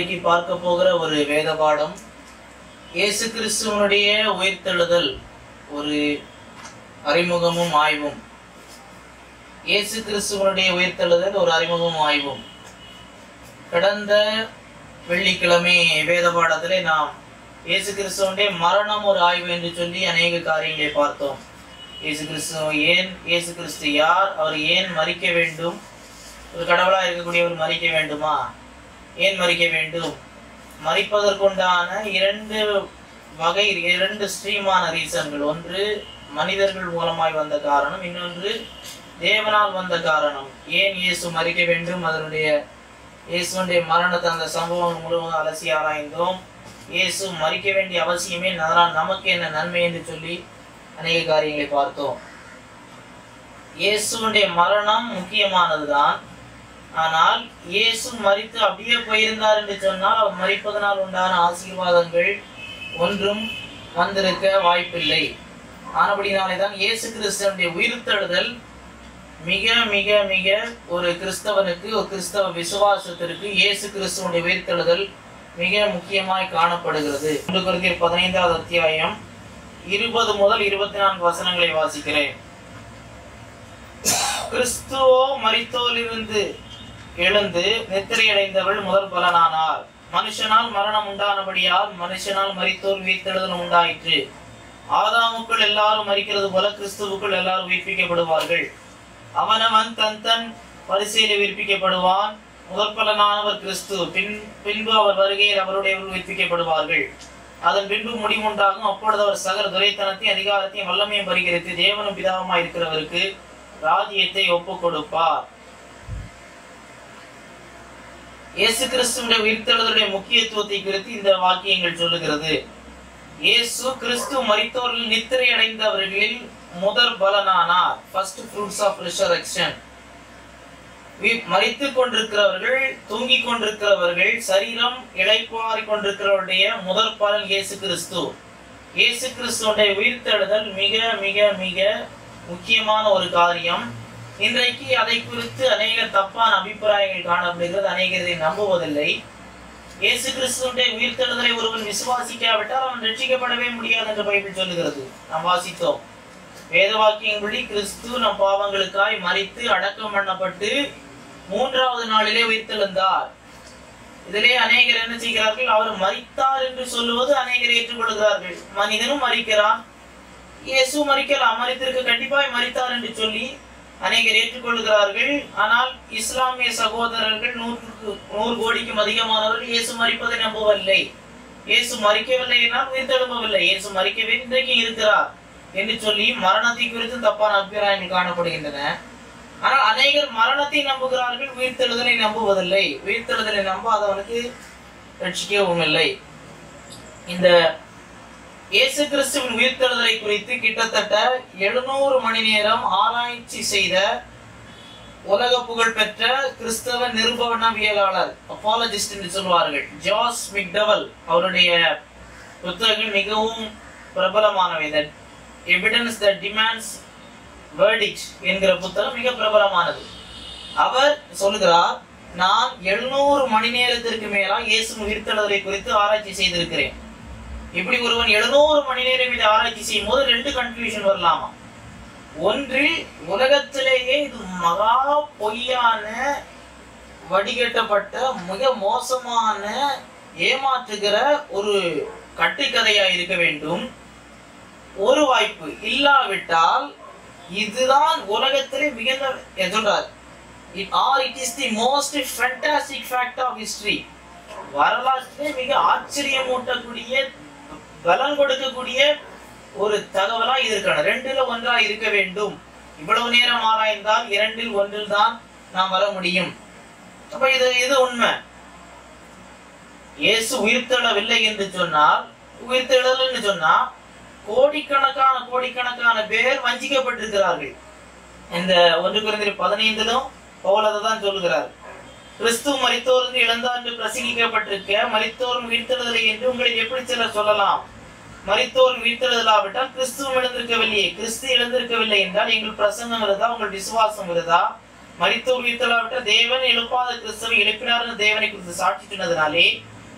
இன்றைக்கு பார்க்க போகிற ஒரு வேத பாடம் இயேசு கிறிஸ்துவனுடைய உயிர்த்தெழுதல் ஒரு அறிமுகமும் ஆய்வும் இயேசு கிறிஸ்துவனுடைய உயிர்த்தெழுதல் ஒரு அறிமுகமும் ஆய்வும் கடந்த வெள்ளிக்கிழமை வேத பாடத்திலே நாம் இயேசு கிறிஸ்துவனுடைய மரணம் ஒரு ஆய்வு என்று சொல்லி அநேக காரியங்களை பார்த்தோம் இயேசு கிறிஸ்து ஏன் இயேசு கிறிஸ்து யார் அவர் ஏன் மறிக்க வேண்டும் ஒரு கடவுளாக இருக்கக்கூடியவர் மறிக்க வேண்டுமா ஏன் மறிக்க வேண்டும் மறிப்பதற்குண்டான இரண்டு வகை இரண்டு ஸ்ட்ரீமான ரீசன்கள் ஒன்று மனிதர்கள் மூலமாய் வந்த காரணம் இன்னொன்று தேவனால் வந்த காரணம் ஏன் இயேசு மறிக்க வேண்டும் அதனுடைய இயேசுடைய மரணத்தை அந்த சம்பவம் முழுவதும் அலசி ஆராய்ந்தோம் இயேசு மறிக்க வேண்டிய அவசியமே அதனால் நமக்கு என்ன நன்மை என்று சொல்லி அநேக காரியங்களை பார்த்தோம் இயேசுடைய மரணம் முக்கியமானதுதான் ஆனால் இயேசு மறித்து அப்படியே போயிருந்தார் என்று சொன்னால் அவர் மறிப்பதனால் உண்டான ஆசீர்வாதங்கள் ஒன்றும் வந்திருக்க வாய்ப்பில்லை ஆனபடினாலே தான் இயேசு கிறிஸ்தவனுடைய உயிர்த்தெழுதல் மிக மிக மிக ஒரு கிறிஸ்தவனுக்கு ஒரு கிறிஸ்தவ விசுவாசத்திற்கு இயேசு கிறிஸ்துவனுடைய உயிர்த்தெழுதல் மிக முக்கியமாய் காணப்படுகிறது ஒன்று குருந்தியர் பதினைந்தாவது அத்தியாயம் இருபது முதல் இருபத்தி நான்கு வசனங்களை வாசிக்கிறேன் கிறிஸ்துவோ மரித்தோலிருந்து எழுந்து நித்திரையடைந்தவள் முதல் பலனானார் மனுஷனால் மரணம் உண்டானபடியால் மனுஷனால் மரித்தோர் உயிர்த்தெழுதல் உண்டாயிற்று ஆதாமுக்குள் எல்லாரும் மறிக்கிறது போல கிறிஸ்துவுக்குள் எல்லாரும் உயிர்ப்பிக்கப்படுவார்கள் அவனவன் தன் தன் வரிசையில் உயிர்ப்பிக்கப்படுவான் முதல் பலனானவர் கிறிஸ்து பின் பின்பு அவர் வருகையில் அவருடையவர்கள் உயிர்ப்பிக்கப்படுவார்கள் அதன் பின்பு முடிவுண்டாகும் அப்பொழுது அவர் சகல துரைத்தனத்தையும் அதிகாரத்தையும் வல்லமையும் பரிகரித்து தேவனும் பிதாவுமாய் இருக்கிறவருக்கு ராஜ்யத்தை ஒப்புக் கொடுப்பார் இயேசு கிறிஸ்துடைய உயிர்த்தெழுதலுடைய முக்கியத்துவத்தை குறித்து இந்த வாக்கியங்கள் சொல்லுகிறது இயேசு கிறிஸ்து மரித்தோரில் நித்திரை அடைந்தவர்களில் முதற் பலனானார் ஃபர்ஸ்ட் ஃப்ரூட்ஸ் ஆஃப் ரிசரக்ஷன் மறித்து கொண்டிருக்கிறவர்கள் தூங்கிக் கொண்டிருக்கிறவர்கள் சரீரம் இழைப்பாரி கொண்டிருக்கிறவருடைய முதற் பலன் இயேசு கிறிஸ்து இயேசு கிறிஸ்துடைய உயிர்த்தெழுதல் மிக மிக மிக முக்கியமான ஒரு காரியம் இன்றைக்கு அதை குறித்து அநேக தப்பான அபிப்பிராயங்கள் காணப்படுகிறது அநேகர் இதை நம்புவதில்லை இயேசு கிறிஸ்துடைய உயிர்த்தெழுதலை ஒருவன் விசுவாசிக்காவிட்டால் அவன் ரட்சிக்கப்படவே முடியாது என்று பைபிள் சொல்லுகிறது நாம் வாசித்தோம் வேத வாக்கியங்களி கிறிஸ்து நம் பாவங்களுக்காய் மறித்து அடக்கம் பண்ணப்பட்டு மூன்றாவது நாளிலே உயிர்த்தெழுந்தார் இதிலே அநேகர் என்ன செய்கிறார்கள் அவர் மறித்தார் என்று சொல்லுவது அநேகர் ஏற்றுக்கொள்கிறார்கள் மனிதனும் மறிக்கிறான் இயேசு மறிக்கலாம் மறித்திருக்க கண்டிப்பாய் மறித்தார் என்று சொல்லி அநேகர் ஏற்றுக்கொள்கிறார்கள் ஆனால் இஸ்லாமிய சகோதரர்கள் நூற்றுக்கு நூறு கோடிக்கும் அதிகமானவர்கள் இயேசு மறிப்பதை நம்பவில்லை இயேசு மறிக்கவில்லை என்றால் உயிர்த்தெழும்பவில்லை இயேசு மறிக்கவே இன்றைக்கு இருக்கிறார் என்று சொல்லி மரணத்தை குறித்து தப்பான அபிப்பிராயங்கள் காணப்படுகின்றன ஆனால் அநேகர் மரணத்தை நம்புகிறார்கள் உயிர்த்தெழுதலை நம்புவதில்லை உயிர்த்தெழுதலை நம்பாதவனுக்கு ரட்சிக்கவும் இல்லை இந்த இயேசு கிறிஸ்துவின் உயிர்த்தெழுதலை குறித்து கிட்டத்தட்ட எழுநூறு மணி நேரம் ஆராய்ச்சி செய்த உலக புகழ் பெற்ற கிறிஸ்தவ நிருபவனவியலாளர் அப்பாலஜிஸ்ட் என்று சொல்வார்கள் ஜாஸ் மிக்டவல் அவருடைய புத்தகங்கள் மிகவும் பிரபலமானவை எவிடன்ஸ் த டிமாண்ட்ஸ் வேர்டிக்ட் என்கிற புத்தகம் மிக பிரபலமானது அவர் சொல்லுகிறார் நான் எழுநூறு மணி நேரத்திற்கு மேலா இயேசு உயிர்த்தெழுதலை குறித்து ஆராய்ச்சி செய்திருக்கிறேன் இப்படி ஒருவன் எழுநூறு மணி நேரம் இதை ஆராய்ச்சி செய்யும் போது ரெண்டு கன்ஃபியூஷன் வரலாமா ஒன்றில் உலகத்திலேயே இது மகா பொய்யான வடிகட்டப்பட்ட மிக மோசமான ஏமாற்றுகிற ஒரு கட்டுக்கதையா இருக்க வேண்டும் ஒரு வாய்ப்பு இல்லாவிட்டால் இதுதான் உலகத்திலே மிகுந்த சொல்றார் it or it is the most fantastic fact of history வரலாற்றிலே மிக ஆச்சரியமூட்டக்கூடிய பலன் கொடுக்கக்கூடிய ஒரு தகவலா இது இருக்கணும் ரெண்டுல ஒன்றா இருக்க வேண்டும் இவ்வளவு நேரம் ஆராய்ந்தால் இரண்டில் ஒன்றில் தான் நாம் வர முடியும் அப்ப இது இது உண்மை இயேசு உயிர்த்தெழவில்லை என்று சொன்னால் உயிர்த்தெழல்னு சொன்னா கோடிக்கணக்கான கோடிக்கணக்கான பேர் வஞ்சிக்கப்பட்டிருக்கிறார்கள் இந்த ஒன்று குறைந்த பதினைந்திலும் பவுல் அதை தான் சொல்லுகிறார் கிறிஸ்து மரித்தோருக்கு இழந்தார் என்று பிரசங்கிக்கப்பட்டிருக்க மரித்தோரும் உயிர்த்தெழுதலை என்று உங்களில் எப்படி சிலர் சொல்லலாம் மரித்தோர் உயிர்த்தெழுதலாவிட்டால் கிறிஸ்துவும் எழுந்திருக்கவில்லையே கிறிஸ்து எழுந்திருக்கவில்லை என்றால் எங்கள் பிரசங்கம் வருதா உங்கள் விசுவாசம் வருதா மரித்தோர் உயிர்த்தெழாவிட்டால் தேவன் எழுப்பாத கிறிஸ்துவை எழுப்பினார் என்று தேவனை குறித்து சாட்சி சொன்னதினாலே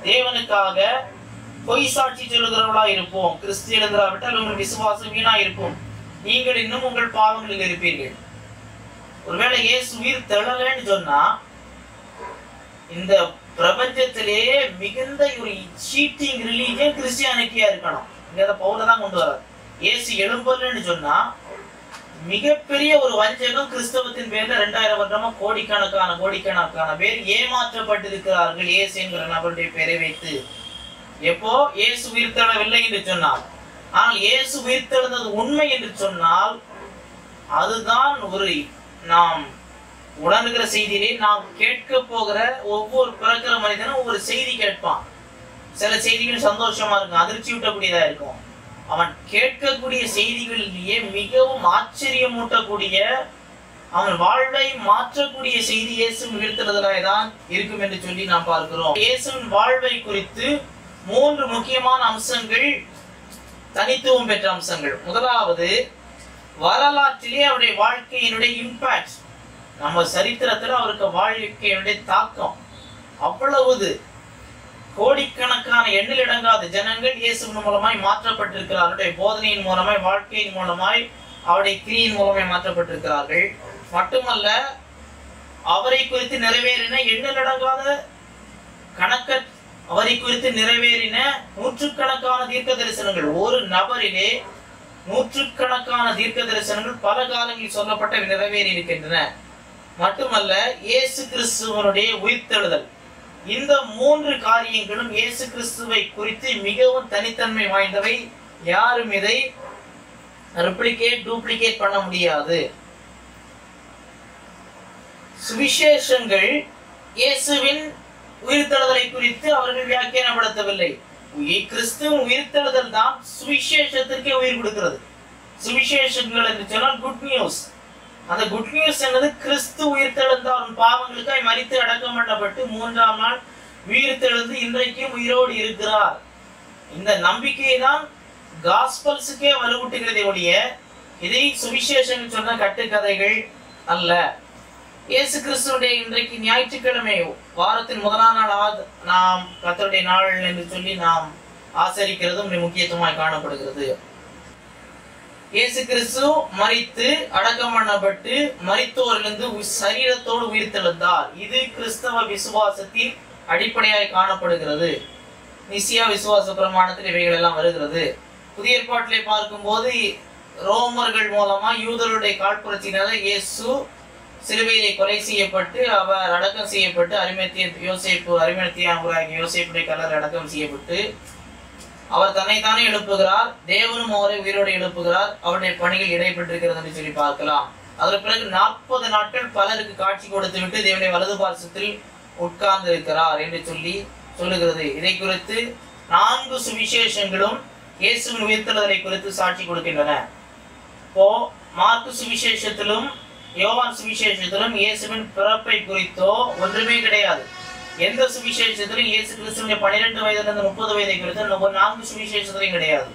தேவனுக்காக பொய் சாட்சி சொல்லுகிறவர்களா இருப்போம் கிறிஸ்து எழுந்திராவிட்டால் உங்கள் விசுவாசம் வீணா இருக்கும் நீங்கள் இன்னும் உங்கள் பாவங்களில் இருப்பீர்கள் ஒருவேளை இயேசு உயிர் தெழலன்னு சொன்னா இந்த பிரபஞ்சத்திலேயே மிகுந்த ஒரு சீட்டிங் ரிலீஜியன் கிறிஸ்டியானிட்டியா இருக்கணும் இங்க அதை பவுல தான் கொண்டு வர்றார் இயேசு எழும்பலன்னு சொன்னா மிகப்பெரிய ஒரு வஞ்சகம் கிறிஸ்தவத்தின் பேர்ல ரெண்டாயிரம் வருடமா கோடிக்கணக்கான கோடிக்கணக்கான பேர் ஏமாற்றப்பட்டிருக்கிறார்கள் இயேசு என்கிற நபருடைய பெயரை வைத்து எப்போ இயேசு உயிர்த்தெழவில்லை என்று சொன்னார் ஆனால் இயேசு உயிர்த்தெழுந்தது உண்மை என்று சொன்னால் அதுதான் ஒரு நாம் உணர்கிற செய்தியிலே நாம் கேட்க போகிற ஒவ்வொரு பிறக்கிற மனிதனும் ஒவ்வொரு செய்தி கேட்பான் சில செய்திகள் சந்தோஷமா இருக்கும் அதிர்ச்சி ஊட்டக்கூடியதா இருக்கும் அவன் கேட்கக்கூடிய செய்திகளிலேயே மிகவும் ஆச்சரியமூட்டக்கூடிய அவன் வாழ்வை மாற்றக்கூடிய செய்தி இயேசுவின் உயிர்த்தெழுதலாய் தான் இருக்கும் என்று சொல்லி நாம் பார்க்கிறோம் இயேசுவின் வாழ்வை குறித்து மூன்று முக்கியமான அம்சங்கள் தனித்துவம் பெற்ற அம்சங்கள் முதலாவது வரலாற்றிலே அவருடைய வாழ்க்கையினுடைய இம்பாக்ட் நம்ம சரித்திரத்துல அவருக்கு வாழ்க்கையினுடைய தாக்கம் அவ்வளவுது கோடிக்கணக்கான எண்ணில் இடங்காத ஜனங்கள் இயேசுவின் மூலமாய் மாற்றப்பட்டிருக்கிறார் அவருடைய போதனையின் மூலமாய் வாழ்க்கையின் மூலமாய் அவருடைய கிரியின் மூலமாய் மாற்றப்பட்டிருக்கிறார்கள் மட்டுமல்ல அவரை குறித்து நிறைவேறின எண்ணில் அடங்காத கணக்க அவரை குறித்து நிறைவேறின நூற்றுக்கணக்கான தீர்க்க தரிசனங்கள் ஒரு நபரிலே நூற்றுக்கணக்கான தீர்க்க தரிசனங்கள் பல காலங்களில் சொல்லப்பட்ட நிறைவேறி இருக்கின்றன மட்டுமல்ல இயேசு கிறிஸ்துவனுடைய உயிர்த்தெழுதல் இந்த மூன்று காரியங்களும் இயேசு கிறிஸ்துவை குறித்து மிகவும் தனித்தன்மை வாய்ந்தவை யாரும் இதை ரெப்ளிகேட் டூப்ளிகேட் பண்ண முடியாது சுவிசேஷங்கள் இயேசுவின் உயிர்த்தெழுதலை குறித்து அவர்கள் வியாக்கியானப்படுத்தவில்லை உயிர் கிறிஸ்துவின் உயிர்த்தெழுதல் தான் சுவிசேஷத்திற்கே உயிர் கொடுக்கிறது சுவிசேஷங்கள் என்று சொன்னால் குட் நியூஸ் அந்த குட் நியூஸ் என்னது கிறிஸ்து உயிர்த்தெழுந்தார் உன் பாவங்களுக்காய் மரித்து அடக்கம் பண்ணப்பட்டு மூன்றாம் நாள் உயிர்த்தெழுந்து இன்றைக்கும் உயிரோடு இருக்கிறார் இந்த நம்பிக்கை தான் காஸ்பல்ஸுக்கே வலுவூட்டுகிறதே ஒழிய இதை சுவிசேஷன் சொன்ன கட்டுக்கதைகள் அல்ல இயேசு கிறிஸ்துடைய இன்றைக்கு ஞாயிற்றுக்கிழமை வாரத்தின் முதலாம் நாள் ஆத- நாம் கர்த்தருடைய நாள் என்று சொல்லி நாம் ஆசரிக்கிறதும் மிக முக்கியத்துவமாய் காணப்படுகிறது இயேசு கிறிஸ்து மரித்து அடக்கம் பண்ணப்பட்டு மரித்தோரிலிருந்து உ- சரீரத்தோடு உயிர்த்தெழுந்தார் இது கிறிஸ்தவ விசுவாசத்தின் அடிப்படையாய் காணப்படுகிறது நிசியா விசுவாச பிரமாணத்தில் இவைகள் எல்லாம் வருகிறது புதிய ஏற்பாட்டிலே பார்க்கும்போது ரோமர்கள் மூலமா யூதருடைய காழ்ப்புரட்சியினால இயேசு சிலுவையிலே கொலை செய்யப்பட்டு அவர் அடக்கம் செய்யப்பட்டு அரிமத்திய யோசேப்பு அரிமத்தியாங்குறாகிய யோசேப்புடைய கலர் அடக்கம் செய்யப்பட்டு அவர் தன்னைத்தானே எழுப்புகிறார் தேவனும் அவரை உயிரோடு எழுப்புகிறார் அவருடைய பணிகள் இடைப்பட்டிருக்கிறது என்று சொல்லி பார்க்கலாம் அதற்கு பிறகு நாற்பது நாட்கள் பலருக்கு காட்சி கொடுத்து விட்டு தேவனுடைய வலது பார்சத்தில் உட்கார்ந்து இருக்கிறார் என்று சொல்லி சொல்லுகிறது இதை குறித்து நான்கு சுவிசேஷங்களும் இயேசுவின் உயிர்த்தெழுதலை குறித்து சாட்சி கொடுக்கின்றன இப்போ மார்க்கு சுவிசேஷத்திலும் யோவான் சுவிசேஷத்திலும் இயேசுவின் பிறப்பை குறித்தோ ஒன்றுமே கிடையாது எந்த சுவிசேஷத்திலும் இயேசு கிறிஸ்துவின் பன்னிரெண்டு வயதிலிருந்து முப்பது வயதை குறித்து ஒரு நான்கு சுவிசேஷத்திலும் கிடையாது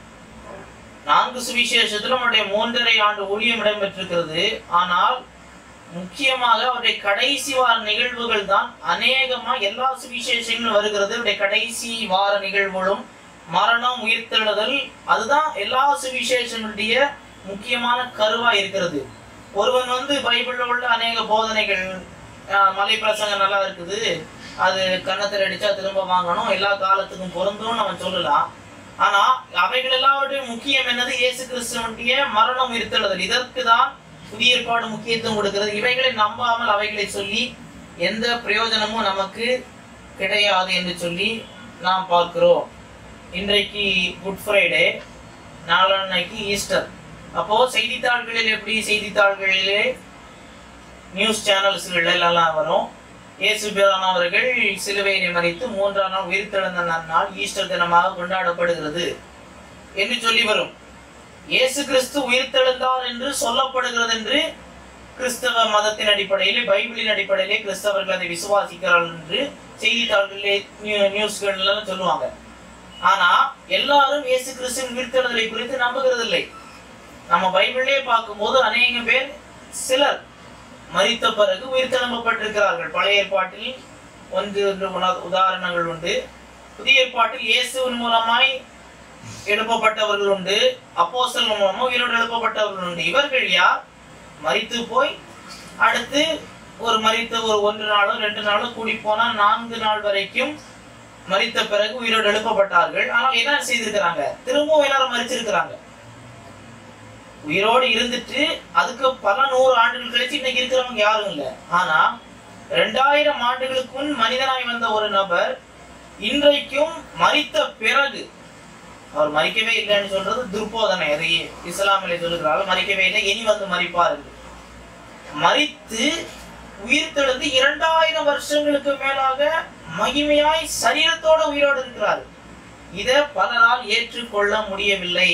நான்கு சுவிசேஷத்திலும் அவருடைய மூன்றரை ஆண்டு ஊழியம் இடம்பெற்றிருக்கிறது ஆனால் முக்கியமாக அவருடைய கடைசி வார நிகழ்வுகள் தான் அநேகமா எல்லா சுவிசேஷங்களும் வருகிறது அவருடைய கடைசி வார நிகழ்வுகளும் மரணம் உயிர்த்தெழுதல் அதுதான் எல்லா சுவிசேஷங்களுடைய முக்கியமான கருவா இருக்கிறது ஒருவன் வந்து பைபிள்ல உள்ள அநேக போதனைகள் ஆஹ், மலை பிரசங்கம் நல்லா இருக்குது அது கன்னத்தில் அடிச்சா திரும்ப வாங்கணும் எல்லா காலத்துக்கும் பொருந்தும்னு அவன் சொல்லலாம் ஆனா அவைகள் எல்லாவற்றையும் முக்கியம் என்னது இயேசு கிறிஸ்துவனுடைய மரணம் உயிர்த்தெழுதல் இதற்கு தான் புதிய ஏற்பாடு முக்கியத்துவம் கொடுக்கிறது இவைகளை நம்பாமல் அவைகளை சொல்லி எந்த பிரயோஜனமும் நமக்கு கிடையாது என்று சொல்லி நாம் பார்க்கிறோம் இன்றைக்கு குட் ஃப்ரைடே நாளன்னைக்கு ஈஸ்டர் அப்போ செய்தித்தாள்களில் எப்படி செய்தித்தாள்களிலே நியூஸ் சேனல்ஸ்கள் எல்லாம் வரும் இயேசு பிரானவர்கள் சிலுவையினை மறித்து மூன்றாம் நாள் உயிர்த்தெழுந்த நன்னாள் ஈஸ்டர் தினமாக கொண்டாடப்படுகிறது என்று சொல்லி வரும் இயேசு கிறிஸ்து உயிர்த்தெழுந்தார் என்று சொல்லப்படுகிறது என்று கிறிஸ்தவ மதத்தின் அடிப்படையிலே பைபிளின் அடிப்படையிலே கிறிஸ்தவர்கள் அதை விசுவாசிக்கிறார்கள் என்று செய்தித்தாள்களிலே நியூ- நியூஸ்கள் எல்லாம் சொல்லுவாங்க ஆனா எல்லாரும் இயேசு கிறிஸ்துவின் உயிர்த்தெழுதலை குறித்து நம்புகிறது இல்லை நம்ம பைபிளே பார்க்கும்போது அநேக பேர் சிலர் மரித்த பிறகு உயிர்த்தெழும்பப்பட்டிருக்கிறார்கள் பழைய ஏற்பாட்டில் ஒன்று இரண்டு உணா- உதாரணங்கள் உண்டு புதிய ஏற்பாட்டில் இயேசுவின் மூலமாய் எழுப்பப்பட்டவர்கள் உண்டு அப்போஸ்தலர்கள் மூலமா உயிரோடு எழுப்பப்பட்டவர்கள் உண்டு இவர்கள் யார் மரித்து போய் அடுத்து ஒரு மரித்த ஒரு ஒன்று நாளோ ரெண்டு நாளோ கூடி போனா நான்கு நாள் வரைக்கும் மரித்த பிறகு உயிரோடு எழுப்பப்பட்டார்கள் ஆனால் என்ன செய்திருக்கிறாங்க திரும்பவும் எல்லாரும் மரிச்சிருக்கிறாங்க உயிரோடு இருந்துட்டு அதுக்கு பல நூறு ஆண்டுகள் கழிச்சு இன்னைக்கு இருக்கிறவங்க யாரும் இல்லை ஆனா ரெண்டாயிரம் ஆண்டுகளுக்கு முன் மனிதனாய் வந்த ஒரு நபர் இன்றைக்கும் மரித்த பிறகு அவர் மறிக்கவே இல்லைன்னு சொல்றது துர்போதனை அதை இஸ்லாமிலே சொல்லுகிறார்கள் மறிக்கவே இல்லை இனி வந்து மறிப்பார் என்று மறித்து உயிர் தெழுந்து இரண்டாயிரம் வருஷங்களுக்கு மேலாக மகிமையாய் சரீரத்தோட உயிரோடு இருக்கிறார் இத பலரால் ஏற்றுக்கொள்ள முடியவில்லை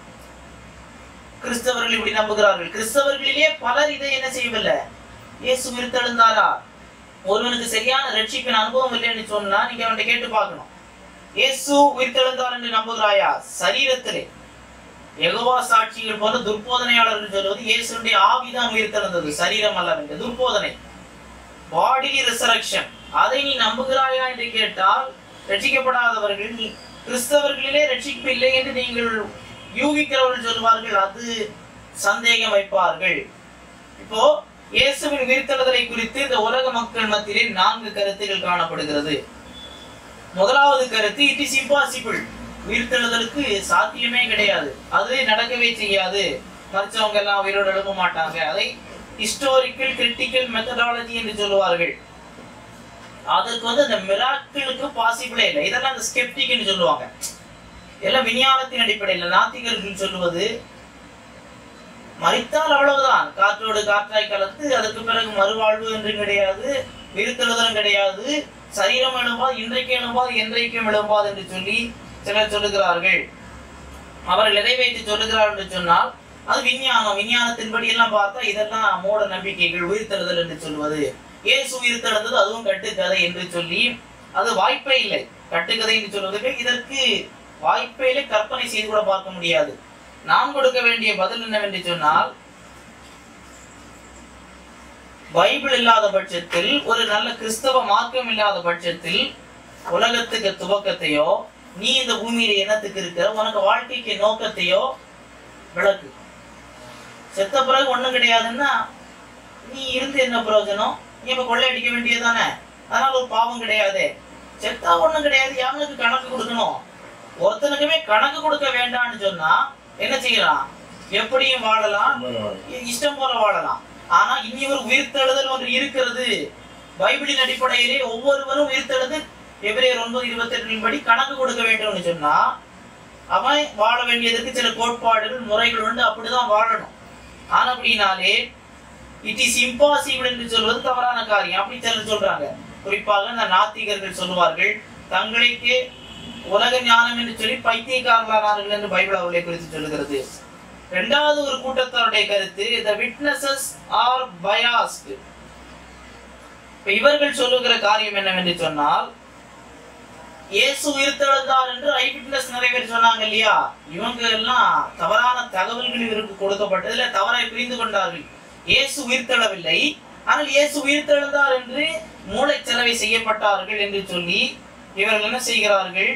கிறிஸ்தவர்கள் இப்படி நம்புகிறார்கள் கிறிஸ்தவர்களிலே பலர் இதை என்ன செய்யவில்லை இயேசு உயிர்த்தெழுந்தாரா ஒருவனுக்கு சரியான ரட்சிப்பின் அனுபவம் இல்லைன்னு சொன்னா நீங்க அவன்கிட்ட கேட்டு பார்க்கணும் இயேசு உயிர்த்தெழுந்தார் என்று நம்புகிறாயா சரீரத்திலே யெகோவா சாட்சிகள் போன்ற துர்போதனையாளர்கள் சொல்வது இயேசுடைய ஆவிதான் உயிர்த்தெழுந்தது சரீரம் அல்லவென்று துர்போதனை பாடிலி ரிசரக்ஷன் அதை நீ நம்புகிறாயா என்று கேட்டால் ரட்சிக்கப்படாதவர்கள் நீ கிறிஸ்தவர்களிலே ரட்சிப்பு இல்லை என்று நீங்கள் யூகிக்கிறவர்கள் சொல்வார்கள் அது சந்தேகம் வைப்பார்கள் இப்போ இயேசுவின் உயிர்த்தெழுதலை குறித்து இந்த உலக மக்கள் மத்தியிலே நான்கு கருத்துகள் காணப்படுகிறது முதலாவது கருத்து இட் இஸ் இம்பாசிபிள் உயிர்த்தெழுதலுக்கு சாத்தியமே கிடையாது அது நடக்கவே செய்யாது மறிச்சவங்க எல்லாம் உயிரோடு எழுப்ப மாட்டாங்க அதை ஹிஸ்டோரிக்கல் கிரிட்டிக்கல் மெத்தடாலஜி என்று சொல்லுவார்கள் அதற்கு வந்து அந்த மிராக்கிளுக்கு பாசிபிளே இல்லை இதெல்லாம் அந்த ஸ்கெப்டிக்னு சொல்லுவாங்க எல்லாம் விஞ்ஞானத்தின் அடிப்படையில் நாத்திகர்கள் சொல்லுவது மறித்தால் அவ்வளவுதான் காற்றோடு காற்றாய் கலந்து அதற்கு பிறகு மறுவாழ்வு என்று கிடையாது விருத்தெழுதலும் கிடையாது சரீரம் எழும்பாது இன்றைக்கு எழும்பாது என்றைக்கும் எழும்பாது என்று சொல்லி சிலர் சொல்லுகிறார்கள் அவர்கள் எதை வைத்து சொல்லுகிறார்கள் என்று சொன்னால் அது விஞ்ஞானம் விஞ்ஞானத்தின்படி எல்லாம் பார்த்தா இதெல்லாம் மூட நம்பிக்கைகள் உயிர்த்தெழுதல் என்று சொல்வது இயேசு உயிர்த்தெழுந்தது அதுவும் கட்டுக்கதை என்று சொல்லி அது வாய்ப்பே இல்லை கட்டுக்கதை என்று சொல்வதற்கு இதற்கு வாய்ப்பே இல்லை கற்பனை செய்து கூட பார்க்க முடியாது நாம் கொடுக்க வேண்டிய பதில் என்னவென்று சொன்னால் பைபிள் இல்லாத பட்சத்தில் ஒரு நல்ல கிறிஸ்தவ மார்க்கம் இல்லாத பட்சத்தில் உலகத்துக்கு துவக்கத்தையோ நீ இந்த பூமியில என்னத்துக்கு இருக்கிற உனக்கு வாழ்க்கைக்கு நோக்கத்தையோ விளக்கு செத்த பிறகு ஒண்ணும் கிடையாதுன்னா நீ இருந்து என்ன பிரயோஜனம் நீ இப்ப கொள்ளையடிக்க வேண்டியதுதானே அதனால ஒரு பாவம் கிடையாது செத்தா ஒண்ணும் கிடையாது யாருக்கு கணக்கு கொடுக்கணும் ஒருத்தனுக்குமே கணக்கு கொடுக்க வேண்டாம்னு சொன்னா என்ன செய்யலாம் எப்படியும் வாழலாம் இ- இஷ்டம் போல வாழலாம் ஆனா இனி ஒரு உயிர்த்தெழுதல் ஒன்று இருக்கிறது பைபிளின் அடிப்படையிலே ஒவ்வொருவரும் உயிர்த்தெழுது எபிரேயர் ஒன்பது இருபத்தி படி கணக்கு கொடுக்க வேண்டும்னு சொன்னா அவன் வாழ வேண்டியதற்கு சில கோட்பாடுகள் முறைகள் உண்டு அப்படிதான் வாழணும் ஆனா அப்படின்னாலே இட் இஸ் இம்பாசிபிள் என்று சொல்வது தவறான காரியம் அப்படி சிலர் சொல்றாங்க குறிப்பாக இந்த நாத்திகர்கள் சொல்லுவார்கள் தங்களுக்கு உலக ஞானம் என்று சொல்லி பைத்தியக்காரர்களானார்கள் என்று பைபிள் அவர்களை குறித்து சொல்லுகிறது இரண்டாவது ஒரு கூட்டத்தாருடைய கருத்து the witnesses are biased இப்ப இவர்கள் சொல்லுகிற காரியம் என்னவென்று சொன்னால் இயேசு உயிர்த்தெழுந்தார் என்று ஐ விட்னஸ் நிறைய பேர் சொன்னாங்க இல்லையா இவங்க எல்லாம் தவறான தகவல்கள் இவருக்கு கொடுக்கப்பட்டதுல தவறாய் புரிந்து கொண்டார்கள் இயேசு உயிர்த்தெழவில்லை ஆனால் இயேசு உயிர்த்தெழுந்தார் என்று மூளைச்சலவை செய்யப்பட்டார்கள் என்று சொல்லி இவர்கள் என்ன செய்கிறார்கள்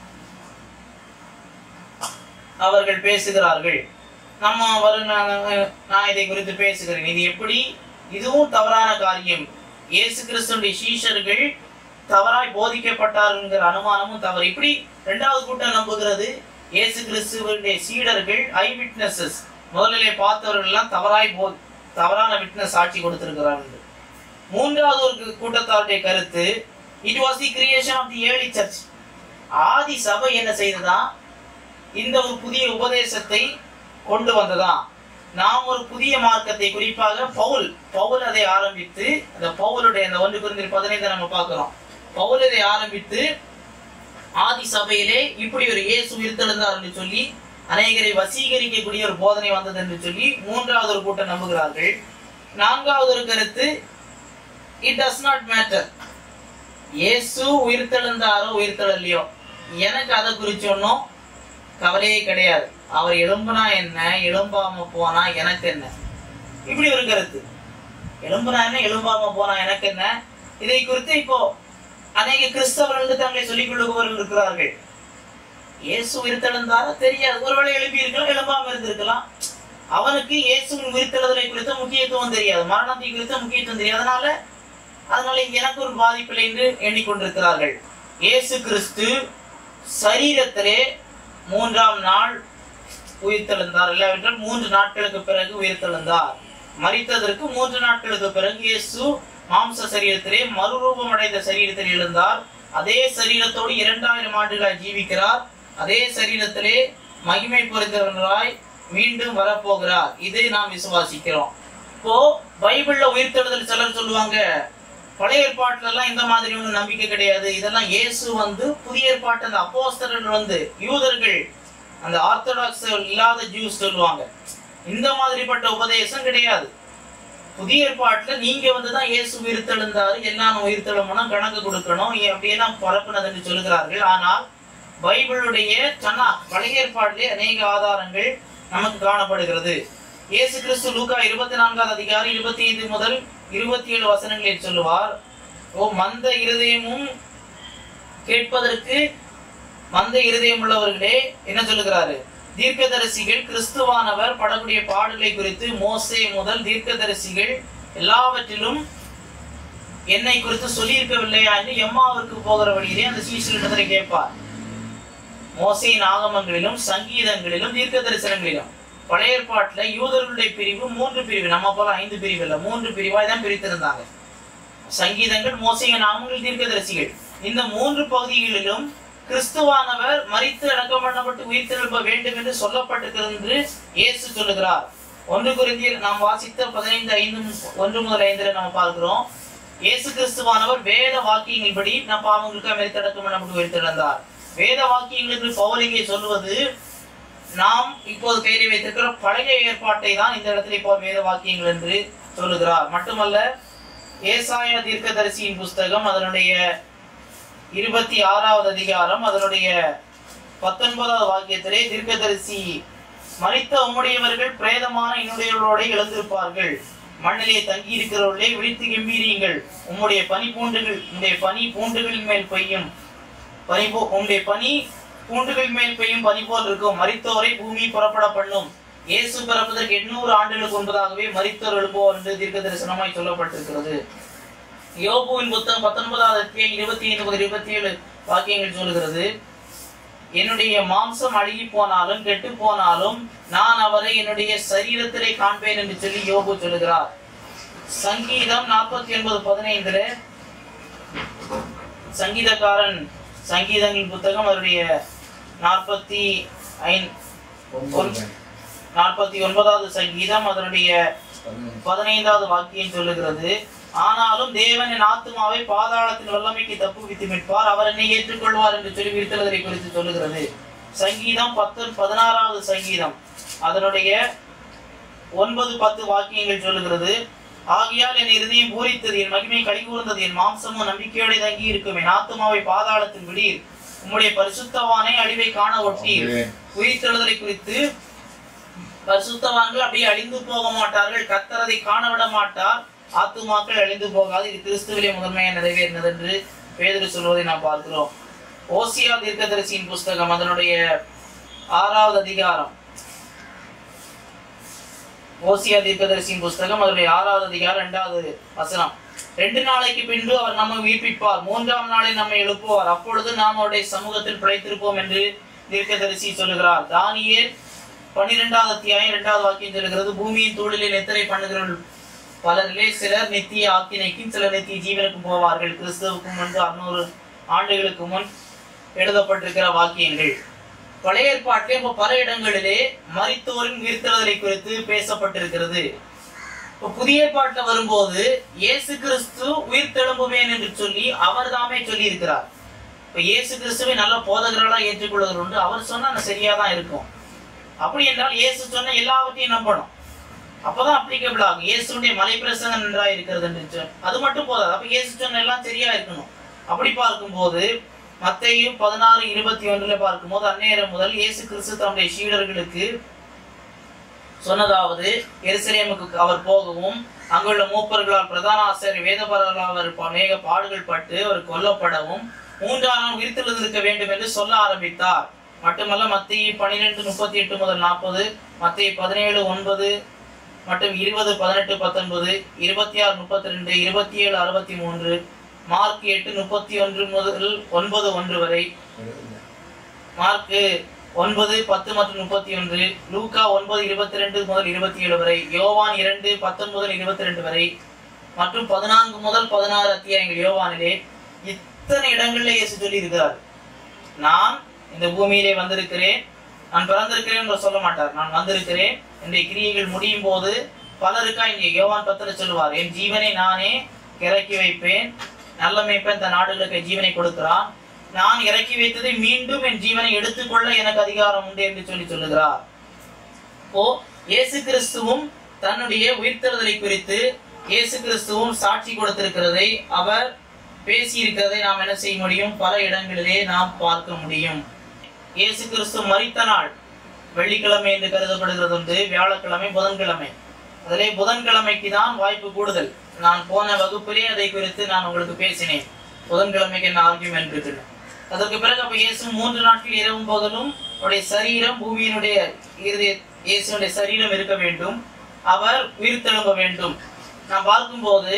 அவர்கள் பேசுகிறார்கள் நம்ம வரும் நான் நான் இதை குறித்து பேசுகிறேன் இது எப்படி இதுவும் தவறான காரியம் இயேசு கிறிஸ்துடைய சீஷர்கள் தவறாய் போதிக்கப்பட்டார்கள் அனுமானமும் தவறு இப்படி இரண்டாவது கூட்டம் நம்புகிறது இயேசு கிறிஸ்துவனுடைய சீடர்கள் ஐ விட்னஸஸ் முதலிலே பார்த்தவர்கள் எல்லாம் தவறாய் போ தவறான விட்னஸ் சாட்சி கொடுத்திருக்கிறார்கள் மூன்றாவது ஒரு கூட்டத்தாருடைய கருத்து it was the creation of the early church ஆதி சபை என்ன செய்ததா இந்த ஒரு புதிய உபதேசத்தை கொண்டு வந்ததா நாம் ஒரு புதிய மார்க்கத்தை குறிப்பாக பவுல் பவுல் அதை ஆரம்பித்து அந்த பவுலுடைய அந்த ஒன்று குறிந்தில் பதினைந்து நம்ம பார்க்கிறோம் பவுல் இதை ஆரம்பித்து ஆதி சபையிலே இப்படி ஒரு இயேசு உயிர்த்தெழுந்தார் என்று சொல்லி அநேகரை வசீகரிக்கக்கூடிய ஒரு போதனை வந்தது என்று சொல்லி மூன்றாவது ஒரு கூட்டம் நம்புகிறார்கள் நான்காவது ஒரு கருத்து இட் டஸ் நாட் மேட்டர் இயேசு உயிர்த்தெழுந்தாரோ உயிர்த்தெழலையோ எனக்கு அதை குறிச்சு ஒன்றும் கவலையே கிடையாது அவர் எலும்புனா என்ன எலும்பாம போனா எனக்கு என்ன இப்படி ஒரு கருத்து எலும்புனா என்ன எலும்பாம போனா எனக்கு என்ன இதை குறித்து இப்போ அநேக கிறிஸ்தவர்கள் தங்களை சொல்லிக் கொள்ளுபவர்கள் இருக்கிறார்கள் இயேசு உயிர்த்தெழுந்தாரா தெரியாது ஒருவேளை எழுப்பி இருக்கலாம் எழுப்பாம இருந்திருக்கலாம் அவனுக்கு இயேசுவின் உயிர்த்தெழுதலை குறித்த முக்கியத்துவம் தெரியாது மரணத்தை குறித்த முக்கியத்துவம் தெரியாது அதனால அதனால எனக்கு ஒரு பாதிப்பில்லை என்று எண்ணிக்கொண்டிருக்கிறார்கள் இயேசு கிறிஸ்து சரீரத்திலே மூன்றாம் நாள் உயிர்த்தெழுந்தார் இல்லாவிட்டால் மூன்று நாட்களுக்கு பிறகு உயிர்த்தெழுந்தார் மரித்ததற்கு மூன்று நாட்களுக்கு பிறகு இயேசு மாம்ச சரீரத்திலே மறுரூபம் அடைந்த சரீரத்தில் எழுந்தார் அதே சரீரத்தோடு இரண்டாயிரம் ஆண்டுகளாய் ஜீவிக்கிறார் அதே சரீரத்திலே மகிமை பொருந்தவர்களாய் மீண்டும் வரப்போகிறார் இதை நாம் விசுவாசிக்கிறோம் இப்போ பைபிள்ல உயிர்த்தெழுதல் சிலர் சொல்லுவாங்க பழைய ஏற்பாட்டுல எல்லாம் இந்த மாதிரி ஒன்றும் நம்பிக்கை கிடையாது இதெல்லாம் இயேசு வந்து புதிய ஏற்பாட்டு அந்த அப்போஸ்தலர்கள் வந்து யூதர்கள் அந்த ஆர்த்தடாக்ஸ் இல்லாத ஜூஸ் சொல்லுவாங்க இந்த மாதிரிப்பட்ட உபதேசம் கிடையாது புதிய ஏற்பாட்டுல நீங்க வந்து தான் இயேசு உயிர்த்தெழுந்தாரு எல்லாம் உயிர்த்தெழும்பணும் கணக்கு கொடுக்கணும் இ- அப்படியெல்லாம் பரப்புனது என்று சொல்கிறார்கள் ஆனால் பைபிளுடைய சனா பழைய ஏற்பாட்டிலே அநேக ஆதாரங்கள் நமக்கு காணப்படுகிறது இயேசு கிறிஸ்து லூக்கா இருபத்தி நான்காவது அதிகாரம் இருபத்தி ஐந்து முதல் இருபத்தி ஏழு வசனங்களில் சொல்லுவார் ஓ மந்த இருதயமும் கேட்பதற்கு மந்த இருதயம் உள்ளவர்களே என்ன சொல்லுகிறாரு தீர்க்கதரிசிகள் கிறிஸ்துவானவர் படக்கூடிய பாடுகளை குறித்து மோசே முதல் தீர்க்கதரிசிகள் எல்லாவற்றிலும் என்னை குறித்து சொல்லியிருக்கவில்லையா என்று எம்மாவிற்கு போகிற வழியிலே அந்த சீசலிடத்திலே கேட்பார் மோசையின் ஆகமங்களிலும் சங்கீதங்களிலும் தீர்க்க தரிசனங்களிலும் பழைய ஏற்பாட்டுல யூதர்களுடைய பிரிவு மூன்று பிரிவு நம்ம போல ஐந்து பிரிவு இல்ல மூன்று பிரிவாய் தான் பிரித்திருந்தாங்க சங்கீதங்கள் மோசையின் ஆகமங்கள் தீர்க்கதரிசிகள் இந்த மூன்று பகுதிகளிலும் கிறிஸ்துவானவர் மரித்து அடக்கம் பண்ணப்பட்டு உயிர்த்தெழுப்ப வேண்டும் என்று சொல்லப்பட்டிருக்கிறது என்று இயேசு சொல்லுகிறார் ஒன்று குறிந்தியர் நாம் வாசித்த பதினைந்து ஐந்து ஒன்று முதல் ஐந்துல நம்ம பார்க்கிறோம் இயேசு கிறிஸ்துவானவர் வேத வாக்கியங்களின்படி நம் பாவங்களுக்காக மரித்து அடக்கம் பண்ணப்பட்டு உயிர்த்தெழுந்தார் வேத வாக்கியங்கள் என்று பவுலிங்கே சொல்லுவது நாம் இப்போது கையில் வைத்திருக்கிற பழைய ஏற்பாட்டை தான் இந்த இடத்துல இப்போ வேத வாக்கியங்கள் என்று சொல்லுகிறார் மட்டுமல்ல ஏசாயா தீர்க்கதரிசியின் புஸ்தகம் அதனுடைய இருபத்தி ஆறாவது அதிகாரம் அதனுடைய பத்தொன்பதாவது வாக்கியத்திலே தீர்க்கதரிசி மரித்த உம்முடையவர்கள் பிரேதமான என்னுடையவர்களோட எழுந்திருப்பார்கள் மண்ணிலே தங்கி இருக்கிறவர்களே விழித்து கம்பீரியுங்கள் உம்முடைய பனி பூண்டுகள் உம்முடைய பனி பூண்டுகளின் மேல் பெய்யும் பனி போ உம்முடைய பனி பூண்டுகள் மேல் பெய்யும் பனி போல் இருக்கும் மரித்தோரை பூமி புறப்பட பண்ணும் இயேசு பிறப்பதற்கு எண்ணூறு ஆண்டுகளுக்கு முன்பதாகவே மரித்தோர் எழுப்புவோர் என்று தீர்க்க தரிசனமாய் சொல்லப்பட்டிருக்கிறது யோபுவின் புத்தகம் பத்தொன்பதாவது அத்தியாயம் இருபத்தி ஐந்து முதல் இருபத்தி ஏழு வாக்கியங்கள் சொல்கிறது என்னுடைய மாம்சம் அழுகி போனாலும் கெட்டு போனாலும் நான் அவரை என்னுடைய சரீரத்திலே காண்பேன் என்று சொல்லி யோபு சொல்லுகிறார் சங்கீதம் நாற்பத்தி ஒன்பது பதினைந்துல சங்கீதக்காரன் சங்கீதங்களின் புத்தகம் அவருடைய நாற்பத்தி ஐந்து நாற்பத்தி ஒன்பதாவது சங்கீதம் அதனுடைய பதினைந்தாவது வாக்கியம் சொல்லுகிறது ஆனாலும் தேவன் என் ஆத்துமாவை பாதாளத்தின் வல்லமைக்கு தப்புவித்து மீட்பார் அவர் என்னை ஏற்றுக்கொள்வார் என்று சொல்லி விருத்தலதை குறித்து சொல்லுகிறது சங்கீதம் பத்து பதினாறாவது சங்கீதம் அதனுடைய ஒன்பது பத்து வாக்கியங்கள் சொல்லுகிறது ஆகையால் என் இருதயம் பூரித்தது என் மகிமை கலிகூர்ந்தது என் மாம்சமும் நம்பிக்கையோட தங்கி இருக்கும் என் ஆத்துமாவை பாதாளத்தின் விடீர் உம்முடைய பரிசுத்தவானை அழிவை காண ஒட்டீர் உயிர்த்தெழுதலை குறித்து பரிசுத்தவான்கள் அப்படியே அழிந்து போக மாட்டார்கள் கர்த்தர் அதை காண விட மாட்டார் ஆத்துமாக்கள் அழிந்து போகாது இது கிறிஸ்துவிலே முதன்மையாக நிறைவேறினது என்று பேதுரு சொல்வதை நாம் பார்க்கிறோம் ஓசியா தீர்க்கதரிசியின் புஸ்தகம் அதனுடைய ஆறாவது அதிகாரம் ஓசியா தீர்க்கதரிசியின் புஸ்தகம் அதனுடைய ஆறாவது அதிகாரம் இரண்டாவது வசனம் ரெண்டு நாளைக்கு பின்பு அவர் நம்மை உயிர்ப்பிப்பார் மூன்றாம் நாளில் நம்மை எழுப்புவார் அப்பொழுது நாம் அவருடைய சமூகத்தில் பிழைத்திருப்போம் என்று தீர்க்கதரிசி சொல்லுகிறார் தானியேல் பன்னிரெண்டாவது அத்தியாயம் இரண்டாவது வாக்கியம் சொல்லுகிறது பூமியின் தூளிலே நித்திரை பண்ணுகிறவர்கள் பலரிலே சிலர் நித்திய ஆக்கினைக்கும் சிலர் நித்திய ஜீவனுக்கும் போவார்கள் கிறிஸ்துவுக்கு முன்பு அறுநூறு ஆண்டுகளுக்கு முன் எழுதப்பட்டிருக்கிற வாக்கியங்கள் பழைய ஏற்பாட்டிலே இப்போ பல இடங்களிலே மரித்தோரின் உயிர்த்தெழுதலை குறித்து பேசப்பட்டிருக்கிறது இப்போ புதிய ஏற்பாட்டுல வரும்போது இயேசு கிறிஸ்து உயிர்த்தெழும்புவேன் என்று சொல்லி அவர் தாமே சொல்லி இருக்கிறார் இப்போ இயேசு கிறிஸ்துவை நல்ல போதகர்களா ஏற்றுக்கொள்வது உண்டு அவர் சொன்னா நான் சரியா தான் இருக்கும் அப்படி என்றால் இயேசு சொன்ன எல்லாவற்றையும் நம்பணும் அப்பதான் அப்ளிகபிள் ஆகும் இயேசுடைய மலை பிரசங்கம் நன்றாக இருக்கிறது என்று சொல். அது மட்டும் போதாது அப்ப இயேசு சொன்ன எல்லாம் சரியா இருக்கணும் அப்படி பார்க்கும்போது மத்தேயு பதினாறு இருபத்தி ஒன்றுல பார்க்கும்போது அந்நேரம் முதல் இயேசு கிறிஸ்து தம்முடைய சீடர்களுக்கு சொன்னதாவது எருசலேமுக்கு அவர் போகவும் அங்குள்ள மூப்பர்களால் பிரதான ஆசிரியர் வேதபரர்களால் அவர் அநேக பாடுகள் பட்டு அவர் கொல்லப்படவும் மூன்றாம் நாள் உயிர்த்தெழுந்திருக்க வேண்டும் என்று சொல்ல ஆரம்பித்தார் மட்டுமல்ல மத்திய பன்னிரெண்டு முப்பத்தி எட்டு முதல் நாற்பது மத்திய பதினேழு ஒன்பது மற்றும் இருபது பதினெட்டு பத்தொன்பது இருபத்தி ஆறு முப்பத்தி ரெண்டு இருபத்தி ஏழு அறுபத்தி மூன்று மார்க் எட்டு முப்பத்தி ஒன்று முதல் ஒன்பது ஒன்று வரை மார்க்கு ஒன்பது பத்து மற்றும் முப்பத்தி ஒன்று லூக்கா ஒன்பது இருபத்தி ரெண்டு முதல் இருபத்தி ஏழு வரை யோவான் இரண்டு பத்தொன்பது முதல் இருபத்தி ரெண்டு வரை மற்றும் பதினான்கு முதல் பதினாறு அத்தியாயங்கள் யோவானிலே இத்தனை இடங்களில் இயேசு சொல்லி இருக்கிறார் நான் இந்த பூமியிலே வந்திருக்கிறேன் நான் பிறந்திருக்கிறேன் என்று சொல்ல மாட்டார் நான் வந்திருக்கிறேன் என்னுடைய கிரியைகள் முடியும் போது பலருக்கா இங்கே யோவான் பத்திர சொல்லுவார் என் ஜீவனை நானே இறக்கி வைப்பேன் நல்ல மேய்ப்பன் தன் நாடுகளுக்கு ஜீவனை கொடுக்கிறான் நான் இறக்கி வைத்ததை மீண்டும் என் ஜீவனை எடுத்துக்கொள்ள எனக்கு அதிகாரம் உண்டு என்று சொல்லி சொல்லுகிறார் இப்போ இயேசு கிறிஸ்துவும் தன்னுடைய உயிர்த்தெழுதலை குறித்து இயேசு கிறிஸ்துவும் சாட்சி கொடுத்திருக்கிறதை அவர் பேசியிருக்கிறதை நாம் என்ன செய்ய முடியும் பல இடங்களிலே நாம் பார்க்க முடியும் இயேசு கிறிஸ்து மரித்த நாள் வெள்ளிக்கிழமை என்று கருதப்படுகிறது உண்டு வியாழக்கிழமை புதன்கிழமை அதிலே புதன்கிழமைக்கு தான் வாய்ப்பு கூடுதல் நான் போன வகுப்பிலே அதை குறித்து நான் உங்களுக்கு பேசினேன் புதன்கிழமைக்கு என்ன ஆர்கியூமெண்ட் இருக்குன்னு அதற்கு பிறகு அப்ப இயேசு மூன்று நாட்கள் இரவும் போதிலும் அவருடைய சரீரம் பூமியினுடைய இறுதி இயேசுனுடைய சரீரம் இருக்க வேண்டும் அவர் உயிர்த்தெழும்ப வேண்டும் நாம் பார்க்கும்போது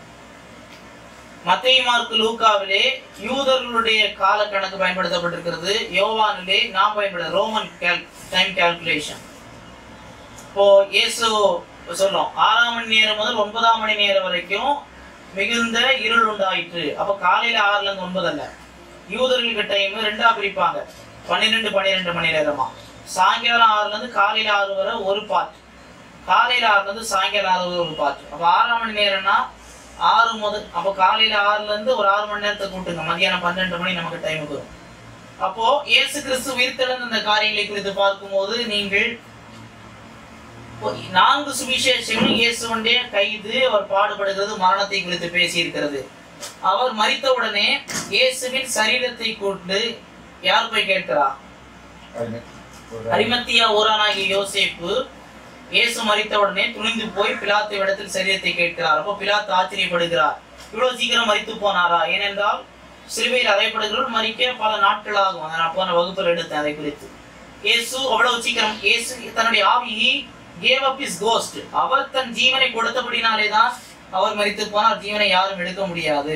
மத்திய மார்க்கு லூக்காவிலே யூதர்களுடைய கால கணக்கு பயன்படுத்தப்பட்டிருக்கிறது யோவானிலே நாம் பயன்படுத்த ரோமன் டைம் கால்குலேஷன் இப்போ இயேசு சொல்லும் ஆறாம் மணி நேரம் முதல் ஒன்பதாம் மணி நேரம் வரைக்கும் மிகுந்த இருள் உண்டாயிற்று அப்ப காலையில ஆறுல இருந்து ஒன்பது அல்ல யூதர்களுக்கு டைம் ரெண்டா பிரிப்பாங்க பன்னிரெண்டு பன்னிரெண்டு மணி நேரமா சாயங்காலம் ஆறுல இருந்து காலையில ஆறு வரை ஒரு பார்ட் காலையில ஆறுல இருந்து சாயங்காலம் ஆறு வரை ஒரு பார்ட் அப்ப ஆறாம் மணி நேரம்னா ஆறு முதல் அப்போ காலையில ஆறுல இருந்து ஒரு ஆறு மணி நேரத்தை கூட்டுங்க மதியானம் பன்னெண்டு மணி நமக்கு டைமுக்கு வரும் அப்போ இயேசு கிறிஸ்து உயிர்த்தெழுந்த இந்த காரியங்களை குறித்து பார்க்கும்போது நீங்கள் நான்கு சுவிசேஷங்களும் இயேசுவனுடைய கைது அவர் பாடுபடுகிறது மரணத்தை குறித்து பேசியிருக்கிறது அவர் மறித்தவுடனே இயேசுவின் சரீரத்தை கொண்டு யார் போய் கேட்கிறார் அரிமத்தியா ஊரானாகிய யோசேப்பு இயேசு மறித்தவுடனே துணிந்து போய் பிலாத்து இடத்தில் சரீரத்தை கேட்கிறார் அப்போ பிலாத்து ஆச்சரியப்படுகிறார் இவ்வளவு சீக்கிரம் மறித்து போனாரா ஏனென்றால் சிலுவையில் அறையப்படுகிறவர் மறிக்க பல நாட்கள் ஆகும் அதை நான் போன வகுப்பில் எடுத்தேன் அதை குறித்து இயேசு அவ்வளவு சீக்கிரம் இயேசு தன்னுடைய ஆவியை கேவ் அப் இஸ் கோஸ்ட் அவர் தன் ஜீவனை கொடுத்தபடினாலே தான் அவர் மறித்து போனார் ஜீவனை யாரும் எடுக்க முடியாது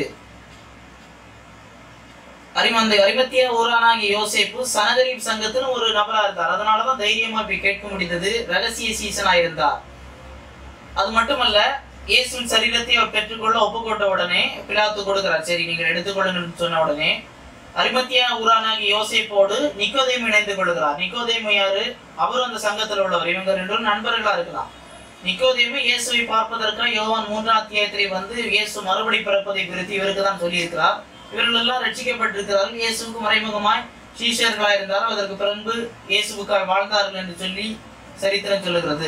அரிமந்தை அரிமத்திய ஊரானாகிய யோசேப்பு சனகரீப் சங்கத்தில் ஒரு நபரா இருந்தார் அதனாலதான் தைரியமா போய் கேட்க முடிந்தது ரகசிய சீசனா இருந்தார் அது மட்டுமல்ல இயேசுவின் சரீரத்தை அவர் பெற்றுக்கொள்ள ஒப்புக்கொண்ட உடனே பிலாத்து கொடுக்கிறார் சரி நீங்கள் எடுத்துக்கொள்ளுங்கன்னு சொன்ன உடனே அரிமத்தியா ஊரானாகிய யோசேப்போடு நிக்கோதேமு இணைந்து கொள்கிறார் நிக்கோதேமு யாரு அவரும் அந்த சங்கத்தில் உள்ளவர் இவங்க ரெண்டு பேரும் நண்பர்களா இருக்கலாம் நிக்கோதேமு இயேசுவை பார்ப்பதற்காக யோவான் மூன்றாம் அத்தியாயத்திலே வந்து இயேசு மறுபடி பிறப்பதை குறித்து இவருக்கு தான் சொல்லியிருக்கிறார் இவர்கள் எல்லாம் ரட்சிக்கப்பட்டிருக்கிறார்கள் இயேசுவுக்கு மறைமுகமாய் சீஷர்களா இருந்தாரோ அதற்கு பிறகு இயேசுவுக்காக வாழ்ந்தார்கள் என்று சொல்லி சரித்திரம் சொல்லுகிறது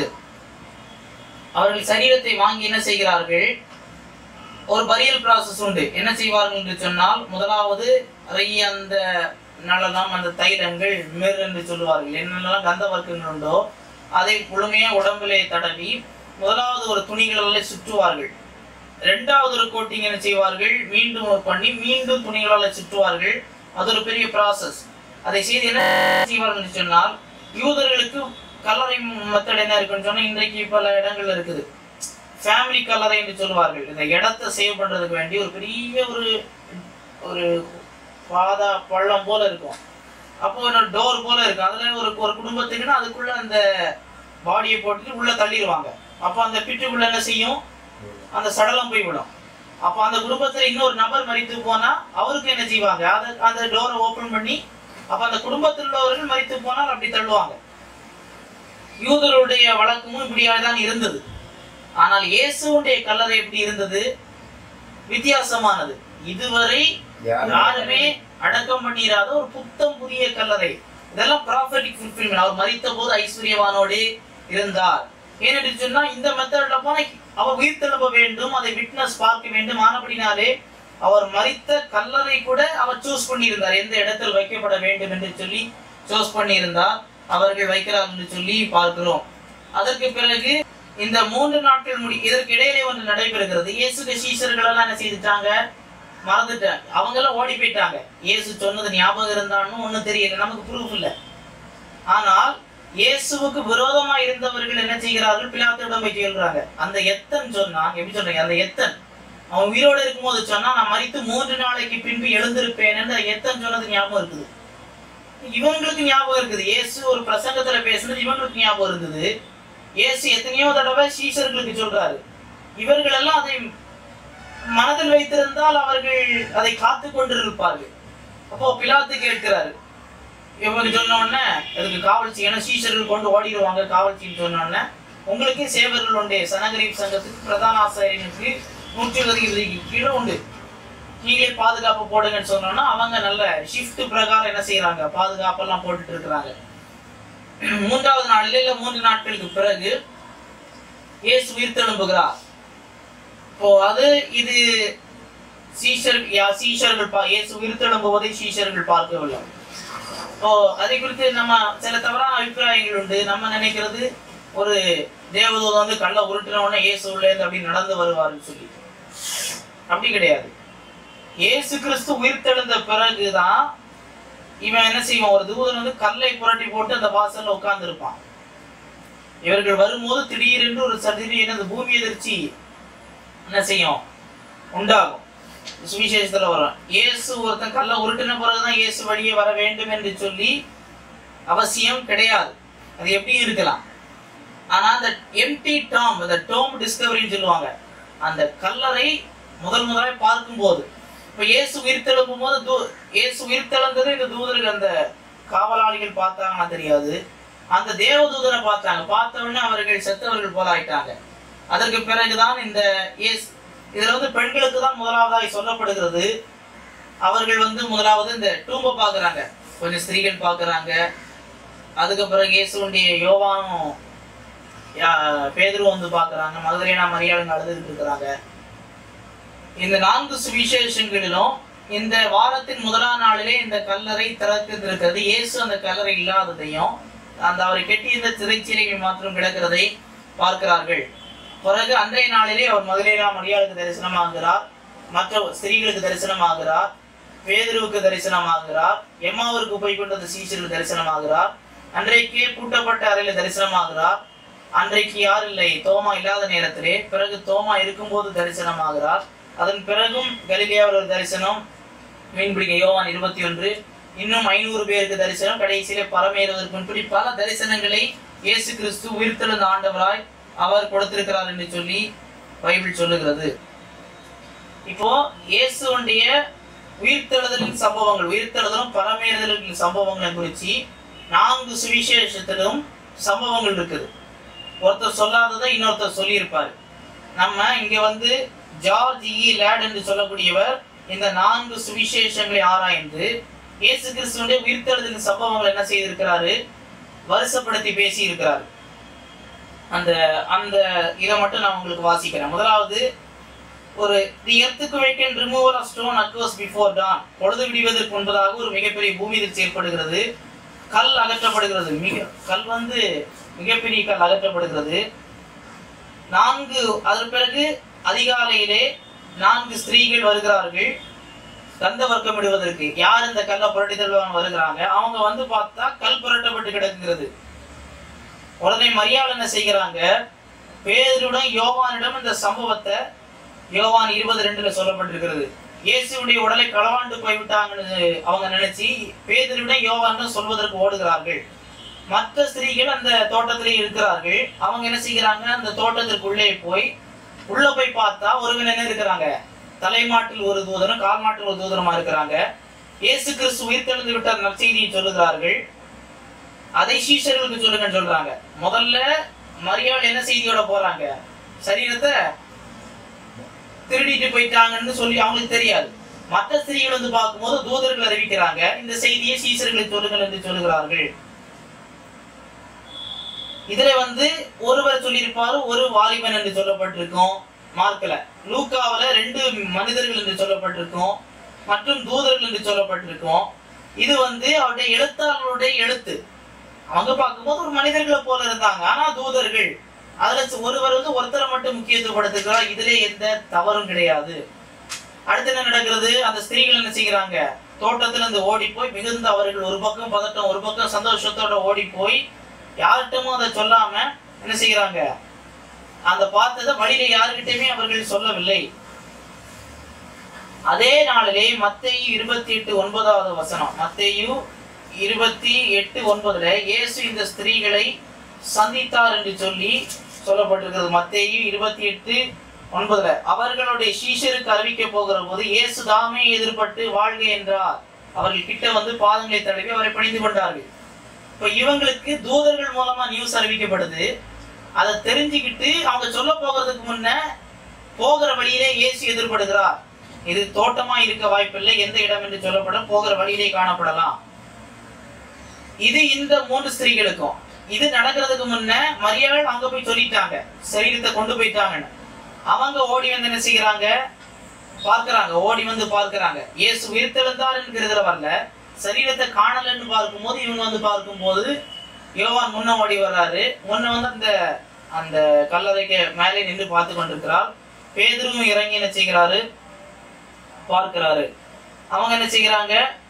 அவர்கள் சரீரத்தை வாங்கி என்ன செய்கிறார்கள் ஒரு பரியல் ப்ராசஸ் உண்டு என்ன செய்வார்கள் என்று சொன்னால் முதலாவது நிறைய அந்த நலனம் அந்த தைலங்கள் மிர் என்று சொல்லுவார்கள் என்னென்னலாம் கந்த வர்க்கங்கள் உண்டோ அதை முழுமையா உடம்பிலே தடவி முதலாவது ஒரு துணிகளை சுற்றுவார்கள் ரெண்டாவது ஒரு கோட்டிங் என்ன செய்வார்கள் மீண்டும் பண்ணி மீண்டும் துணிகளால் சுற்றுவார்கள் அது ஒரு பெரிய ப்ராசஸ் அதை செய்து என்ன செய்வார்கள் என்று சொன்னால் யூதர்களுக்கு கல்லறை மெத்தட் என்ன இருக்குன்னு சொன்னா இன்றைக்கு பல இடங்கள் இருக்குது ஃபேமிலி கல்லறை என்று சொல்லுவார்கள் இந்த இடத்தை சேவ் பண்றதுக்கு வேண்டி ஒரு பெரிய ஒரு ஒரு பாதா பள்ளம் போல இருக்கும் அப்போ ஒரு டோர் போல இருக்கும் அதுல ஒரு ஒரு குடும்பத்துக்குன்னா அதுக்குள்ள அந்த பாடியை போட்டுட்டு உள்ள தள்ளிடுவாங்க அப்போ அந்த பிட்டுக்குள்ள என்ன செய்யும் அந்த சடலம் போய் விடும் அப்போ அந்த குடும்பத்துல இன்னொரு நபர் மறித்து போனா அவருக்கு என்ன செய்வாங்க அதை அந்த டோரை ஓபன் பண்ணி அப்ப அந்த குடும்பத்தில் உள்ளவர்கள் மறித்து போனால் அப்படி தள்ளுவாங்க யூதருடைய வழக்கமும் இப்படியாக தான் இருந்தது ஆனால் இயேசுடைய கல்லறை எப்படி இருந்தது வித்தியாசமானது இதுவரை யாருமே அடக்கம் பண்ணிராத ஒரு புத்தம் புதிய கல்லறை இதெல்லாம் ப்ராஃபட்டிக் ஃபுல்ஃபில்மெண்ட் அவர் மறித்த போது ஐஸ்வர்யவானோடு இருந்தார் ஏனென்று சொன்னா இந்த மெத்தட்ல போன அவர் உயிர் தெழும்ப வேண்டும் அதை விட்னஸ் பார்க்க வேண்டும் ஆனபடினாலே அவர் மறித்த கல்லறை கூட அவர் சூஸ் பண்ணியிருந்தார் எந்த இடத்தில் வைக்கப்பட வேண்டும் என்று சொல்லி சூஸ் பண்ணியிருந்தார் அவர்கள் வைக்கிறார் என்று சொல்லி பார்க்கிறோம் அதற்கு பிறகு இந்த மூன்று நாட்கள் முடி இதற்கு இடையிலே ஒன்று நடைபெறுகிறது இயேசுக்கு சீஷர்கள் எல்லாம் என்ன செய்துட்டாங்க மறந்துட்டாங்க அவங்க எல்லாம் ஓடி போயிட்டாங்க இயேசு சொன்னது ஞாபகம் இருந்தான்னு ஒண்ணும் தெரியல நமக்கு ப்ரூஃப் இல்லை ஆனால் இயேசுவுக்கு விரோதமா இருந்தவர்கள் என்ன செய்கிறார்கள் பிலாத்திடம் போய் கேள்றாங்க அந்த எத்தன் சொன்னான் எப்படி சொல்றீங்க அந்த எத்தன் அவன் உயிரோடு இருக்கும்போது சொன்னா நான் மறித்து மூன்று நாளைக்கு பின்பு எழுந்திருப்பேன் அந்த எத்தன் சொன்னது ஞாபகம் இருக்குது இவங்களுக்கு ஞாபகம் இருக்குது இயேசு ஒரு பிரசங்கத்துல பேசுனது இவங்களுக்கு ஞாபகம் இருந்தது இயேசு எத்தனையோ தடவை சீஷர்களுக்கு சொல்றாரு இவர்கள் எல்லாம் அதை மனதில் வைத்திருந்தால் அவர்கள் அதை காத்து கொண்டிருப்பார்கள் அப்போ பிலாத்து கேட்கிறாரு இவங்க சொன்ன உடனே அதுக்கு காவல்ச்சி ஏன்னா சீஷர்கள் கொண்டு ஓடிடுவாங்க காவல்ச்சின்னு சொன்ன உடனே உங்களுக்கு சேவர்கள் உண்டு சனகரீப் சங்கத்துக்கு பிரதான ஆசிரியர்களுக்கு நூற்றி இருபதுக்கு கீழே உண்டு நீங்களே பாதுகாப்பு போடுங்கன்னு சொன்னோம்னா அவங்க நல்ல ஷிஃப்ட் பிரகாரம் என்ன செய்யறாங்க பாதுகாப்பெல்லாம் போட்டுட்டு இருக்கிறாங்க மூன்றாவது நாளில் இல்ல மூன்று நாட்களுக்கு பிறகு இயேசு உயிர்த்தெழும்புகிறார் இப்போ அது இது சீஷர் யா சீஷர்கள் பா இயேசு உயிர்த்தெழும்புவதை சீஷர்கள் பார்க்கவில்லை இப்போ அதை குறித்து நம்ம சில தவறான அபிப்பிராயங்கள் உண்டு நம்ம நினைக்கிறது ஒரு தேவதூதன் வந்து கள்ள உருட்டின உடனே இயேசு உள்ளே இருந்து அப்படி நடந்து வருவாருன்னு சொல்லி அப்படி கிடையாது இயேசு கிறிஸ்து உயிர்த்தெழுந்த பிறகுதான் இவன் என்ன செய்வான் ஒரு தூதன் வந்து கல்லை புரட்டி போட்டு அந்த வாசல்ல உட்கார்ந்து இருப்பான் இவர்கள் வரும்போது திடீரென்று ஒரு சதிரீர் அந்த பூமி எதிர்ச்சி என்ன செய்யும் உண்டாகும் சுவிசேஷத்துல வரும் இயேசு ஒருத்தன் கல்ல உருட்டின பிறகுதான் இயேசு வழியே வர வேண்டும் என்று சொல்லி அவசியம் கிடையாது அது எப்படி இருக்கலாம் ஆனா அந்த எம்டி டாம் அந்த டோம் டிஸ்கவரின்னு சொல்லுவாங்க அந்த கல்லறை முதல் முதலாய் பார்க்கும்போது இப்ப இயேசு உயிர்த்தெழும்பும் போது தூ இயேசு உயிர்த்தெழுந்தது இந்த தூதர்கள் அந்த காவலாளிகள் பார்த்தாங்கன்னா தெரியாது அந்த தேவதூதனை பார்த்தாங்க பார்த்த உடனே அவர்கள் செத்தவர்கள் போல ஆயிட்டாங்க அதற்கு பிறகுதான் இந்த இயேசு இதுல வந்து பெண்களுக்கு தான் முதலாவதாய் சொல்லப்படுகிறது அவர்கள் வந்து முதலாவது இந்த டூம்ப பாக்குறாங்க கொஞ்சம் ஸ்திரீகள் பாக்குறாங்க அதுக்கப்புறம் இயேசுடைய யோவானும் யா- பேதுருவும் வந்து பாக்குறாங்க மதுரைனா மரியாதை அழுதுகிட்டு இருக்கிறாங்க இந்த நான்கு சுவிசேஷங்களிலும் இந்த வாரத்தின் முதலாம் நாளிலே இந்த கல்லறை திறந்திருக்கிறது இயேசு அந்த கல்லறை இல்லாததையும் அந்த அவரை கெட்டியிருந்த சிறைச்சிலைகள் மாத்திரம் கிடக்கிறதை பார்க்கிறார்கள் பிறகு அன்றைய நாளிலே அவர் மதுரையா மரியாளுக்கு தரிசனமாகிறார் மற்ற ஸ்திரீகளுக்கு தரிசனமாகிறார் பேதுருவுக்கு தரிசனமாகிறார் எம்மாவிற்கு போய் கொண்டது சீசருக்கு தரிசனமாகிறார் அன்றைக்கு பூட்டப்பட்ட அறையில தரிசனமாகிறார் அன்றைக்கு யார் இல்லை தோமா இல்லாத நேரத்திலே பிறகு தோமா இருக்கும்போது தரிசனமாகிறார் அதன் பிறகும் கலிலியாவில் ஒரு தரிசனம் மீன்பிடிக்க யோவான் இருபத்தி ஒன்று இன்னும் ஐநூறு பேருக்கு தரிசனம் கடைசியிலே பரமேறுவதற்கு இப்படி பல தரிசனங்களை இயேசு கிறிஸ்து உயிர்த்தெழுந்த ஆண்டவராய் அவர் கொடுத்திருக்கிறார் என்று சொல்லி பைபிள் சொல்லுகிறது இப்போ இயேசுடைய உயிர்த்தெழுதலின் சம்பவங்கள் உயிர்த்தெழுதலும் பரமேறுதலின் சம்பவங்களை குறித்து நான்கு சுவிசேஷத்திலும் சம்பவங்கள் இருக்குது ஒருத்தர் சொல்லாததை இன்னொருத்தர் சொல்லியிருப்பார் நம்ம இங்க வந்து ஜார்ஜ் இ லேட் என்று சொல்லக்கூடியவர் இந்த நான்கு சுவிசேஷங்களை ஆராய்ந்து இயேசு கிறிஸ்துவனுடைய உயிர்த்தெழுதலின் சம்பவங்கள் என்ன செய்திருக்கிறாரு வருஷப்படுத்தி பேசி இருக்கிறார் அந்த அந்த இதை மட்டும் நான் உங்களுக்கு வாசிக்கிறேன் முதலாவது ஒரு தி எர்த்துக்கு வேக்கன் ரிமூவல் ஆஃப் ஸ்டோன் அக்வஸ் பிஃபோர் டான் பொழுது விடுவதற்கு முன்பதாக ஒரு மிகப்பெரிய பூமி அதிர்ச்சி ஏற்படுகிறது கல் அகற்றப்படுகிறது மிக கல் வந்து மிகப்பெரிய கல் அகற்றப்படுகிறது நான்கு அதன் பிறகு அதிகாலையிலே நான்கு ஸ்திரீகள் வருகிறார்கள் கந்த வர்க்கம் இடுவதற்கு யார் இந்த கல்லை புரட்டி தள்ளுவாங்க வருகிறாங்க அவங்க வந்து பார்த்தா கல் புரட்டப்பட்டு கிடக்குகிறது உடனே மரியாதை என்ன செய்கிறாங்க பேதருடன் யோவானிடம் இந்த சம்பவத்தை யோவான் இருபது ரெண்டுல சொல்லப்பட்டிருக்கிறது இயேசுடைய உடலை களவாண்டு போய்விட்டாங்கன்னு அவங்க நினைச்சு பேதருடன் யோவானிடம் சொல்வதற்கு ஓடுகிறார்கள் மற்ற ஸ்திரீகள் அந்த தோட்டத்திலே இருக்கிறார்கள் அவங்க என்ன செய்கிறாங்க அந்த தோட்டத்திற்குள்ளே போய் உள்ள போய் பார்த்தா ஒருவன் என்ன இருக்கிறாங்க தலைமாட்டில் ஒரு தூதரும் கால் மாட்டில் ஒரு தூதரமா இருக்கிறாங்க இயேசு கிறிஸ்து உயிர்த்தெழுந்து விட்டார் நற்செய்தியை சொல்லுகிறார்கள் அதை சீஷர்களுக்கு சொல்லுங்கன்னு சொல்றாங்க முதல்ல மரியாள் என்ன செய்தியோட போறாங்க சரீரத்தை திருடிட்டு போயிட்டாங்கன்னு சொல்லி அவங்களுக்கு தெரியாது மற்ற ஸ்திரீகள் வந்து பார்க்கும்போது தூதர்கள் அறிவிக்கிறாங்க இந்த செய்தியை சீசர்களுக்கு சொல்லுங்கள் என்று சொல்லுகிறார்கள் இதுல வந்து ஒருவர் சொல்லியிருப்பாரு ஒரு வாலிபன் என்று சொல்லப்பட்டிருக்கும் மார்க்ல லூக்காவுல ரெண்டு மனிதர்கள் என்று சொல்லப்பட்டிருக்கும் மற்றும் தூதர்கள் என்று சொல்லப்பட்டிருக்கும் இது வந்து அவருடைய எழுத்தாளர்களுடைய எழுத்து அவங்க பார்க்கும்போது ஒரு மனிதர்களை போல இருந்தாங்க ஆனா தூதர்கள் அதுல ஒருவர் வந்து ஒருத்தரை மட்டும் முக்கியத்துவப்படுத்துகிறார் இதுல எந்த தவறும் கிடையாது அடுத்து என்ன நடக்கிறது அந்த ஸ்திரீகள் என்ன செய்கிறாங்க தோட்டத்துல இருந்து ஓடி போய் மிகுந்த அவர்கள் ஒரு பக்கம் பதட்டம் ஒரு பக்கம் சந்தோஷத்தோட ஓடி போய் யார்கிட்டமும் அதை சொல்லாம என்ன செய்கிறாங்க அந்த பார்த்ததை வழியில யாருக்கிட்டயுமே அவர்கள் சொல்லவில்லை அதே நாளிலே மத்தேயு இருபத்தி எட்டு ஒன்பதாவது வசனம் மத்தேயு இருபத்தி எட்டு ஒன்பதுல இயேசு இந்த ஸ்திரீகளை சந்தித்தார் என்று சொல்லி சொல்லப்பட்டிருக்கிறது மத்தேயு இருபத்தி எட்டு ஒன்பதுல அவர்களுடைய சீஷருக்கு அறிவிக்க போகிற போது இயேசு தாமே எதிர்பட்டு வாழ்க என்றார் அவர்கள் கிட்ட வந்து பாதங்களை தடவி அவரை பணிந்து கொண்டார்கள் இப்ப இவங்களுக்கு தூதர்கள் மூலமா நியூஸ் அறிவிக்கப்படுது அதை தெரிஞ்சுக்கிட்டு அவங்க சொல்ல போகிறதுக்கு முன்ன போகிற வழியிலே இயேசு எதிர்படுகிறார் இது தோட்டமா இருக்க வாய்ப்பில்லை எந்த இடம் என்று சொல்லப்படும் போகிற வழியிலே காணப்படலாம் இது இந்த மூன்று ஸ்திரீகளுக்கும் இது நடக்கிறதுக்கு முன்ன மரியாள் அங்க போய் சொல்லிட்டாங்க சரீரத்தை கொண்டு போயிட்டாங்கன்னு அவங்க ஓடி வந்து என்ன செய்யறாங்க பார்க்கறாங்க ஓடி வந்து பார்க்கறாங்க இயேசு உயிர்த்தெழுந்தார் என்கிறதுல வரல சரீரத்தை காணலன்னு பார்க்கும்போது இவங்க வந்து பார்க்கும்போது யோவான் முன்ன ஓடி வர்றாரு முன்ன வந்து அந்த அந்த கல்லறைக்கு மேலே நின்று பார்த்து கொண்டிருக்கிறார் பேதுருவும் இறங்கி என்ன செய்கிறாரு பார்க்கிறாரு அவங்க என்ன செய்கிறாங்க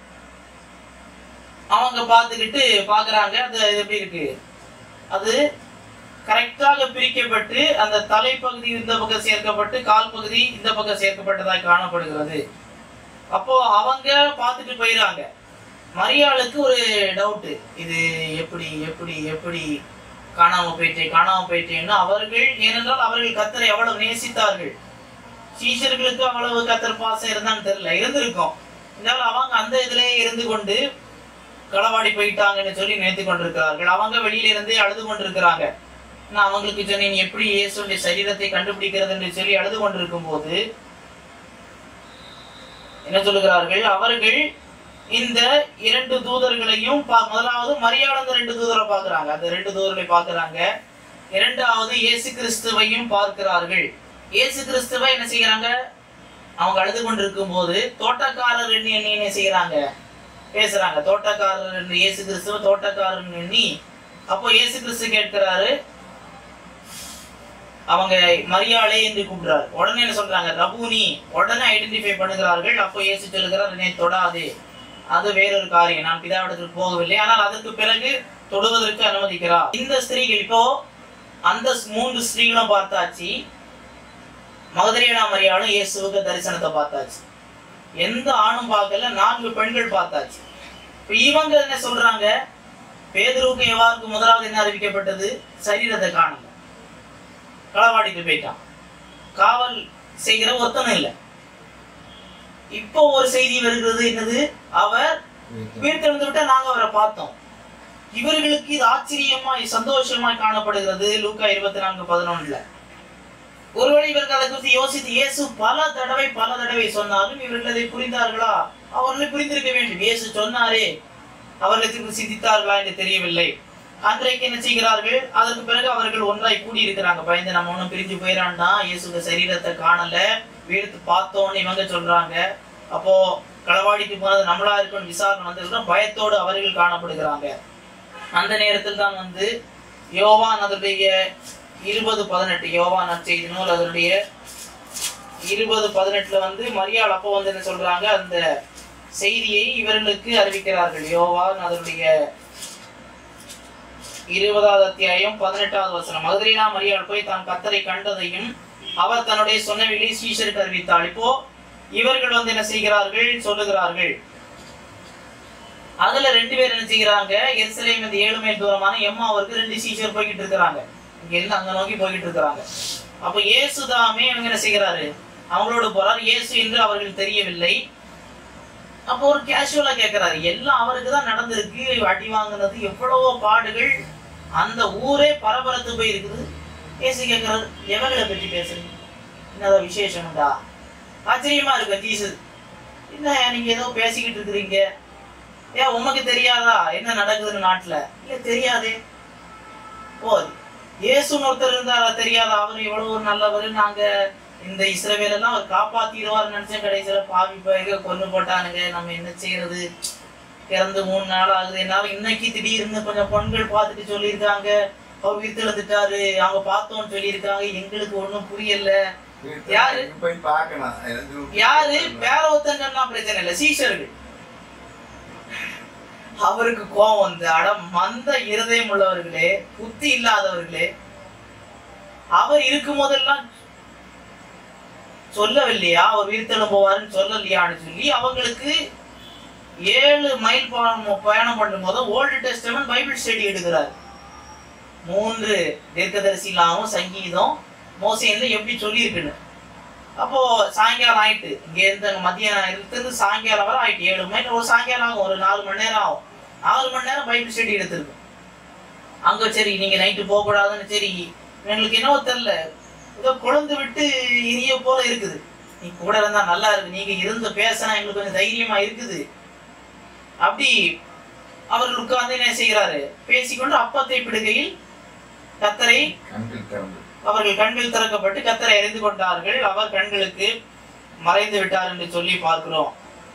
அவங்க பார்த்துக்கிட்டு பார்க்கறாங்க அது இது எப்படி இருக்கு அது கரெக்டாக பிரிக்கப்பட்டு அந்த தலைப்பகுதி இந்த பக்கம் சேர்க்கப்பட்டு கால் பகுதி இந்த பக்கம் சேர்க்கப்பட்டதாய் காணப்படுகிறது அப்போ அவங்க பார்த்துட்டு போயிடுறாங்க மரியாளுக்கு ஒரு டவுட்டு இது எப்படி எப்படி எப்படி காணாம போயிட்டேன் காணாம போயிட்டேன்னு அவர்கள் ஏனென்றால் அவர்கள் கத்தரை எவ்வளவு நேசித்தார்கள் சீஷர்களுக்கு அவ்வளவு கத்தர் பாசம் இருந்தான்னு தெரியல இருந்திருக்கும் இருந்தாலும் அவங்க அந்த இதுலயே இருந்து கொண்டு களவாடி போயிட்டாங்கன்னு சொல்லி நினைத்து கொண்டிருக்கிறார்கள் அவங்க வெளியில இருந்தே அழுது கொண்டிருக்கிறாங்க நான் அவங்களுக்கு சொன்னேன் நீ எப்படி இயேசுடைய சரீரத்தை கண்டுபிடிக்கிறது என்று சொல்லி அழுது கொண்டிருக்கும் போது என்ன சொல்லுகிறார்கள் அவர்கள் இந்த இரண்டு தூதர்களையும் பா- முதலாவது மரியாதை அந்த ரெண்டு தூதரை பார்க்கறாங்க அந்த ரெண்டு தூதர்களை பார்க்கறாங்க இரண்டாவது இயேசு கிறிஸ்துவையும் பார்க்கிறார்கள் இயேசு கிறிஸ்துவை என்ன செய்யறாங்க அவங்க அழுது கொண்டிருக்கும் போது தோட்டக்காரர் எண்ணி எண்ணி என்ன செய்யறாங்க பேசுறாங்க தோட்டக்காரர் என்று இயேசு கிறிஸ்துவ தோட்டக்காரர் எண்ணி அப்போ இயேசு கிறிஸ்து கேட்கிறாரு அவங்க மரியாளே என்று கூப்பிடுறாரு உடனே என்ன சொல்றாங்க ரபூனி உடனே ஐடென்டிஃபை பண்ணுகிறார்கள் அப்போ இயேசு சொல்லுகிறார் என்னை தொடாதே அது வேறொரு காரியம் நான் பிதாவிடத்திற்கு போகவில்லை ஆனால் அதற்கு பிறகு தொடுவதற்கு அனுமதிக்கிறார் இந்த ஸ்திரீகள் இப்போ அந்த மூன்று ஸ்திரீகளும் பார்த்தாச்சு மகதரேனா மரியாளும் இயேசுவுக்கு தரிசனத்தை பார்த்தாச்சு எந்த ஆணும் பார்க்கல நான்கு பெண்கள் பார்த்தாச்சு இப்ப இவங்க என்ன சொல்றாங்க பேதுருவுக்கு எவ்வாறுக்கு முதலாவது என்ன அறிவிக்கப்பட்டது சரீரத்தை காணுங்க களவாடிட்டு போயிட்டான் காவல் செய்கிற ஒருத்தனும் இல்லை இப்போ ஒரு செய்தி வருகிறது என்னது அவர் உயிர்த்தெழுந்து விட்டா நாங்க அவரை பார்த்தோம் இவர்களுக்கு இது ஆச்சரியமாய் சந்தோஷமாய் காணப்படுகிறது லூக்கா இருபத்தி நான்கு பதினொன்றுல ஒருவேளை இவர்கள் அதை குறித்து யோசித்து இயேசு பல தடவை பல தடவை சொன்னாலும் இவர்கள் அதை புரிந்தார்களா அவர்களை புரிந்திருக்க வேண்டும் இயேசு சொன்னாரே அவர்களுக்கு சிந்தித்தார்களா என்று தெரியவில்லை அன்றைக்கு என்ன செய்கிறார்கள் அதற்கு பிறகு அவர்கள் ஒன்றாய் கூடி இருக்கிறாங்க பயந்து நம்ம ஒண்ணும் பிரிஞ்சு போயிடான்டா இயேசுங்க சரீரத்தை காணல வீடுத்து பார்த்தோன்னு இவங்க சொல்றாங்க அப்போ களவாடிக்கு போனது நம்மளா இருக்கும்னு விசாரணை வந்திருக்கிறோம் பயத்தோடு அவர்கள் காணப்படுகிறாங்க அந்த நேரத்தில் தான் வந்து யோவான் அதனுடைய இருபது பதினெட்டு யோவான் நற்செய்தி நூல் அதனுடைய இருபது பதினெட்டுல வந்து மரியாள் அப்போ வந்து என்ன சொல்றாங்க அந்த செய்தியை இவர்களுக்கு அறிவிக்கிறார்கள் யோவான் அதனுடைய இருபதாவது அத்தியாயம் பதினெட்டாவது வசனம் மதுரைனா மரியாள் போய் தான் கத்தரை கண்டதையும் அவர் தன்னுடைய சொன்னவில்லை சீஷருக்கு அறிவித்தாள் இப்போ இவர்கள் வந்து என்ன செய்கிறார்கள் சொல்லுகிறார்கள் அதுல ரெண்டு பேர் என்ன செய்கிறாங்க எருசலேம் இந்த ஏழு மைல் தூரமான எம்மா அவருக்கு ரெண்டு சீஷர் போய்கிட்டு இருக்கிறாங்க இங்க இருந்து அங்க நோக்கி போய்கிட்டு இருக்கிறாங்க அப்ப இயேசுதாமே அவங்க என்ன செய்கிறாரு அவங்களோட போறார் இயேசு என்று அவர்கள் தெரியவில்லை அப்போ ஒரு கேஷுவலா கேட்கிறாரு எல்லாம் அவருக்கு தான் நடந்திருக்கு அடி வாங்குனது எவ்வளவோ பாடுகள் அந்த ஊரே பரபரத்து போய் இருக்குது இயேசு கேட்கிறாரு எவங்களை பற்றி பேசுறீங்க என்னதோ விசேஷம் உண்டா ஆச்சரியமா இருக்கு ஜீசஸ் என்ன நீங்க ஏதோ பேசிக்கிட்டு இருக்கிறீங்க ஏன் உமக்கு தெரியாதா என்ன நடக்குதுன்னு நாட்டுல இல்ல தெரியாதே ஓ இயேசுன்னு ஒருத்தர் இருந்தாரா தெரியாதா அவர் எவ்வளவு ஒரு நல்லவர் நாங்க இந்த இஸ்ரவேல் எல்லாம் அவர் காப்பாத்திடுவார் நினைச்சேன் கடைசியில பாவி போய் கொண்டு போட்டானுங்க நம்ம என்ன செய்யறது இறந்து மூணு நாள் ஆகுது என்னால இன்னைக்கு திடீர்னு கொஞ்சம் பெண்கள் பார்த்துட்டு சொல்லியிருக்காங்க அவர் உயிர்த்தெழுந்துட்டாரு அவங்க பார்த்தோம்னு சொல்லியிருக்காங்க எங்களுக்கு ஒண்ணும் புரியல யாரு? போய் பார்க்கணும் எனக்கு யாரு வேற ஒருத்தன் சொன்னா பிரச்சனை இல்ல சீஷர்கள் அவருக்கு கோபம் வந்து அட மந்த இருதயம் உள்ளவர்களே புத்தி இல்லாதவர்களே அவர் இருக்கும் போதெல்லாம் சொல்லவில்லையா அவர் உயிர்த்தெழும் போவாருன்னு சொல்லலையான்னு சொல்லி அவங்களுக்கு ஏழு மைல் பயணம் பயணம் பண்ணும் போது ஓல்டு டெஸ்டமெண்ட் பைபிள் ஸ்டடி எடுக்கிறார் மூன்று தீர்க்கதரிசிலாவும் சங்கீதம் மோசையில எப்படி சொல்லியிருக்குன்னு அப்போ சாயங்காலம் ஆயிட்டு இங்க இருந்து அங்க மதியம் இருந்து சாயங்காலம் வரை ஆயிட்டு ஏழு மணி ஒரு சாயங்காலம் ஆகும் ஒரு நாலு மணி நேரம் ஆகும் நாலு மணி நேரம் பைபிள் ஸ்டடி எடுத்திருக்கு அங்க சரி நீங்க நைட்டு போக கூடாதுன்னு சரி எங்களுக்கு என்னவோ தெரியல ஏதோ குழந்து விட்டு இனிய போல இருக்குது நீ கூட இருந்தா நல்லா இருக்கு நீங்க இருந்து பேசினா எங்களுக்கு கொஞ்சம் தைரியமா இருக்குது அப்படி அவர்கள் உட்கார்ந்து என்ன செய்கிறாரு பேசிக்கொண்டு அப்பத்தை பிடுகையில் கத்தரை கண்கள் திறந்து அவர்கள் கண்கள் திறக்கப்பட்டு கத்தரை அறிந்து கொண்டார்கள் அவர் கண்களுக்கு மறைந்து விட்டார் என்று சொல்லி பார்க்கிறோம்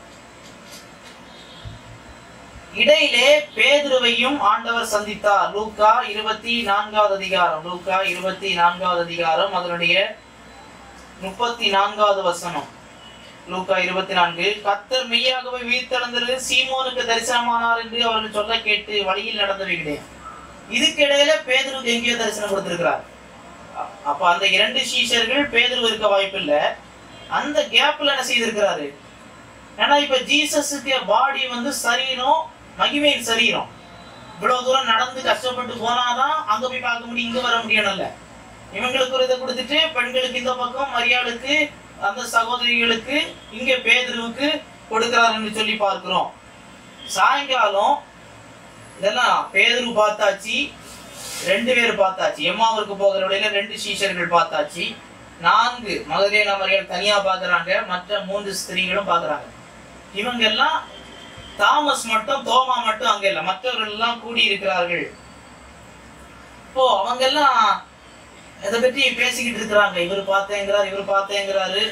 இடையிலே பேதுருவையும் ஆண்டவர் சந்தித்தார் லூக்கா இருபத்தி நான்காவது அதிகாரம் லூக்கா இருபத்தி நான்காவது அதிகாரம் அதனுடைய முப்பத்தி நான்காவது வசனம் லூக்கா இருபத்தி நான்கு கத்தர் மெய்யாகவே உயிர்த்தெழுந்தது சீமோனுக்கு தரிசனமானார் என்று அவர்கள் சொல்ல கேட்டு வழியில் நடந்தவைகளே இதுக்கிடையில பேதுருக்கு எங்கேயோ தரிசனம் கொடுத்திருக்கிறார் அ- அப்ப அந்த இரண்டு சீஷர்கள் பேதுரு இருக்க வாய்ப்பில்ல அந்த கேப்ல என்ன செய்திருக்கிறாரு ஏன்னா இப்ப ஜீசஸுக்கு பாடி வந்து சரீரம் மகிமையின் சரீரம் இவ்வளவு தூரம் நடந்து கஷ்டப்பட்டு போனாதான் அங்க போய் பார்க்க முடியும் இங்க வர முடியணும்ல இவங்களுக்கு ஒரு இதை கொடுத்துட்டு பெண்களுக்கு இந்த பக்கம் மரியாளுக்கு அந்த சகோதரிகளுக்கு இங்க பேதுருவுக்கு கொடுக்கிறார் என்று சொல்லி பார்க்கிறோம் சாயங்காலம் இதெல்லாம் பேதுரு பார்த்தாச்சு ரெண்டு பேர் பார்த்தாச்சு எம்மாவிற்கு போகிற வழியில ரெண்டு சீஷர்கள் பார்த்தாச்சு நான்கு மகதேனா மரியாள் தனியா பார்க்கறாங்க மற்ற மூன்று ஸ்திரீகளும் பார்க்கறாங்க இவங்க எல்லாம் தாமஸ் மட்டும் தோமா மட்டும் அங்க இல்ல மற்றவர்கள் எல்லாம் கூடி இருக்கிறார்கள் இப்போ அவங்க எல்லாம் இதை பற்றி பேசிக்கிட்டு இருக்கிறாங்க இவர் பார்த்தேங்கிறார் இவர் பார்த்தேங்கிறாரு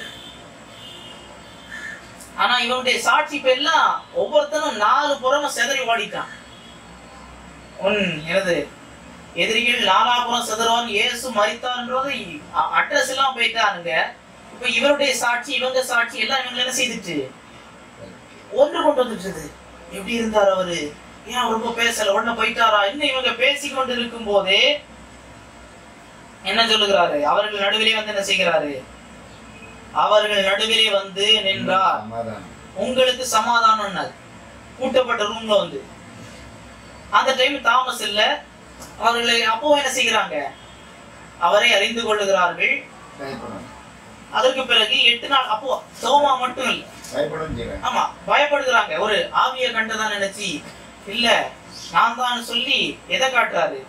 ஆனா இவனுடைய சாட்சி இப்ப எல்லாம் ஒவ்வொருத்தனும் நாலு புறமும் செதறி ஓடிட்டான் உன் எனது எதிரிகள் நாலாபுரம் சிதறுவான் இயேசு மரித்தார்ன்றது அட்ரஸ் எல்லாம் போயிட்டானுங்க இப்ப இவருடைய சாட்சி இவங்க சாட்சி எல்லாம் இவங்க என்ன செய்துட்டு ஒன்று கொண்டு வந்துட்டு எப்படி இருந்தார் அவரு ஏன் அவர் ரொம்ப பேசல உடனே போயிட்டாரா இன்னும் இவங்க பேசி கொண்டு இருக்கும் போதே என்ன சொல்லுகிறாரு அவர்கள் நடுவிலே வந்து என்ன செய்கிறாரு அவர்கள் நடுவிலே வந்து நின்றார் சமாதானம் உங்களுக்கு சமாதானம் கூட்டப்பட்ட ரூம்ல வந்து அந்த டைம் தாமஸ் இல்ல அவர்களை அப்போ என்ன செய்கிறாங்க அவரை அறிந்து கொள்ளுகிறார்கள் பயப்படும் அதற்கு பிறகு எட்டு நாள் அப்போ சோமா மட்டும் இல்ல பயப்படும் செய்கிறேன் ஆமா பயப்படுகிறாங்க ஒரு ஆவிய கண்டதான் நினைச்சு இல்ல நான் தான் சொல்லி எதை காட்டுறாரு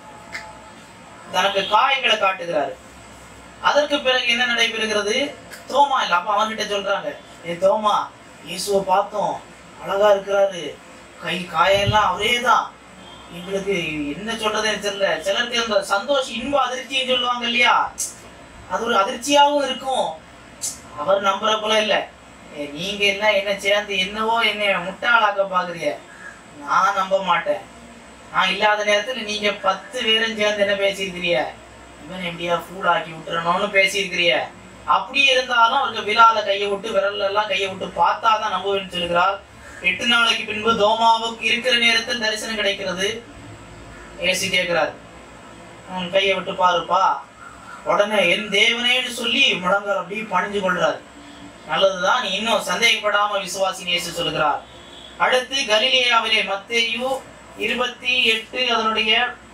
தனக்கு காயங்களை காட்டுகிறாரு அதற்கு பிறகு என்ன நடைபெறுகிறது தோமா இல்ல அப்ப அவன்கிட்ட சொல்றாங்க ஏ தோமா இயேசுவை பார்த்தோம் அழகா இருக்கிறாரு கை காயெல்லாம் அவரே தான் எங்களுக்கு என்ன சொல்றதுன்னு தெரியல சிலருக்கு அந்த சந்தோஷம் இன்ப அதிர்ச்சின்னு சொல்லுவாங்க இல்லையா அது ஒரு அதிர்ச்சியாவும் இருக்கும் அவர் நம்புற போல இல்ல ஏ, நீங்க எல்லாம் என்ன சேர்ந்து என்னவோ என்னை முட்டாளாக்க பாக்குறீங்க நான் நம்ப மாட்டேன் நான் இல்லாத நேரத்துல நீங்க பத்து பேரும் சேர்ந்து என்ன பேசியிருக்கிறீங்க இவன் எப்படியா ஃபூல் ஆக்கி விட்டுறணும்னு பேசியிருக்கிறீங்க அப்படி இருந்தாலும் அவருக்கு விழால கையை விட்டு விரல்ல எல்லாம் கையை விட்டு பார்த்தாதான் நம்புவேன்னு சொல்கிறார் எட்டு நாளைக்கு பின்பு தோமாவுக்கு இருக்கிற நேரத்தில் தரிசனம் கிடைக்கிறது ஏசி கேட்கிறார் உன் கையை விட்டு பாருப்பா உடனே என் தேவனேன்னு சொல்லி முழங்கால் அப்படியே பணிஞ்சு கொள்றார் நல்லதுதான் நீ இன்னும் சந்தேகப்படாம விசுவாசின்னு இயேசு சொல்கிறார் அடுத்து கலிலேயாவிலே மத்தேயு இருபத்தி எட்டு அதனுடைய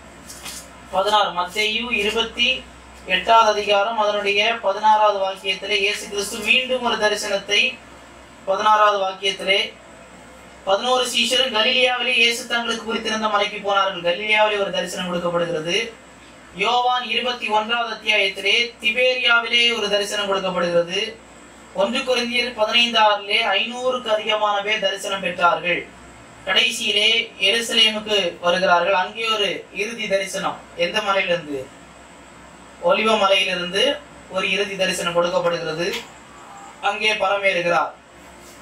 பதினாறு மத்தேயு இருபத்தி எட்டாவது அதிகாரம் அதனுடைய பதினாறாவது வாக்கியத்திலே இயேசு கிறிஸ்து மீண்டும் ஒரு தரிசனத்தை பதினாறாவது வாக்கியத்திலே பதினோரு சீஷரும் கலிலியாவிலே இயேசு தங்களுக்கு குறித்திருந்த மலைக்கு போனார்கள் கலிலியாவிலே ஒரு தரிசனம் கொடுக்கப்படுகிறது யோவான் இருபத்தி ஒன்றாவது அத்தியாயத்திலே திபேரியாவிலே ஒரு தரிசனம் கொடுக்கப்படுகிறது ஒன்று குறைந்தியர் பதினைந்து ஆறிலே ஐநூறுக்கு அதிகமான பேர் தரிசனம் பெற்றார்கள் கடைசியிலே எருசலேமுக்கு வருகிறார்கள் அங்கே ஒரு இறுதி தரிசனம் எந்த மலையிலிருந்து ஒலிவ மலையிலிருந்து ஒரு இறுதி தரிசனம் கொடுக்கப்படுகிறது அங்கே பரமேறுகிறார்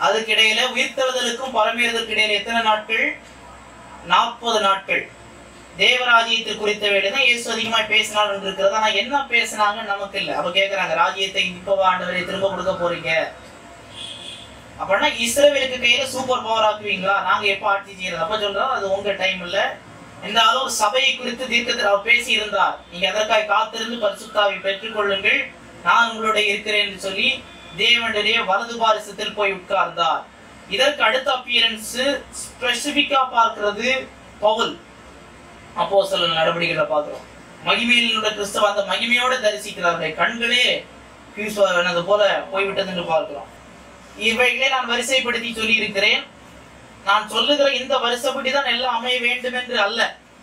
அதுக்கிடையில உயிர்த்தெழுதலுக்கும் பரமேறுதலுக்கு இடையில எத்தனை நாட்கள் நாற்பது நாட்கள் தேவராஜ்யத்தை குறித்த வேண்டியதான் இயேசு அதிகமாக பேசினார் என்று இருக்கிறது ஆனா என்ன பேசினாங்கன்னு நமக்கு இல்லை அப்ப கேக்குறாங்க ராஜ்யத்தை இப்ப ஆண்டவரை திரும்ப கொடுக்க போறீங்க அப்படின்னா இஸ்ரேலுக்கு கையில சூப்பர் பவர் ஆக்குவீங்களா நாங்க எப்ப ஆட்சி செய்யறது அப்ப சொல்றோம் அது உங்க டைம் இல்ல இந்த அளவு சபையை குறித்து தீர்க்கத்தில் அவர் பேசி இருந்தார் நீங்க அதற்காக காத்திருந்து பரிசுத்தாவை பெற்றுக்கொள்ளுங்கள் நான் உங்களுடைய இருக்கிறேன் என்று சொல்லி தேவனுடைய வலது பாரிசத்தில் போய் உட்கார்ந்தார் இதற்கு அடுத்த அப்பியரன்ஸ் ஸ்பெசிபிக்கா பார்க்கிறது பவுல் அப்போ சில நடவடிக்கைகளை பார்க்கிறோம் மகிமையில் உள்ள கிறிஸ்தவ அந்த மகிமையோட தரிசிக்கிறார்கள் கண்களே பியூஸ் ஆனது போல போய்விட்டது என்று பார்க்கிறோம் இவைகளை நான் வரிசைப்படுத்தி சொல்லி இருக்கிறேன் நான் சொல்லுகிற இந்த வரிசைப்படி தான் எல்லாம் அமைய வேண்டும் என்று அல்ல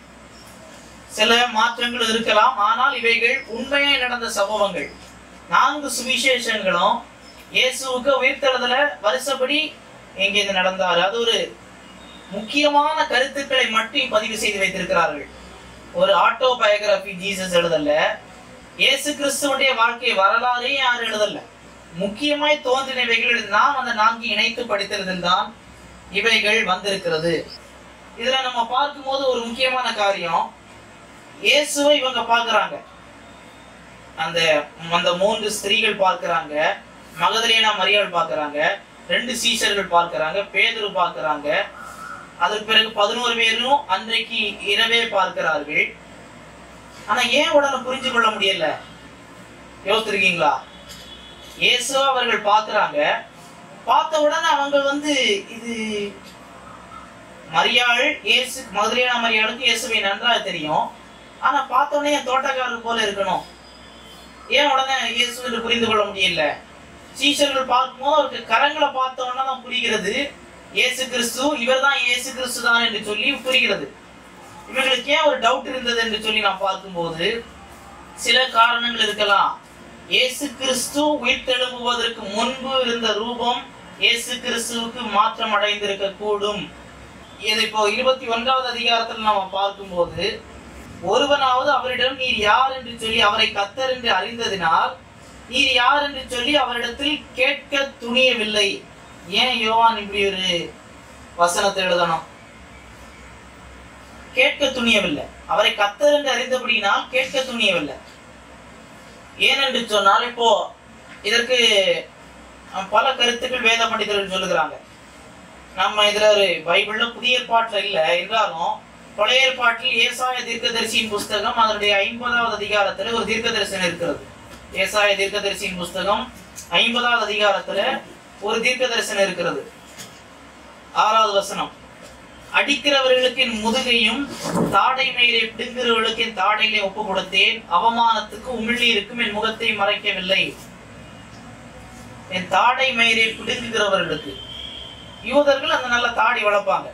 சில மாற்றங்கள் இருக்கலாம் ஆனால் இவைகள் உண்மையாய் நடந்த சம்பவங்கள் நான்கு சுவிசேஷங்களும் இயேசுவுக்கு உயிர்த்தெழுதல வருஷப்படி எங்கே இது நடந்தாரு அது ஒரு முக்கியமான கருத்துக்களை மட்டும் பதிவு செய்து வைத்திருக்கிறார்கள் ஒரு ஆட்டோ பயோகிராபி ஜீசஸ் எழுதல இயேசு கிறிஸ்துவனுடைய வாழ்க்கை வரலாறே யாரும் எழுதல முக்கியமாய் தோன்றினவைகள் எழுதி- நாம் அந்த நான்கு இணைத்து படித்ததில் தான் இவைகள் வந்திருக்கிறது இதுல நம்ம பார்க்கும்போது ஒரு முக்கியமான காரியம் இயேசுவை இவங்க பார்க்கறாங்க அந்த அந்த மூன்று ஸ்திரீகள் பார்க்கறாங்க மகதலேனா மரியாள் பார்க்கறாங்க ரெண்டு சீஷர்கள் பார்க்கறாங்க பேதுரு பார்க்கறாங்க அதற்கு பிறகு பதினோரு பேரும் அன்றைக்கு இரவே பார்க்கிறார்கள் ஆனா ஏன் உடனே புரிஞ்சு கொள்ள முடியல யோசிச்சிருக்கீங்களா இயேசு அவர்கள் பார்க்கறாங்க பார்த்த உடனே அவங்க வந்து இது மரியாள் இயேசு மதுரையான மரியாளுக்கு இயேசுவை நன்றாக தெரியும் ஆனா பார்த்த உடனே என் தோட்டக்காரர் போல இருக்கணும் ஏன் உடனே இயேசு என்று புரிந்து கொள்ள முடியல சீஷர்கள் பார்க்கும்போது அவருக்கு கரங்களை பார்த்த உடனே தான் புரிகிறது இயேசு கிறிஸ்து இவர்தான் இயேசு கிறிஸ்து தான் என்று சொல்லி புரிகிறது இவங்களுக்கு ஏன் ஒரு டவுட் இருந்தது என்று சொல்லி நான் பார்க்கும்போது சில காரணங்கள் இருக்கலாம் இயேசு கிறிஸ்து உயிர்த்தெழும்புவதற்கு முன்பு இருந்த ரூபம் இயேசு கிறிஸ்துவுக்கு மாற்றம் அடைந்திருக்க கூடும் இது இப்போ இருபத்தி ஒன்றாவது அதிகாரத்தில் நாம பார்க்கும்போது ஒருவனாவது அவரிடம் நீர் யார் என்று சொல்லி அவரை கத்தர் என்று அறிந்ததினால் நீர் யார் என்று சொல்லி அவரிடத்தில் கேட்க துணியவில்லை ஏன் யோவான் இப்படி ஒரு வசனத்தை எழுதணும் கேட்க துணியவில்லை அவரை கத்தர் என்று அறிந்தபடியினால் கேட்க துணியவில்லை ஏனென்று சொன்னால் இப்போ இதற்கு அஹ், பல கருத்துக்கள் வேத பண்டிதர்கள் சொல்லுகிறாங்க நம்ம இதுல ஒரு பைபிள்ல புதிய ஏற்பாட்டுல இல்ல என்றாலும் பழைய ஏற்பாட்டில் ஏசாய தீர்க்கதரிசியின் புஸ்தகம் அதனுடைய ஐம்பதாவது அதிகாரத்துல ஒரு தீர்க்கதரிசனம் இருக்கிறது ஏசாய தீர்க்கதரிசியின் புஸ்தகம் ஐம்பதாவது அதிகாரத்துல ஒரு தீர்க்கதரிசனம் இருக்கிறது ஆறாவது வசனம் அடிக்கிறவர்களுக்கு என் முதுகையும் தாடை மயிரை பிடுங்குறவர்களுக்கு என் தாடைகளை ஒப்பு கொடுத்தேன் அவமானத்துக்கு உமிழி இருக்கும் என் முகத்தை மறைக்கவில்லை என் தாடை மயிரை பிடுங்குகிறவர்களுக்கு யூதர்கள் அந்த நல்ல தாடி வளர்ப்பாங்க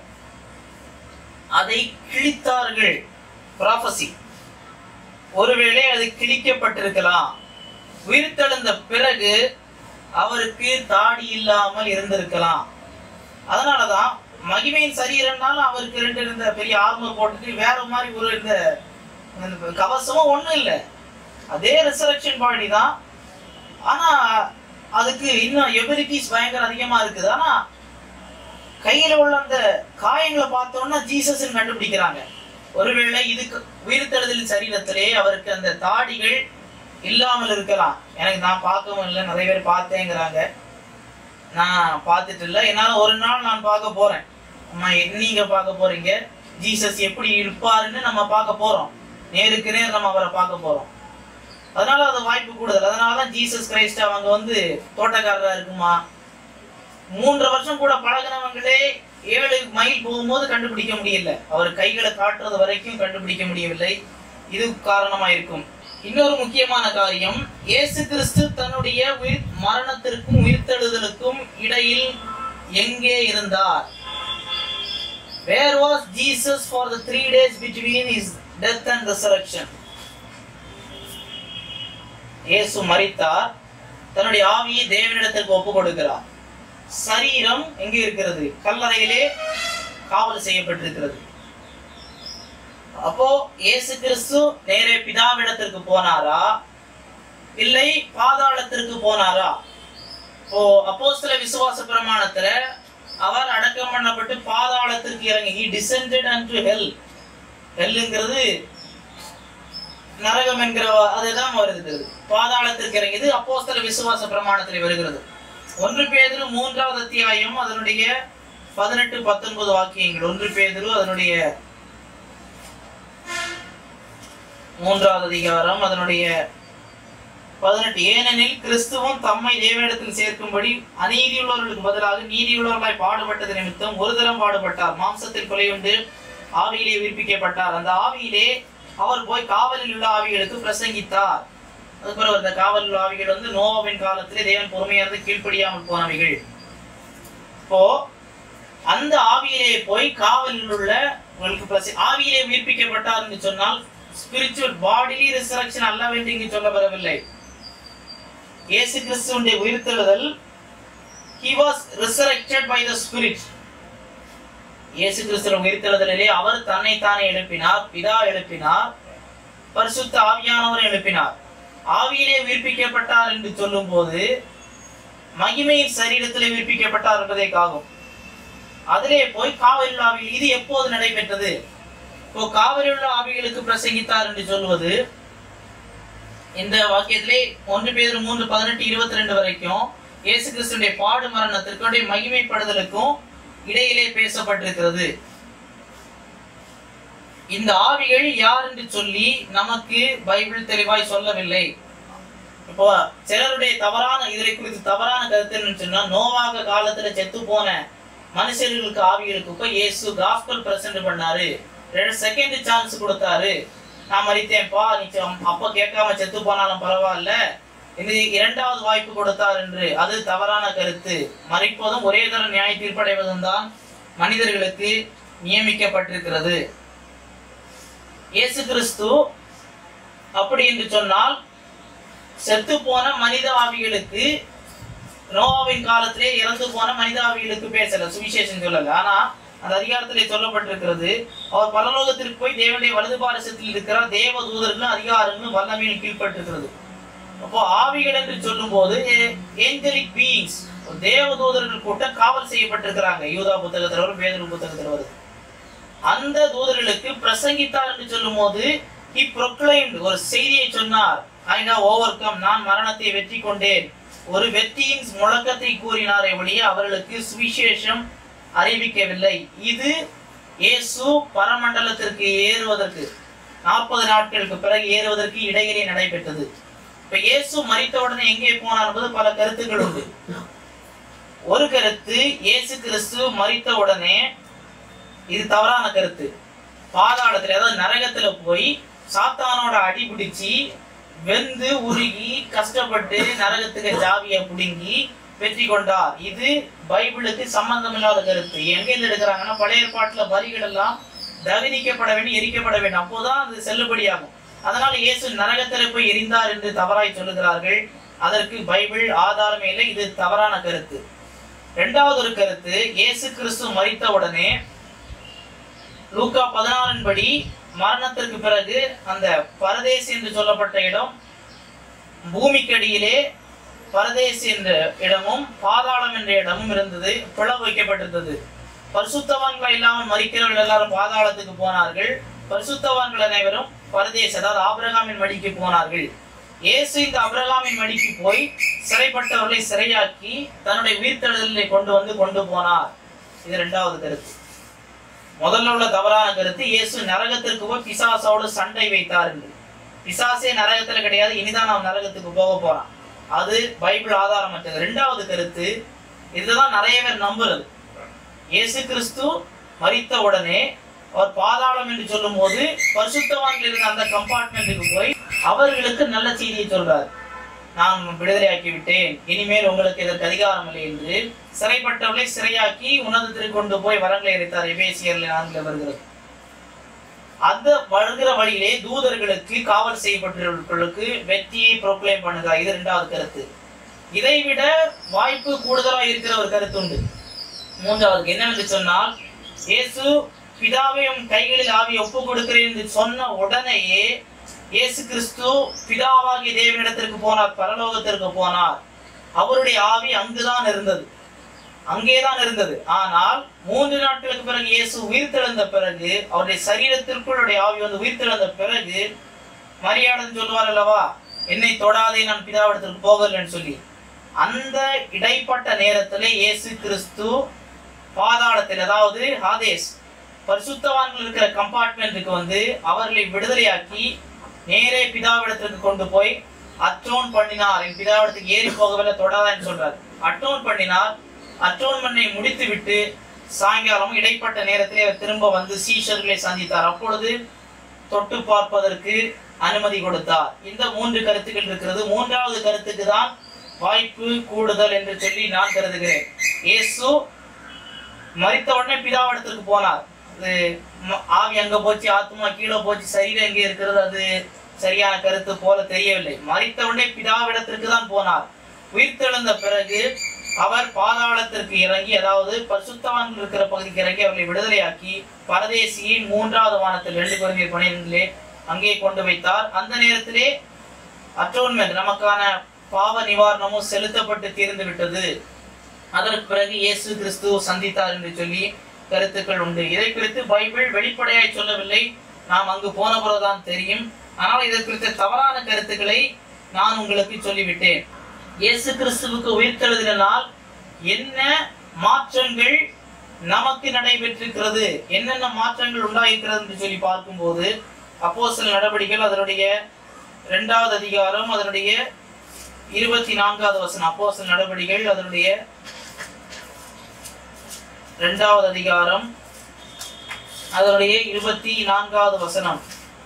அதை கிழித்தார்கள் ப்ராஃபசி ஒருவேளை அது கிழிக்கப்பட்டிருக்கலாம் உயிர்த்தெழுந்த பிறகு அவருக்கு தாடி இல்லாமல் இருந்திருக்கலாம் அதனாலதான் மகிமையின் சரீரம்னால அவருக்கு ரெண்டு இருந்த பெரிய ஆர்மர் போட்டுட்டு வேற மாதிரி ஒரு இந்த இந்த கவசமும் ஒண்ணும் இல்லை அதே ரிசரக்ஷன் பாடி தான் ஆனா அதுக்கு இன்னும் எபிலிட்டிஸ் பயங்கர அதிகமா இருக்குது ஆனா கையில உள்ள அந்த காயங்களை பார்த்தோம்னா ஜீசஸ் கண்டுபிடிக்கிறாங்க ஒருவேளை இதுக்கு உயிர்த்தெழுதலின் சரீரத்திலே அவருக்கு அந்த தாடிகள் இல்லாமல் இருக்கலாம் எனக்கு நான் பார்க்கவும் இல்லை நிறைய பேர் பார்த்தேங்கிறாங்க நான் பார்த்துட்டு இல்லை என்னால ஒரு நாள் நான் பார்க்க போறேன் அம்மா நீங்க பார்க்க போறீங்க ஜீசஸ் எப்படி இருப்பாருன்னு நம்ம பார்க்க போறோம் நேருக்கு நேர் நம்ம அவரை பார்க்க போறோம் அதனால அது வாய்ப்பு கூடுதல் அதனாலதான் ஜீசஸ் கிரைஸ்ட் அவங்க வந்து தோட்டக்காரரா இருக்குமா மூன்று வருஷம் கூட பழகினவங்களே ஏழு மைல் போகும்போது கண்டுபிடிக்க முடியல அவர் கைகளை காட்டுறது வரைக்கும் கண்டுபிடிக்க முடியவில்லை இது காரணமா இருக்கும் இன்னொரு முக்கியமான காரியம் இயேசு கிறிஸ்து தன்னுடைய உயிர் மரணத்திற்கும் உயிர்த்தெழுதலுக்கும் இடையில் எங்கே இருந்தார் where was Jesus for the three days between his death and resurrection இயேசு மரித்தார் தன்னுடைய ஆவியை தேவனிடத்திற்கு ஒப்பு கொடுக்கிறார் சரீரம் எங்கே இருக்கிறது கல்லறையிலே காவல் செய்யப்பட்டிருக்கிறது அப்போ இயேசு கிறிஸ்து நேரே பிதாவிடத்திற்கு போனாரா இல்லை பாதாளத்திற்கு போனாரா ஓ அப்போஸ்தல விசுவாச பிரமாணத்துல அவர் அடக்கம் பண்ணப்பட்டு பாதாளத்திற்கு இறங்கி he descended unto hell ஹெல்லுங்கிறது நரகம் என்கிற வா- அதுதான் வருகிறது பாதாளத்திற்கு இறங்கியது அப்போஸ்தல விசுவாச பிரமாணத்தில் வருகிறது ஒன்று பேதுரு மூன்றாவது அத்தியாயம் அதனுடைய பதினெட்டு பத்தொன்பது வாக்கியங்கள் ஒன்று பேதுரு அதனுடைய மூன்றாவது அதிகாரம் அதனுடைய பதினெட்டு ஏனெனில் கிறிஸ்துவும் தம்மை தேவனிடத்தில் சேர்க்கும்படி அநீதியுள்ளவர்களுக்கு பதிலாக நீதியுள்ளவர்களாய் பாடுபட்டது நிமித்தம் ஒரு தரம் பாடுபட்டார் மாம்சத்தில் கொலையுண்டு ஆவியிலே விற்பிக்கப்பட்டார் அந்த ஆவியிலே அவர் போய் காவலில் உள்ள ஆவிகளுக்கு பிரசங்கித்தார் அதுக்கப்புறம் அந்த காவலில் உள்ள ஆவிகள் வந்து நோவாவின் காலத்திலே தேவன் பொறுமையா இருந்து கீழ்ப்படியாமல் போனவைகள் இப்போ அந்த ஆவியிலே போய் காவலில் உள்ள உங்களுக்கு பிரசி ஆவியிலே உயிர்ப்பிக்கப்பட்டார் என்று சொன்னால் ஸ்பிரிச்சுவல் பாடிலி ரிசரக்ஷன் அல்லவென்று இங்கு சொல்லப்படவில்லை இயேசு கிறிஸ்துவுடைய உயிர்த்தெழுதல் he was resurrected by the spirit இயேசு கிறிஸ்துவின் உயிர்த்தெழுதலிலே அவர் தன்னைத்தானே எழுப்பினார் பிதா எழுப்பினார் பரிசுத்த ஆவியானவர் எழுப்பினார் ஆவியிலே உயிர்ப்பிக்கப்பட்டார் என்று சொல்லும்போது மகிமையின் சரீரத்திலே உயிர்ப்பிக்கப்பட்டார் என்பதே காகும் அதிலே போய் காவலில் ஆவியில் இது எப்போது நடைபெற்றது இப்போ காவலில் உள்ள ஆவிகளுக்கு பிரசங்கித்தார் என்று சொல்வது இந்த வாக்கியத்திலே ஒன்று பேர் மூன்று பதினெட்டு இருபத்தி ரெண்டு வரைக்கும் இயேசு கிறிஸ்துடைய பாடு மரணத்திற்குடைய மகிமைப்படுதலுக்கும் இடையிலே பேசப்பட்டிருக்கிறது இந்த ஆவிகள் யார் என்று சொல்லி நமக்கு பைபிள் தெளிவாய் சொல்லவில்லை இப்போ சிலருடைய தவறான இதை குறித்து தவறான கருத்து என்னன்னு சொன்னா நோவாக காலத்துல செத்து போன மனுஷர்களுக்கு ஆவிகளுக்கு போய் இயேசு காஸ்பல் பிரசன்ட் பண்ணாரு ரெண்டு செகண்ட் சான்ஸ் கொடுத்தாரு நான் மறித்தேன்ப்பா நீ சொ- அப்ப கேட்காம செத்து போனாலும் பரவாயில்ல இது இரண்டாவது வாய்ப்பு கொடுத்தார் என்று அது தவறான கருத்து மறிப்பதும் ஒரே தர நியாய தீர்ப்படைவதும் தான் மனிதர்களுக்கு நியமிக்கப்பட்டிருக்கிறது இயேசு கிறிஸ்து அப்படி என்று சொன்னால் செத்து போன மனித ஆவிகளுக்கு நோவாவின் காலத்திலே இறந்து போன மனித ஆவிகளுக்கு பேசல சுவிசேஷம் சொல்லல ஆனா அந்த அதிகாரத்திலே சொல்லப்பட்டிருக்கிறது அவர் பரலோகத்திற்கு போய் தேவனுடைய வலது பாரசத்தில் இருக்கிற தேவ தூதர்களும் அதிகாரங்களும் வல்லமையில் கீழ்ப்பட்டிருக்கிறது அப்போ ஆவிகள் என்று சொல்லும்போது ஏஞ்சலிக் பீயிங்ஸ் தேவ தூதர்கள் கூட்டம் காவல் செய்யப்பட்டிருக்கிறாங்க யூதா புத்தகத்தில் வரும் பேதரு புத்தகத்தில் வருது அந்த தூதர்களுக்கு பிரசங்கித்தார் என்று சொல்லும்போது he proclaimed ஒரு செய்தியை சொன்னார் ஐ have overcome நான் மரணத்தை வெற்றி கொண்டேன் ஒரு வெற்றியின் முழக்கத்தை கூறினாரே ஒழிய அவர்களுக்கு சுவிசேஷம் அறிவிக்கவில்லை இது இயேசு பரமண்டலத்திற்கு ஏறுவதற்கு நாற்பது நாட்களுக்கு பிறகு ஏறுவதற்கு இடையிலே நடைபெற்றது இப்ப இயேசு மரித்த உடனே எங்கே போனார் என்பது பல கருத்துக்கள் உண்டு ஒரு கருத்து இயேசு கிறிஸ்து மரித்த உடனே இது தவறான கருத்து பாதாளத்துல அதாவது நரகத்துல போய் சாத்தானோட அடி பிடிச்சி வெந்து உருகி கஷ்டப்பட்டு நரகத்துக்கு ஜாவியை புடுங்கி வெற்றி கொண்டார் இது பைபிளுக்கு சம்பந்தம் இல்லாத கருத்து எங்க இருந்து எடுக்கிறாங்கன்னா பழைய ஏற்பாட்டுல வரிகள் எல்லாம் தகனிக்கப்பட வேண்டும் எரிக்கப்பட வேண்டும் அப்போதான் அது செல்லுபடியாகும் அதனால இயேசு நரகத்துல போய் எரிந்தார் என்று தவறாய் சொல்லுகிறார்கள் அதற்கு பைபிள் ஆதாரமே இல்லை இது தவறான கருத்து இரண்டாவது ஒரு கருத்து இயேசு கிறிஸ்து மரித்த உடனே லூக்கா பதினாலின் படி மரணத்திற்கு பிறகு அந்த பரதேசி என்று சொல்லப்பட்ட இடம் பூமிக்கடியிலே பரதேசி என்ற இடமும் பாதாளம் என்ற இடமும் இருந்தது பிளவு வைக்கப்பட்டிருந்தது பரிசுத்தவான்கள் இல்லாமல் மறிக்கிறவர்கள் எல்லாரும் பாதாளத்துக்கு போனார்கள் பரிசுத்தவான்கள் அனைவரும் பரதேசி அதாவது ஆபிரகாமின் மடிக்கு போனார்கள் இயேசு இந்த அபிரகாமின் மடிக்கு போய் சிறைப்பட்டவர்களை சிறையாக்கி தன்னுடைய உயிர்த்தெழுதலை கொண்டு வந்து கொண்டு போனார் இது இரண்டாவது கருத்து முதல்ல உள்ள தவறான கருத்து இயேசு நரகத்திற்கு போய் பிசாசோடு சண்டை வைத்தார் என்று பிசாசே நரகத்துல கிடையாது இனிதான் அவன் நரகத்துக்கு போக போறான் அது பைபிள் ஆதாரமற்றது ரெண்டாவது கருத்து இதுதான் நிறைய பேர் நம்புறது இயேசு கிறிஸ்து மரித்த உடனே அவர் பாதாளம் என்று சொல்லும்போது பரிசுத்தவான்கள் இருந்த அந்த கம்பார்ட்மெண்ட்டுக்கு போய் அவர்களுக்கு நல்ல செய்தியை சொல்றார் நான் விடுதலையாக்கி விட்டேன் இனிமேல் உங்களுக்கு இதற்கு அதிகாரம் இல்லை என்று சிறைப்பட்டவர்களை சிறையாக்கி உன்னதத்திற்கு கொண்டு போய் வரங்களை எரித்தார் எபேசியர்ல நான்கில் வருகிறது அந்த வருகிற வழியிலே தூதர்களுக்கு காவல் செய்யப்பட்டவர்களுக்கு வெற்றியை ப்ரோக்ளைம் பண்ணுகிறார் இது இரண்டாவது கருத்து இதைவிட வாய்ப்பு கூடுதலா இருக்கிற ஒரு கருத்து உண்டு மூன்றாவது என்னவென்று சொன்னால் இயேசு பிதாவையும் கைகளில் ஆவி ஒப்பு கொடுக்கிறேன் என்று சொன்ன உடனேயே இயேசு கிறிஸ்து பிதாவாகிய தேவனிடத்திற்கு போனார் பரலோகத்திற்கு போனார் அவருடைய ஆவி அங்குதான் இருந்தது அங்கேதான் இருந்தது ஆனால் மூன்று நாட்களுக்கு பிறகு இயேசு உயிர்த்தெழுந்த பிறகு அவருடைய சரீரத்திற்குள் அவருடைய ஆவி வந்து உயிர்த்தெழுந்த பிறகு மரியாடன் சொல்வார் அல்லவா என்னை தொடாதே நான் பிதாவிடத்திற்கு போகலன்னு சொல்லி அந்த இடைப்பட்ட நேரத்திலே இயேசு கிறிஸ்து பாதாளத்தில் அதாவது ஹாதேஸ் பரிசுத்தவான்கள் இருக்கிற கம்பார்ட்மெண்ட்டுக்கு வந்து அவர்களை விடுதலையாக்கி நேரே பிதாவிடத்திற்கு கொண்டு போய் அட்டோன் பண்ணினார் என் பிதாவிடத்துக்கு ஏறி போகவில்லை தொடாதான்னு சொல்றார் அட்டோன் பண்ணினார் அட்டோன்மெண்டை முடித்து விட்டு சாயங்காலம் இடைப்பட்ட நேரத்திலே அவர் திரும்ப வந்து சீஷர்களை சந்தித்தார் அப்பொழுது தொட்டு பார்ப்பதற்கு அனுமதி கொடுத்தார் இந்த மூன்று கருத்துக்கள் இருக்கிறது மூன்றாவது கருத்துக்கு தான் வாய்ப்பு கூடுதல் என்று சொல்லி நான் கருதுகிறேன் இயேசு மரித்த உடனே பிதாவிடத்திற்கு போனார் அது ம- ஆவி அங்க போச்சு ஆத்மா கீழே போச்சு சரீரம் எங்கே இருக்கிறது அது சரியான கருத்து போல தெரியவில்லை மரித்த உடனே பிதாவிடத்திற்கு தான் போனார் உயிர்த்தெழுந்த பிறகு அவர் பாதாளத்திற்கு இறங்கி அதாவது பரிசுத்தவான்கள் இருக்கிற பகுதிக்கு இறங்கி அவர்களை விடுதலையாக்கி பரதேசியின் மூன்றாவது வானத்தில் ரெண்டு குழந்தையர் பணியிலே அங்கே கொண்டு வைத்தார் அந்த நேரத்திலே அட்டோன்மெண்ட் நமக்கான பாவ நிவாரணமும் செலுத்தப்பட்டு தீர்ந்து விட்டது அதற்கு பிறகு இயேசு கிறிஸ்து சந்தித்தார் என்று சொல்லி கருத்துக்கள் உண்டு இதை குறித்து பைபிள் வெளிப்படையாய் சொல்லவில்லை நாம் அங்கு போன பிறகுதான் தெரியும் ஆனால் இதை குறித்த தவறான கருத்துக்களை நான் உங்களுக்கு சொல்லிவிட்டேன் இயேசு கிறிஸ்துவுக்கு உயிர்த்தெழுதினால் என்ன மாற்றங்கள் நமக்கு நடைபெற்றிருக்கிறது என்னென்ன மாற்றங்கள் உண்டாயிருக்கிறது என்று சொல்லி பார்க்கும்போது அப்போஸ்தலர் நடவடிக்கைகள் அதனுடைய இரண்டாவது அதிகாரம் அதனுடைய இருபத்தி நான்காவது வசனம் அப்போஸ்தலர் நடவடிக்கைகள் அதனுடைய இரண்டாவது அதிகாரம் அதனுடைய இருபத்தி நான்காவது வசனம்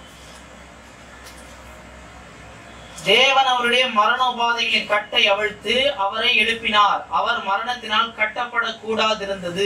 தேவன் அவருடைய மரண உபாதைகளின் கட்டை அவிழ்த்து அவரை எழுப்பினார் அவர் மரணத்தினால் கட்டப்படக்கூடாதிருந்தது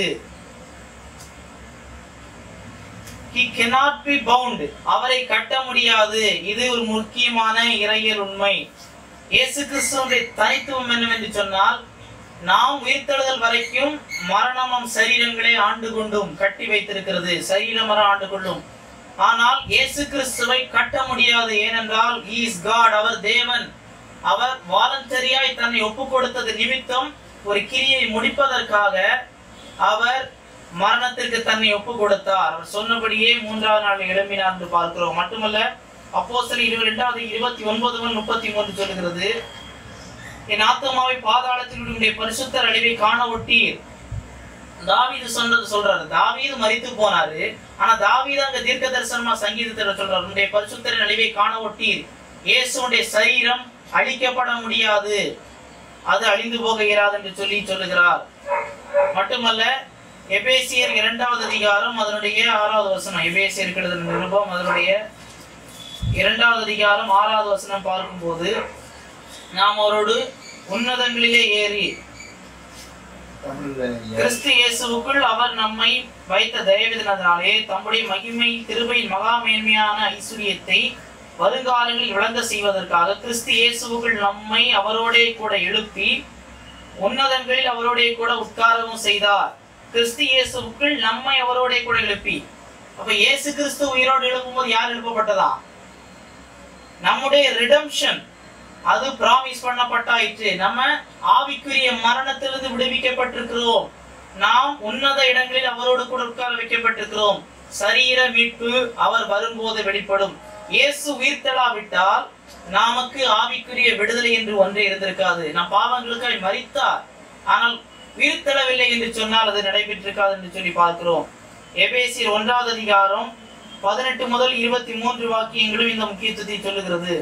he cannot be bound அவரை கட்ட முடியாது இது ஒரு முக்கியமான இறையல் உண்மை இயேசு கிறிஸ்துவுடைய தனித்துவம் என்னவென்று சொன்னால் நாம் உயிர்த்தெழுதல் வரைக்கும் மரணமும் சரீரங்களே ஆண்டு கொண்டும் கட்டி வைத்திருக்கிறது சரீரமரம் ஆண்டு கொள்ளும் ஆனால் இயேசு கிறிஸ்துவை கட்ட முடியாது ஏனென்றால் இஸ் காட் அவர் தேவன் அவர் வாலண்டரியாய் தன்னை ஒப்பு கொடுத்தது நிமித்தம் ஒரு கிரியை முடிப்பதற்காக அவர் மரணத்திற்கு தன்னை ஒப்பு கொடுத்தார் அவர் சொன்னபடியே மூன்றாவது நாள் எழும்பினார் என்று பார்க்கிறோம் மட்டுமல்ல அப்போஸ்தலர் இருபது இரண்டாவது இருபத்தி ஒன்பது முதல் முப்பத்தி மூன்று சொல்கிறது என் ஆத்மாவை பாதாளத்தில் உடைய பரிசுத்தர் அழிவை காண ஒட்டீர் தாவீது சொன்னது சொல்றாரு தாவீது மரித்து போனாரு ஆனா தாவீது அங்க தீர்க்க தரிசனமா சங்கீதத்துல சொல்றாரு உன்னுடைய பரிசுத்தரின் அழிவை காண ஒட்டீர் இயேசுடைய சரீரம் அழிக்கப்பட முடியாது அது அழிந்து போக இயலாது என்று சொல்லி சொல்லுகிறார் மட்டுமல்ல எபேசியர் இரண்டாவது அதிகாரம் அதனுடைய ஆறாவது வசனம் எபேசியர் எழுதின நிருபம் அதனுடைய இரண்டாவது அதிகாரம் ஆறாவது வசனம் பார்க்கும்போது நாம் அவரோடு உன்னதங்களிலே ஏறி தமிழ்ல ஐயா. கிறிஸ்து இயேசுவுக்குள் அவர் நம்மை வைத்த தயவிதனாலே தம்முடைய மகிமை கிருபையின் மகா மேன்மையான ஐஸ்வர்யத்தை வருங்காலங்களில் விளங்க செய்வதற்காக கிறிஸ்து இயேசுவுக்குள் நம்மை அவரோடே கூட எழுப்பி உன்னதங்களில் அவரோடே கூட உட்காரவும் செய்தார் கிறிஸ்து இயேசுவுக்குள் நம்மை அவரோடே கூட எழுப்பி அப்ப இயேசு கிறிஸ்து உயிரோடு எழுப்பும்போது யார் எழுப்பப்பட்டதா நம்முடைய ரிடம்ஷன் அது பிராமிஸ் பண்ணப்பட்டாயிற்று நம்ம ஆவிக்குரிய மரணத்திலிருந்து விடுவிக்கப்பட்டிருக்கிறோம் நாம் உன்னத இடங்களில் அவரோடு கூட உட்கார வைக்கப்பட்டிருக்கிறோம் சரீர மீட்பு அவர் வரும்போது வெளிப்படும் இயேசு உயிர்த்தெழாவிட்டால் நமக்கு ஆவிக்குரிய விடுதலை என்று ஒன்றே இருந்திருக்காது நம் பாவங்களுக்காய் மரித்தார் ஆனால் உயிர்த்தெழவில்லை என்று சொன்னால் அது நடைபெற்றிருக்காது என்று சொல்லி பார்க்கிறோம் எபேசியர் ஒன்றாவது அதிகாரம் பதினெட்டு முதல் இருபத்தி மூன்று வாக்கியங்களும் இந்த முக்கியத்துவத்தை சொல்லுகிறது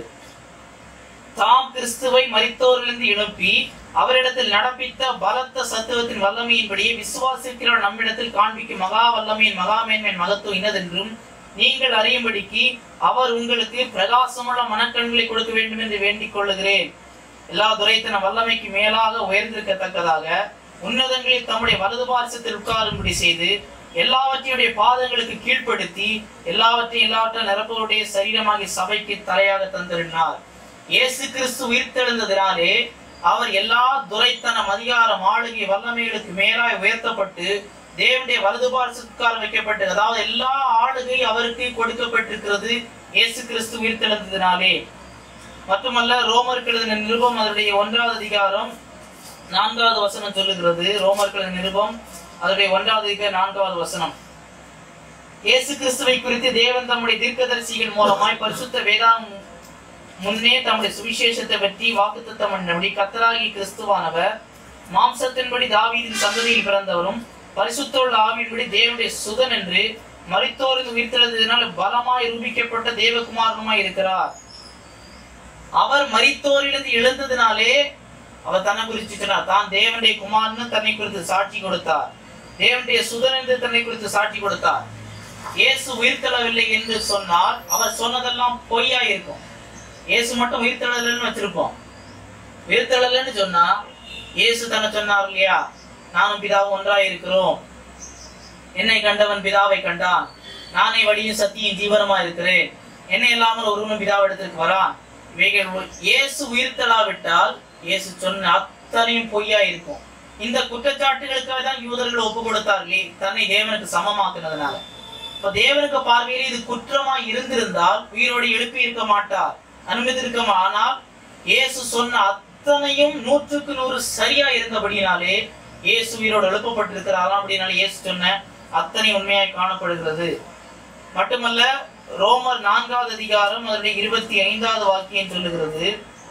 தாம் கிறிஸ்துவை மரித்தோரிலிருந்து எழுப்பி அவரிடத்தில் நடப்பித்த பலத்த சத்துவத்தின் வல்லமையின்படியே விசுவாசிக்கிற நம்மிடத்தில் காண்பிக்கும் மகா வல்லமையின் மகாமேன்மையின் மகத்துவம் இன்னதென்றும் நீங்கள் அறியும்படிக்கு அவர் உங்களுக்கு பிரகாசமுள்ள மனக்கண்களை கொடுக்க வேண்டும் என்று வேண்டிக் கொள்ளுகிறேன் எல்லா துரைத்தன வல்லமைக்கு மேலாக உயர்ந்திருக்கத்தக்கதாக உன்னதங்களில் தம்முடைய வலது பார்சத்தில் உட்காரும்படி செய்து எல்லாவற்றையுடைய பாதங்களுக்கு கீழ்ப்படுத்தி எல்லாவற்றையும் எல்லாவற்றையும் நிரப்பவருடைய சரீரமாகிய சபைக்கு தலையாக தந்திருந்தார் இயேசு கிறிஸ்து உயிர்த்தெழுந்ததினாலே அவர் எல்லா துரைத்தனம் அதிகாரம் ஆளுகை வல்லமைகளுக்கு மேலாய் உயர்த்தப்பட்டு தேவனுடைய வலது பார்சத்துக்கால் வைக்கப்பட்டு அதாவது எல்லா ஆளுகை அவருக்கு கொடுக்கப்பட்டிருக்கிறது இயேசு கிறிஸ்து உயிர்த்தெழுந்ததினாலே மட்டுமல்ல ரோமருக்கு எழுதின நிருபம் அதனுடைய ஒன்றாவது அதிகாரம் நான்காவது வசனம் சொல்லுகிறது ரோமர்களின் நிருபம் அதனுடைய ஒன்றாவது அதிகாரம் நான்காவது வசனம் இயேசு கிறிஸ்துவை குறித்து தேவன் தம்முடைய தீர்க்கதரிசிகள் மூலமாய் பரிசுத்த வேதாம் முன்னே தம்முடைய சுவிசேஷத்தை பற்றி வாக்குத்தத்தம் பண்ணபடி கத்தராகி கிறிஸ்துவானவர் மாம்சத்தின்படி தாவீதின் சந்ததியில் பிறந்தவரும் பரிசுத்தோள்ள ஆவியின்படி தேவனுடைய சுதன் என்று மரித்தோருக்கு உயிர்த்தெழுந்ததினால் பலமாய் ரூபிக்கப்பட்ட தேவகுமாரனுமாய் இருக்கிறார் அவர் மரித்தோரிலிருந்து எழுந்ததினாலே அவர் தன்னை குறித்து சொன்னார் தான் தேவனுடைய குமாரன்னு தன்னை குறித்து சாட்சி கொடுத்தார் தேவனுடைய சுதன் என்று தன்னை குறித்து சாட்சி கொடுத்தார் இயேசு உயிர்த்தெழவில்லை என்று சொன்னால் அவர் சொன்னதெல்லாம் பொய்யா இருக்கும் இயேசு மட்டும் உயிர்த்தெழலன்னு வச்சிருப்போம் உயிர்த்தெழலன்னு சொன்னா இயேசு தன்னை சொன்னார் இல்லையா நானும் பிதாவும் ஒன்றாய் இருக்கிறோம் என்னை கண்டவன் பிதாவை கண்டான் நானே வழியும் சத்தியும் ஜீவனமா இருக்கிறேன் என்னை இல்லாமல் ஒருவனும் பிதாவிடத்திற்கு வரான் இவைகள் ஒ- இயேசு உயிர்த்தெழாவிட்டால் இயேசு சொன்ன அத்தனையும் பொய்யா இருக்கும் இந்த குற்றச்சாட்டுகளுக்காக தான் யூதர்கள் ஒப்பு கொடுத்தார்களே தன்னை தேவனுக்கு சமமாக்குனதுனால இப்ப தேவனுக்கு பார்வையில் இது குற்றமா இருந்திருந்தால் உயிரோடு எழுப்பி இருக்க மாட்டார் அனுமதிருக்க மா- ஆனால் இயேசு சொன்ன அத்தனையும் நூற்றுக்கு நூறு சரியா இருந்தபடினாலே இயேசு உயிரோடு எழுப்பப்பட்டிருக்கிறாராம் அப்படினால இயேசு சொன்ன அத்தனை உண்மையாய் காணப்படுகிறது மட்டுமல்ல ரோமர் நான்காவது அதிகாரம் அதனுடைய இருபத்தி ஐந்தாவது வாக்கியம் சொல்லுகிறது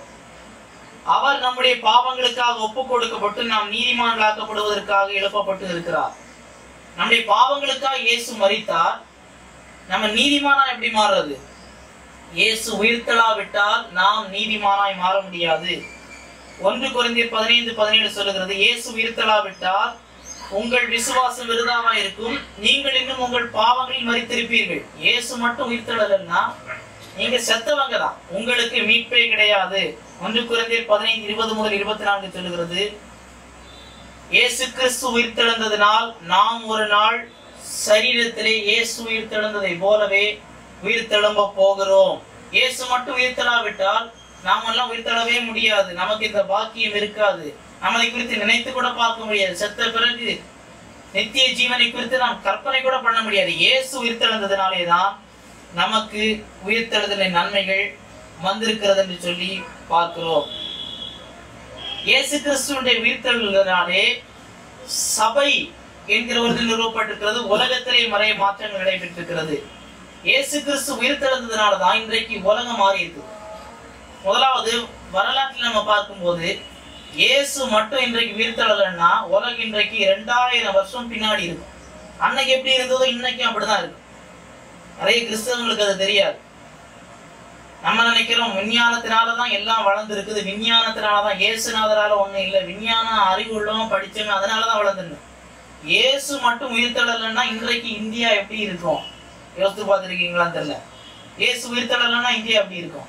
அவர் நம்முடைய பாவங்களுக்காக ஒப்பு கொடுக்கப்பட்டு நாம் நீதிமான்களாக்கப்படுவதற்காக எழுப்பப்பட்டு இருக்கிறார் நம்முடைய பாவங்களுக்காக இயேசு மரித்தார் நம்ம நீதிமானா எப்படி மாறுறது இயேசு உயிர்த்தெழாவிட்டால் நாம் நீதிமானாய் மாற முடியாது ஒன்று குறைந்தர் பதினைந்து பதினேழு சொல்லுகிறது இயேசு உயிர்த்தெழாவிட்டால் உங்கள் விசுவாசம் விருதாவா இருக்கும் நீங்கள் இன்னும் உங்கள் பாவங்களில் மறித்திருப்பீர்கள் இயேசு மட்டும் உயிர்த்தெழலன்னா நீங்க செத்தவங்க தான் உங்களுக்கு மீட்பே கிடையாது ஒன்று குறைந்தர் பதினைந்து இருபது முதல் இருபத்தி நான்கு சொல்லுகிறது இயேசு கிறிஸ்து உயிர்த்தெழுந்ததினால் நாம் ஒரு நாள் சரீரத்திலே இயேசு உயிர்த்தெழுந்ததை போலவே உயிர்த்தெழும்ப போகிறோம் இயேசு மட்டும் உயிர்த்தெழாவிட்டால் நாம் எல்லாம் உயிர்த்தெழவே முடியாது நமக்கு இந்த பாக்கியம் இருக்காது நாம் அதை குறித்து நினைத்து கூட பார்க்க முடியாது செத்த பிறகு நித்திய ஜீவனை குறித்து நாம் கற்பனை கூட பண்ண முடியாது இயேசு உயிர்த்தெழுந்ததினாலே தான் நமக்கு உயிர்த்தெழுதலின் நன்மைகள் வந்திருக்கிறது என்று சொல்லி பார்க்கிறோம் இயேசு கிறிஸ்துடைய உயிர்த்தெழுதலினாலே சபை என்கிற ஒரு நிறுவப்பட்டிருக்கிறது உலகத்திலே மறைய மாற்றங்கள் நடைபெற்றிருக்கிறது இயேசு கிறிஸ்து உயிர்த்தெழுந்ததுனால தான் இன்றைக்கு உலகம் மாறி இருக்கு முதலாவது வரலாற்றில் நம்ம பார்க்கும்போது இயேசு மட்டும் இன்றைக்கு உயிர்த்தெழலைன்னா உலகம் இன்றைக்கு ரெண்டாயிரம் வருஷம் பின்னாடி இருக்கும் அன்னைக்கு எப்படி இருந்ததோ இன்னைக்கும் அப்படிதான் இருக்கு நிறைய கிறிஸ்தவங்களுக்கு அது தெரியாது நம்ம நினைக்கிறோம் விஞ்ஞானத்தினாலதான் எல்லாம் வளர்ந்து இருக்குது விஞ்ஞானத்தினாலதான் இயேசுநாதரால ஒண்ணும் இல்லை விஞ்ஞானம் அறிவு உள்ளவன் படிச்சவன் அதனாலதான் வளர்ந்துருந்தோம் இயேசு மட்டும் உயிர்த்தெழலைன்னா இன்றைக்கு இந்தியா எப்படி இருக்கும் யோசித்து பார்த்துருக்கீங்களான்னு தெரியல இயேசு உயிர்த்தெழலைன்னா இந்தியா எப்படி இருக்கும்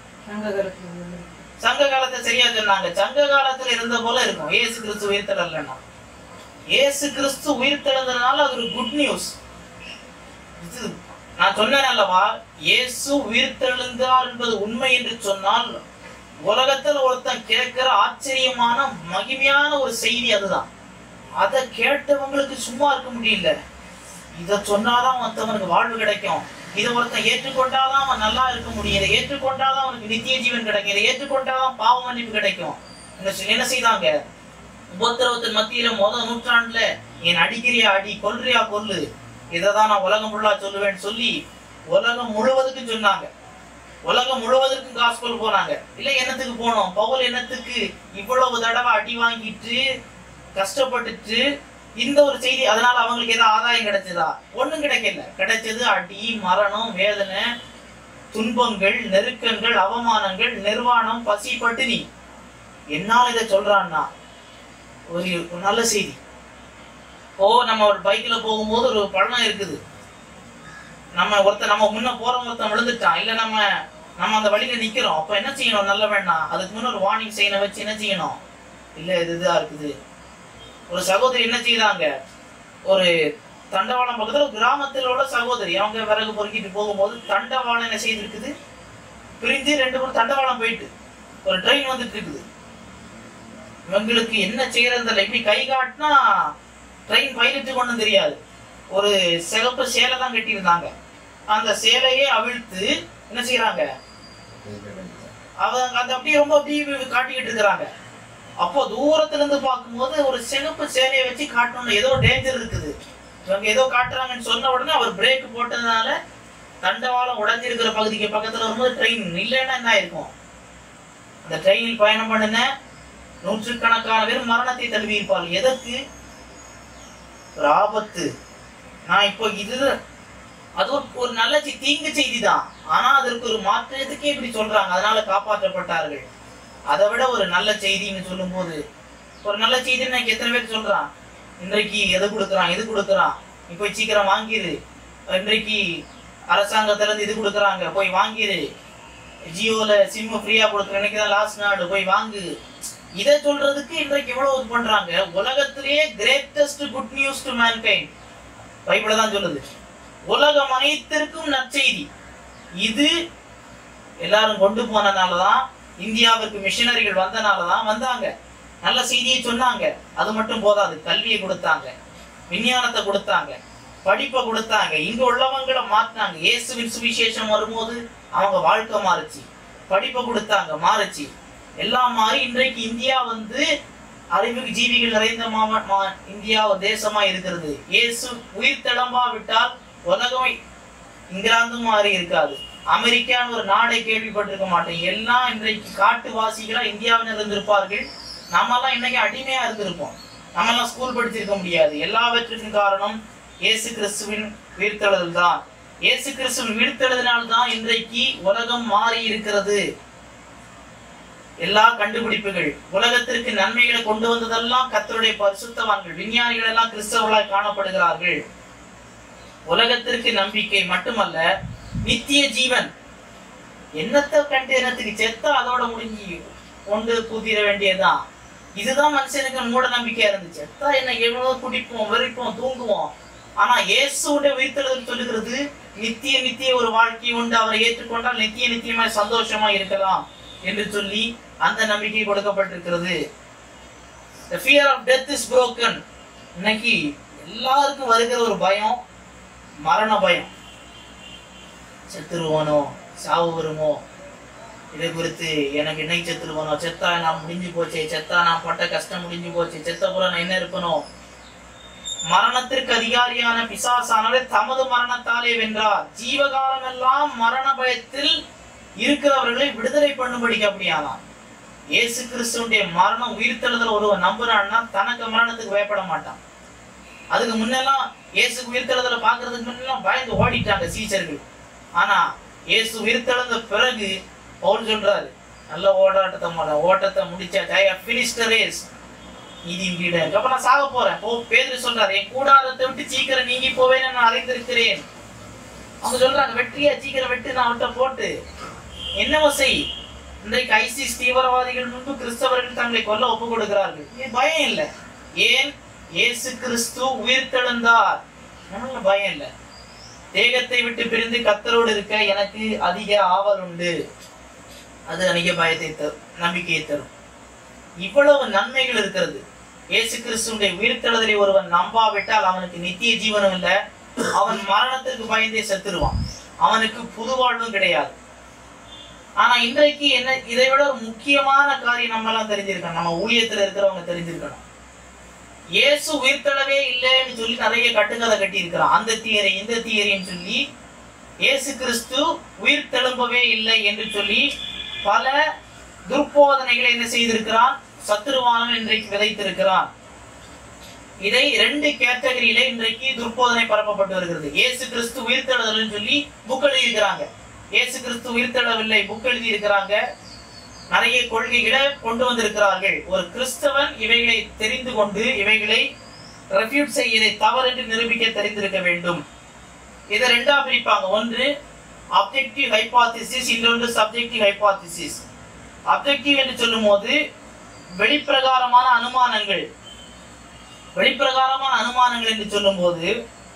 சங்க காலத்தை சரியா சொன்னாங்க சங்க காலத்துல இருந்த போல இருக்கும் இயேசு கிறிஸ்து உயிர்த்தெழலைன்னா இயேசு கிறிஸ்து உயிர்த்தெழுந்ததுனால அது ஒரு குட் நியூஸ் இது நான் சொன்னேன் அல்லவா இயேசு உயிர்த்தெழுந்தார் என்பது உண்மை என்று சொன்னால் உலகத்துல ஒருத்தன் கேட்கிற ஆச்சரியமான மகிமையான ஒரு செய்தி அதுதான் அதை கேட்டவங்களுக்கு சும்மா இருக்க முடியல இத சொன்னாதான் மற்றவனுக்கு வாழ்வு கிடைக்கும் இதை ஒருத்தன் ஏற்றுக்கொண்டாதான் அவன் நல்லா இருக்க முடியும் இதை ஏற்றுக்கொண்டாதான் அவனுக்கு நித்திய ஜீவன் கிடைக்கும் இதை ஏற்றுக்கொண்டாதான் பாவ மன்னிப்பு கிடைக்கும் என்ன செய்- என்ன செய்தாங்க உபத்திரவத்தின் மத்தியில முதல் நூற்றாண்டுல என் அடிக்கிறியா அடி கொல்றியா கொல்லு இதைதான் நான் உலகம் ஃபுல்லா சொல்லுவேன்னு சொல்லி உலகம் முழுவதுக்கும் சொன்னாங்க உலகம் முழுவதற்கும் காஸ்கோல் போனாங்க இல்ல என்னத்துக்கு போனோம் பவுல் என்னத்துக்கு இவ்வளவு தடவை அடி வாங்கிட்டு கஷ்டப்பட்டுட்டு இந்த ஒரு செய்தி அதனால அவங்களுக்கு ஏதாவது ஆதாயம் கிடைச்சதா ஒண்ணும் கிடைக்கல கிடைச்சது அடி மரணம் வேதனை துன்பங்கள் நெருக்கங்கள் அவமானங்கள் நிர்வாணம் பசி பட்டினி என்னால இதை சொல்றான்னா ஒரு ஒரு நல்ல செய்தி ஓ நம்ம ஒரு பைக்ல போகும்போது ஒரு பழம் இருக்குது நம்ம ஒருத்தன் நம்ம முன்ன போறவங்க ஒருத்தன் விழுந்துட்டான் இல்ல நம்ம நம்ம அந்த வழியில நிக்கிறோம் அப்ப என்ன செய்யணும் நல்ல வேண்டாம் அதுக்கு முன்ன ஒரு வார்னிங் செய்யணும் வச்சு என்ன செய்யணும் இல்ல இது இதுதான் இருக்குது ஒரு சகோதரி என்ன செய்தாங்க ஒரு தண்டவாளம் பக்கத்துல ஒரு கிராமத்தில் உள்ள சகோதரி அவங்க விறகு பொறுக்கிட்டு போகும்போது தண்டவாளம் என்ன செய்திருக்குது பிரிஞ்சு ரெண்டு மூணு தண்டவாளம் போயிட்டு ஒரு ட்ரெயின் வந்துட்டு இருக்குது இவங்களுக்கு என்ன செய்யறது இப்படி கை காட்டினா ட்ரெயின் பைலட்டு கொண்டு தெரியாது ஒரு சிகப்பு சேலை தான் கட்டியிருந்தாங்க அந்த சேலையே அவிழ்த்து என்ன செய்யறாங்க அவங்க அந்த அப்படியே ரொம்ப அப்படியே காட்டிக்கிட்டு இருக்கிறாங்க அப்போ தூரத்துல இருந்து பார்க்கும்போது ஒரு சிகப்பு சேலையை வச்சு காட்டணும் ஏதோ டேஞ்சர் இருக்குது இவங்க ஏதோ காட்டுறாங்கன்னு சொன்ன உடனே அவர் பிரேக் போட்டதுனால தண்டவாளம் உடைஞ்சிருக்கிற பகுதிக்கு பக்கத்துல வரும்போது ட்ரெயின் இல்லைன்னா என்ன ஆயிருக்கும் அந்த ட்ரெயினில் பயணம் பண்ணின நூற்றுக்கணக்கான பேர் மரணத்தை தழுவியிருப்பார்கள் எதற்கு ஒரு ஆபத்து நான் இப்போ இது அது ஒரு ஒரு நல்ல செய்- தீங்கு செய்தி தான் ஆனா அதற்கு ஒரு மாற்றத்துக்கே இப்படி சொல்றாங்க அதனால காப்பாற்றப்பட்டார்கள் அதை விட ஒரு நல்ல செய்தின்னு சொல்லும்போது ஒரு நல்ல செய்தி நான் எத்தனை பேர் சொல்றான் இன்றைக்கு எது கொடுக்குறான் இது கொடுக்குறான் நீ போய் சீக்கிரம் வாங்கிரு இன்றைக்கு அரசாங்கத்துல இருந்து இது கொடுக்குறாங்க போய் வாங்கிரு ஜியோல சிம் ஃப்ரீயா கொடுக்குற இன்னைக்கு தான் லாஸ்ட் நாடு போய் வாங்கு இதை சொல்றதுக்கு இன்றைக்கு எவ்வளவு இது பண்றாங்க உலகத்திலேயே greatest good news to mankind பைபிள தான் சொல்லுது உலகம் அனைத்திற்கும் நற்செய்தி இது எல்லாரும் கொண்டு போனனாலதான் இந்தியாவிற்கு மிஷனரிகள் வந்தனாலதான் வந்தாங்க நல்ல செய்தியை சொன்னாங்க அது மட்டும் போதாது கல்வியை கொடுத்தாங்க விஞ்ஞானத்தை கொடுத்தாங்க படிப்பை கொடுத்தாங்க இங்க உள்ளவங்களை மாத்தினாங்க இயேசுவின் சுவிசேஷம் வரும்போது அவங்க வாழ்க்கை மாறுச்சு படிப்பை கொடுத்தாங்க மாறுச்சு எல்லாம் மாறி இன்றைக்கு இந்தியா வந்து அறிவுக்கு ஜீவிகள் நிறைந்த மாவ மா- இந்தியா ஒரு தேசமா இருக்கிறது இயேசு உயிர் திளம்பா விட்டால் உலகம் இங்கிலாந்து மாறி இருக்காது அமெரிக்கான்னு ஒரு நாடை கேள்விப்பட்டிருக்க மாட்டேன் எல்லாம் இன்றைக்கு காட்டுவாசிகளா இந்தியாவினர் இருந்திருப்பார்கள் நாமெல்லாம் இன்னைக்கு அடிமையா இருந்திருப்போம் நம்மெல்லாம் ஸ்கூல் படிச்சிருக்க முடியாது எல்லாவற்றுக்கும் காரணம் இயேசு கிறிஸ்துவின் உயிர்த்தெழுதல் தான் இயேசு கிறிஸ்துவின் உயிர்த்தெழுதனால் தான் இன்றைக்கு உலகம் மாறி இருக்கிறது எல்லா கண்டுபிடிப்புகள் உலகத்திற்கு நன்மைகளை கொண்டு வந்ததெல்லாம் கர்த்தருடைய பரிசுத்தவான்கள் விஞ்ஞானிகள் எல்லாம் கிறிஸ்தவர்களாய் காணப்படுகிறார்கள் உலகத்திற்கு நம்பிக்கை மட்டுமல்ல நித்திய ஜீவன் என்னத்த கண்டேனத்துக்கு செத்தா அதோட முடிஞ்சு கொண்டு கூத்திர வேண்டியதுதான் இதுதான் மனுஷனுக்கு மூட நம்பிக்கையா இருந்துச்சு செத்தா என்ன எவ்வளவு குடிப்போம் வெறிப்போம் தூங்குவோம் ஆனா இயேசுடைய உயிர்த்தெழுதல் சொல்லுகிறது நித்திய நித்திய ஒரு வாழ்க்கை உண்டு அவரை ஏற்றுக்கொண்டால் நித்திய நித்தியமாய் சந்தோஷமா இருக்கலாம் என்று சொல்லி அந்த நம்பிக்கை கொடுக்கப்பட்டிருக்கிறது the fear of death is broken இன்னைக்கு எல்லாருக்கும் வருகிற ஒரு பயம் மரண பயம் செத்துருவானோ சாவு வருமோ இதை குறித்து எனக்கு இன்னைக்கு செத்துருவானோ செத்தா நான் முடிஞ்சு போச்சே செத்தா நான் பட்ட கஷ்டம் முடிஞ்சு போச்சு செத்த போல நான் என்ன இருப்பனோ மரணத்திற்கு அதிகாரியான பிசாசானவரை தமது மரணத்தாலே வென்றார் ஜீவகாலம் எல்லாம் மரண பயத்தில் இருக்கிறவர்களை விடுதலை பண்ணும்படிக்கு அப்படியானான் இயேசு கிறிஸ்துடைய மரணம் உயிர்த்தெழுதல் ஒருவன் நம்புறான்னா தனக்கு மரணத்துக்கு பயப்பட மாட்டான் அதுக்கு முன்னெல்லாம் இயேசு உயிர்த்தெழுதலை பார்க்கறதுக்கு முன்னெல்லாம் பயந்து ஓடிட்டாங்க சீச்சர்கள் ஆனா இயேசு உயிர்த்தெழுந்த பிறகு பவுல் சொல்றாரு நல்ல ஓடாட்டத்தை மாட ஓட்டத்தை முடிச்சாச்சு ஐ finished the race நீதியின் கீழே இருக்கு. அப்ப நான் சாக போறேன் போ பேதுரு சொல்றாரு என் கூடாரத்தை விட்டு சீக்கிரம் நீங்கி போவேன் நான் அறிந்திருக்கிறேன் அவங்க சொல்றாங்க வெற்றியா சீக்கிரம் வெட்டு நான் அவட்ட போட்டு என்னவோ செய் இன்றைக்கு ஐசிஸ் தீவிரவாதிகள் முன்பு கிறிஸ்தவர்கள் தங்களை கொல்ல ஒப்பு கொடுக்கிறார்கள் இது பயம் இல்லை ஏன் இயேசு கிறிஸ்து உயிர்த்தெழுந்தார் அதனால பயம் இல்லை தேகத்தை விட்டு பிரிந்து கத்தரோடு இருக்க எனக்கு அதிக ஆவல் உண்டு அது அதிக பயத்தை தரும் நம்பிக்கையை தரும் இவ்வளவு நன்மைகள் இருக்கிறது இயேசு கிறிஸ்துடைய உயிர்த்தெழுதலை ஒருவன் நம்பாவிட்டால் அவனுக்கு நித்திய ஜீவனும் இல்லை அவன் மரணத்திற்கு பயந்தே செத்துருவான் அவனுக்கு புது வாழ்வும் கிடையாது ஆனா இன்றைக்கு என்ன இதை விட ஒரு முக்கியமான காரியம் நம்ம எல்லாம் தெரிஞ்சிருக்கணும் நம்ம ஊழியத்துல இருக்கிறவங்க தெரிஞ்சிருக்கணும் இயேசு உயிர்த்தெழவே இல்லைன்னு சொல்லி நிறைய கட்டுக்கதை கட்டி இருக்கிறான் அந்த தியரி இந்த தியரின்னு சொல்லி இயேசு கிறிஸ்து உயிர் தெழும்பவே இல்லை என்று சொல்லி பல துர்போதனைகளை என்ன செய்திருக்கிறான் சத்துருவானவன் இன்றைக்கு விதைத்திருக்கிறான் இதை ரெண்டு கேட்டகரியில இன்றைக்கு துர்போதனை பரப்பப்பட்டு வருகிறது இயேசு கிறிஸ்து உயிர்த்தெழுதல்னு சொல்லி புக் எழுதியிருக்கிறாங்க இயேசு கிறிஸ்து உயிர்த்தெழவில்லை புக் எழுதி இருக்கிறாங்க நிறைய கொள்கைகளை கொண்டு வந்திருக்கிறார்கள் ஒரு கிறிஸ்தவன் இவைகளை தெரிந்து கொண்டு இவைகளை ரெஃப்யூட் செய்ய இதை தவறு என்று நிரூபிக்க தெரிந்திருக்க வேண்டும் இதை ரெண்டா பிரிப்பாங்க ஒன்று அப்ஜெக்டிவ் ஹைபாத்திசிஸ் இன்னொன்று சப்ஜெக்டிவ் ஹைபாத்திசிஸ் அப்ஜெக்டிவ் என்று சொல்லும்போது வெளிப்பிரகாரமான அனுமானங்கள் வெளிப்பிரகாரமான அனுமானங்கள் என்று சொல்லும்போது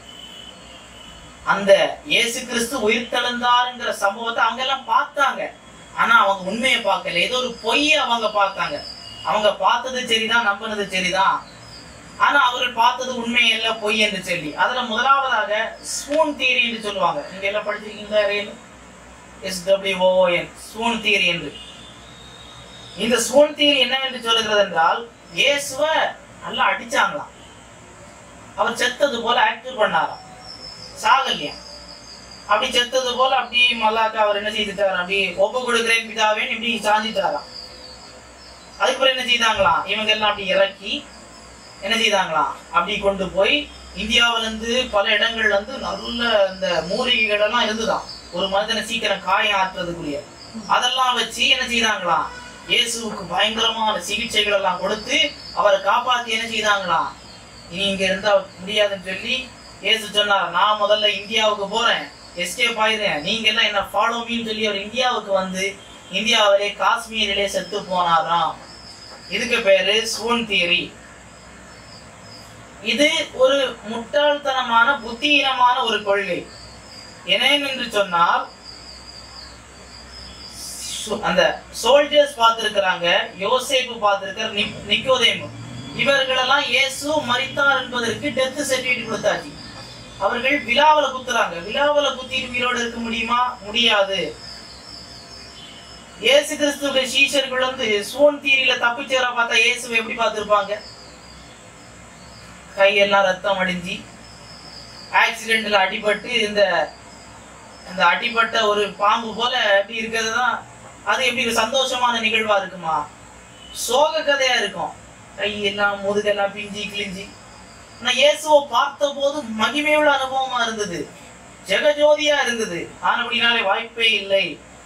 அந்த இயேசு கிறிஸ்து உயிர்த்தெழுந்தாருங்கிற சம்பவத்தை அவங்க எல்லாம் பார்த்தாங்க ஆனா அவங்க உண்மையை பார்க்கல ஏதோ ஒரு பொய்யை அவங்க பார்த்தாங்க அவங்க பார்த்தது சரிதான் நம்பினது சரிதான் ஆனா அவர்கள் பார்த்தது உண்மை அல்ல பொய் என்று சொல்லி அதுல முதலாவதாக ஸ்பூன் தியரி என்று சொல்லுவாங்க நீங்க எல்லாம் படிச்சிருக்கீங்களா எஸ் டபிள்யூஓஎன் ஸ்பூன் தியரி என்று இந்த ஸ்வோன் தியரி என்னவென்று சொல்லுகிறது என்றால் இயேசுவ நல்லா அடிச்சாங்களாம் அவர் செத்தது போல ஆக்டிவ் பண்ணாராம் சாகல்யா அப்படி செத்தது போல அப்படி மல்லாக்க அவர் என்ன செய்துட்டார் அப்படி ஒப்பு கொடுக்கிறேன் பிதாவேன்னு இப்படி சாஞ்சிட்டாராம் அதுக்கப்புறம் என்ன செய்தாங்களாம் இவங்க எல்லாம் அப்படி இறக்கி என்ன செய்தாங்களாம் அப்படி கொண்டு போய் இந்தியாவுல இருந்து பல இடங்கள்ல இருந்து நல்ல இந்த மூலிகைகள் எல்லாம் இருந்துதான் ஒரு மனிதனை சீக்கிரம் காயம் ஆற்றுறதுக்குரிய அதெல்லாம் வச்சு என்ன செய்தாங்களாம் இயேசுவுக்கு பயங்கரமான சிகிச்சைகள் எல்லாம் கொடுத்து அவரை காப்பாத்தி என்ன செய்தாங்களாம் இனி இங்க இருந்தா முடியாதுன்னு சொல்லி இயேசு சொன்னார் நான் முதல்ல இந்தியாவுக்கு போறேன் எஸ்கேப் ஆயிடுறேன் நீங்க எல்லாம் என்ன ஃபாலோ மீன்னு சொல்லி அவர் இந்தியாவுக்கு வந்து இந்தியாவிலே காஷ்மீரிலே செத்து போனாராம் இதுக்கு பேரு ஸ்வோன் தியரி இது ஒரு முட்டாள்தனமான புத்தியீனமான ஒரு கொள்கை என்னவென்று சொன்னால் சு- அந்த சோல்ஜர்ஸ் பார்த்திருக்கிறாங்க யோசேப்பு பார்த்திருக்கிற நிக்- நிக்கோதேமு இவர்களெல்லாம் இயேசு மரித்தார் என்பதற்கு டெத் சர்டிபிகேட் கொடுத்தாச்சு அவர்கள் விழாவில குத்துறாங்க விழாவில குத்திட்டு உயிரோடு இருக்க முடியுமா முடியாது இயேசு கிறிஸ்துவ சீஷர்கள் வந்து சோன் தீரியில தப்பிச்சேர பார்த்தா இயேசுவை எப்படி பார்த்திருப்பாங்க கையெல்லாம் ரத்தம் அடிஞ்சு ஆக்சிடென்ட்ல அடிபட்டு இந்த இந்த அடிபட்ட ஒரு பாம்பு போல அப்படி இருக்கிறது தான் அது எப்படி ஒரு சந்தோஷமான நிகழ்வா இருக்குமா சோக கதையா இருக்கும் கையெல்லாம் முதுகெல்லாம் பிஞ்சி கிழிஞ்சி ஆனா இயேசுவை பார்த்த போது மகிமையுள்ள அனுபவமா இருந்தது ஜெகஜோதியா இருந்தது ஆனபடினாலே வாய்ப்பே இல்லை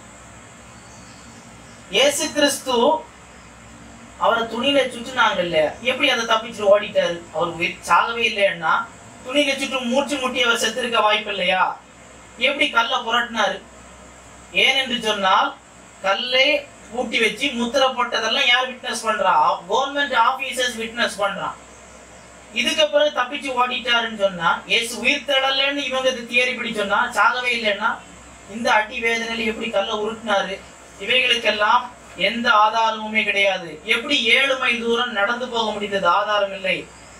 இயேசு கிறிஸ்து அவரை துணியில சுட்டுனாங்க இல்ல எப்படி அதை தப்பிச்சு ஓடிட்டாரு அவர் உயிர் சாகவே இல்லைன்னா துணியில சுட்டு மூச்சு முட்டி அவர் செத்திருக்க வாய்ப்பு இல்லையா எப்படி கல்லை புரட்டினாரு ஏனென்று சொன்னால் கல்லை பூட்டி வச்சு முத்திரை போட்டதெல்லாம் யார் விட்னஸ் பண்றா கவர்மெண்ட் ஆபீசர்ஸ் விட்னஸ் பண்றான் இதுக்கு பிறகு தப்பிச்சு ஓடிட்டாருன்னு சொன்னா ஏசு உயிர் தடலன்னு இவங்க தியரி இப்படி சொன்னா சாகவே இல்லைன்னா இந்த அடி வேதனையில எப்படி கல்லை உருட்டினாரு இவைகளுக்கெல்லாம் எந்த ஆதாரமுமே கிடையாது எப்படி ஏழு மைல் தூரம் நடந்து போக முடிந்தது ஆதாரம் இல்லை